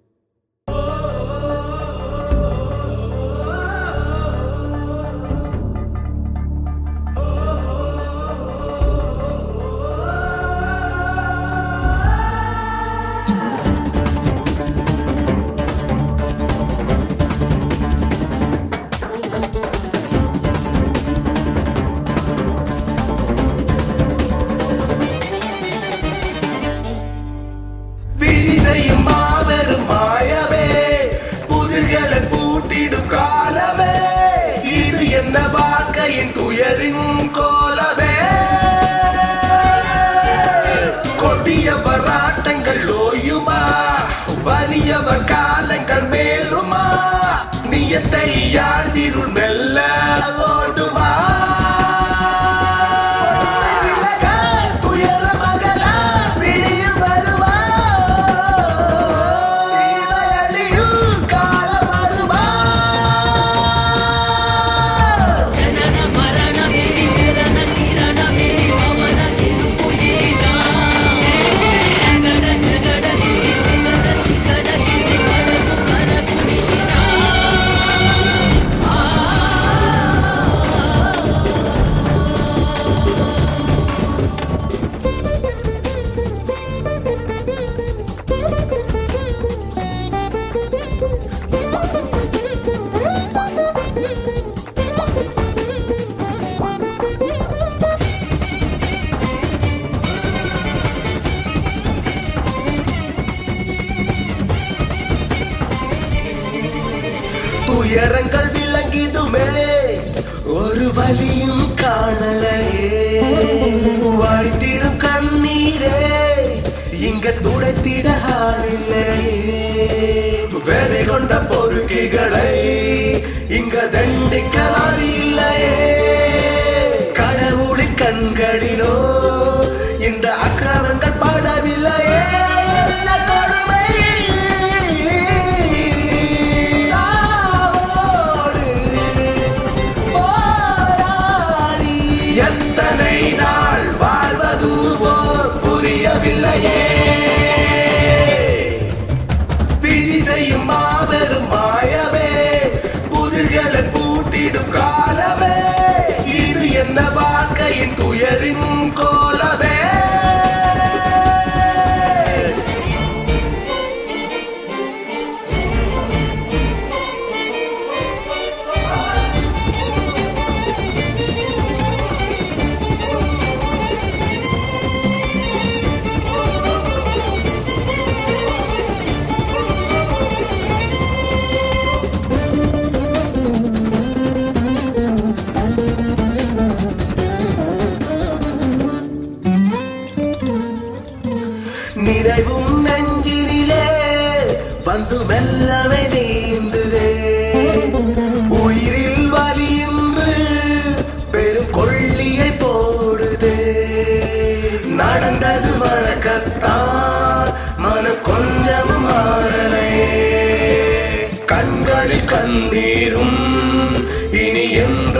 விதி செய்யும் மாபெரும் மாயவே புதிர்களை பூட்டிடும் காலமே இது என்ன வாழ்க்கையின் துயரின் கோலமே கொடிய வராட்டங்கள் ஓயுமா வறியவர் காலங்கள் மேலுமா நியத்தை யாழ்திருள் மெல்ல ஓடுமா விலக, துயர மகளா விழியில் வருவா தீமையழியும் காலம் வருமா துயரங்கள் விளங்கிடுமே ஒரு வலியும் காணலையே வழித்திடும் கண்ணீரே இங்க துடைத்திட ஆளில்லையே வெறி கொண்ட பொறுக்கிகளை இங்க தண்டிக்கலாம் இல்லையே கடவுளின் கண்களிலோ இந்த அக்கிரமங்கள் படவில்லையே என்ன கொடுமை சாவோடு போராடி எத்தனை நாள் வாழ்வதுவோ புரியவில்லையே விதி செய்யும் மாபெரும் மாயவே புதிர்களை பூட்டிடும் காலமே இது என்ன வாழ்க்கையின் துயரின் கோலமே நினைவும் நெஞ்சினிலே வந்து மெல்லமை நீந்துதே உயிரில் வலியின்று பெரும் கொள்ளியை போடுதே நடந்தது மறக்கத்தான் மனம் கொஞ்சமும் மாறலையே கண்களில் கண்ணீரும் இனி எந்த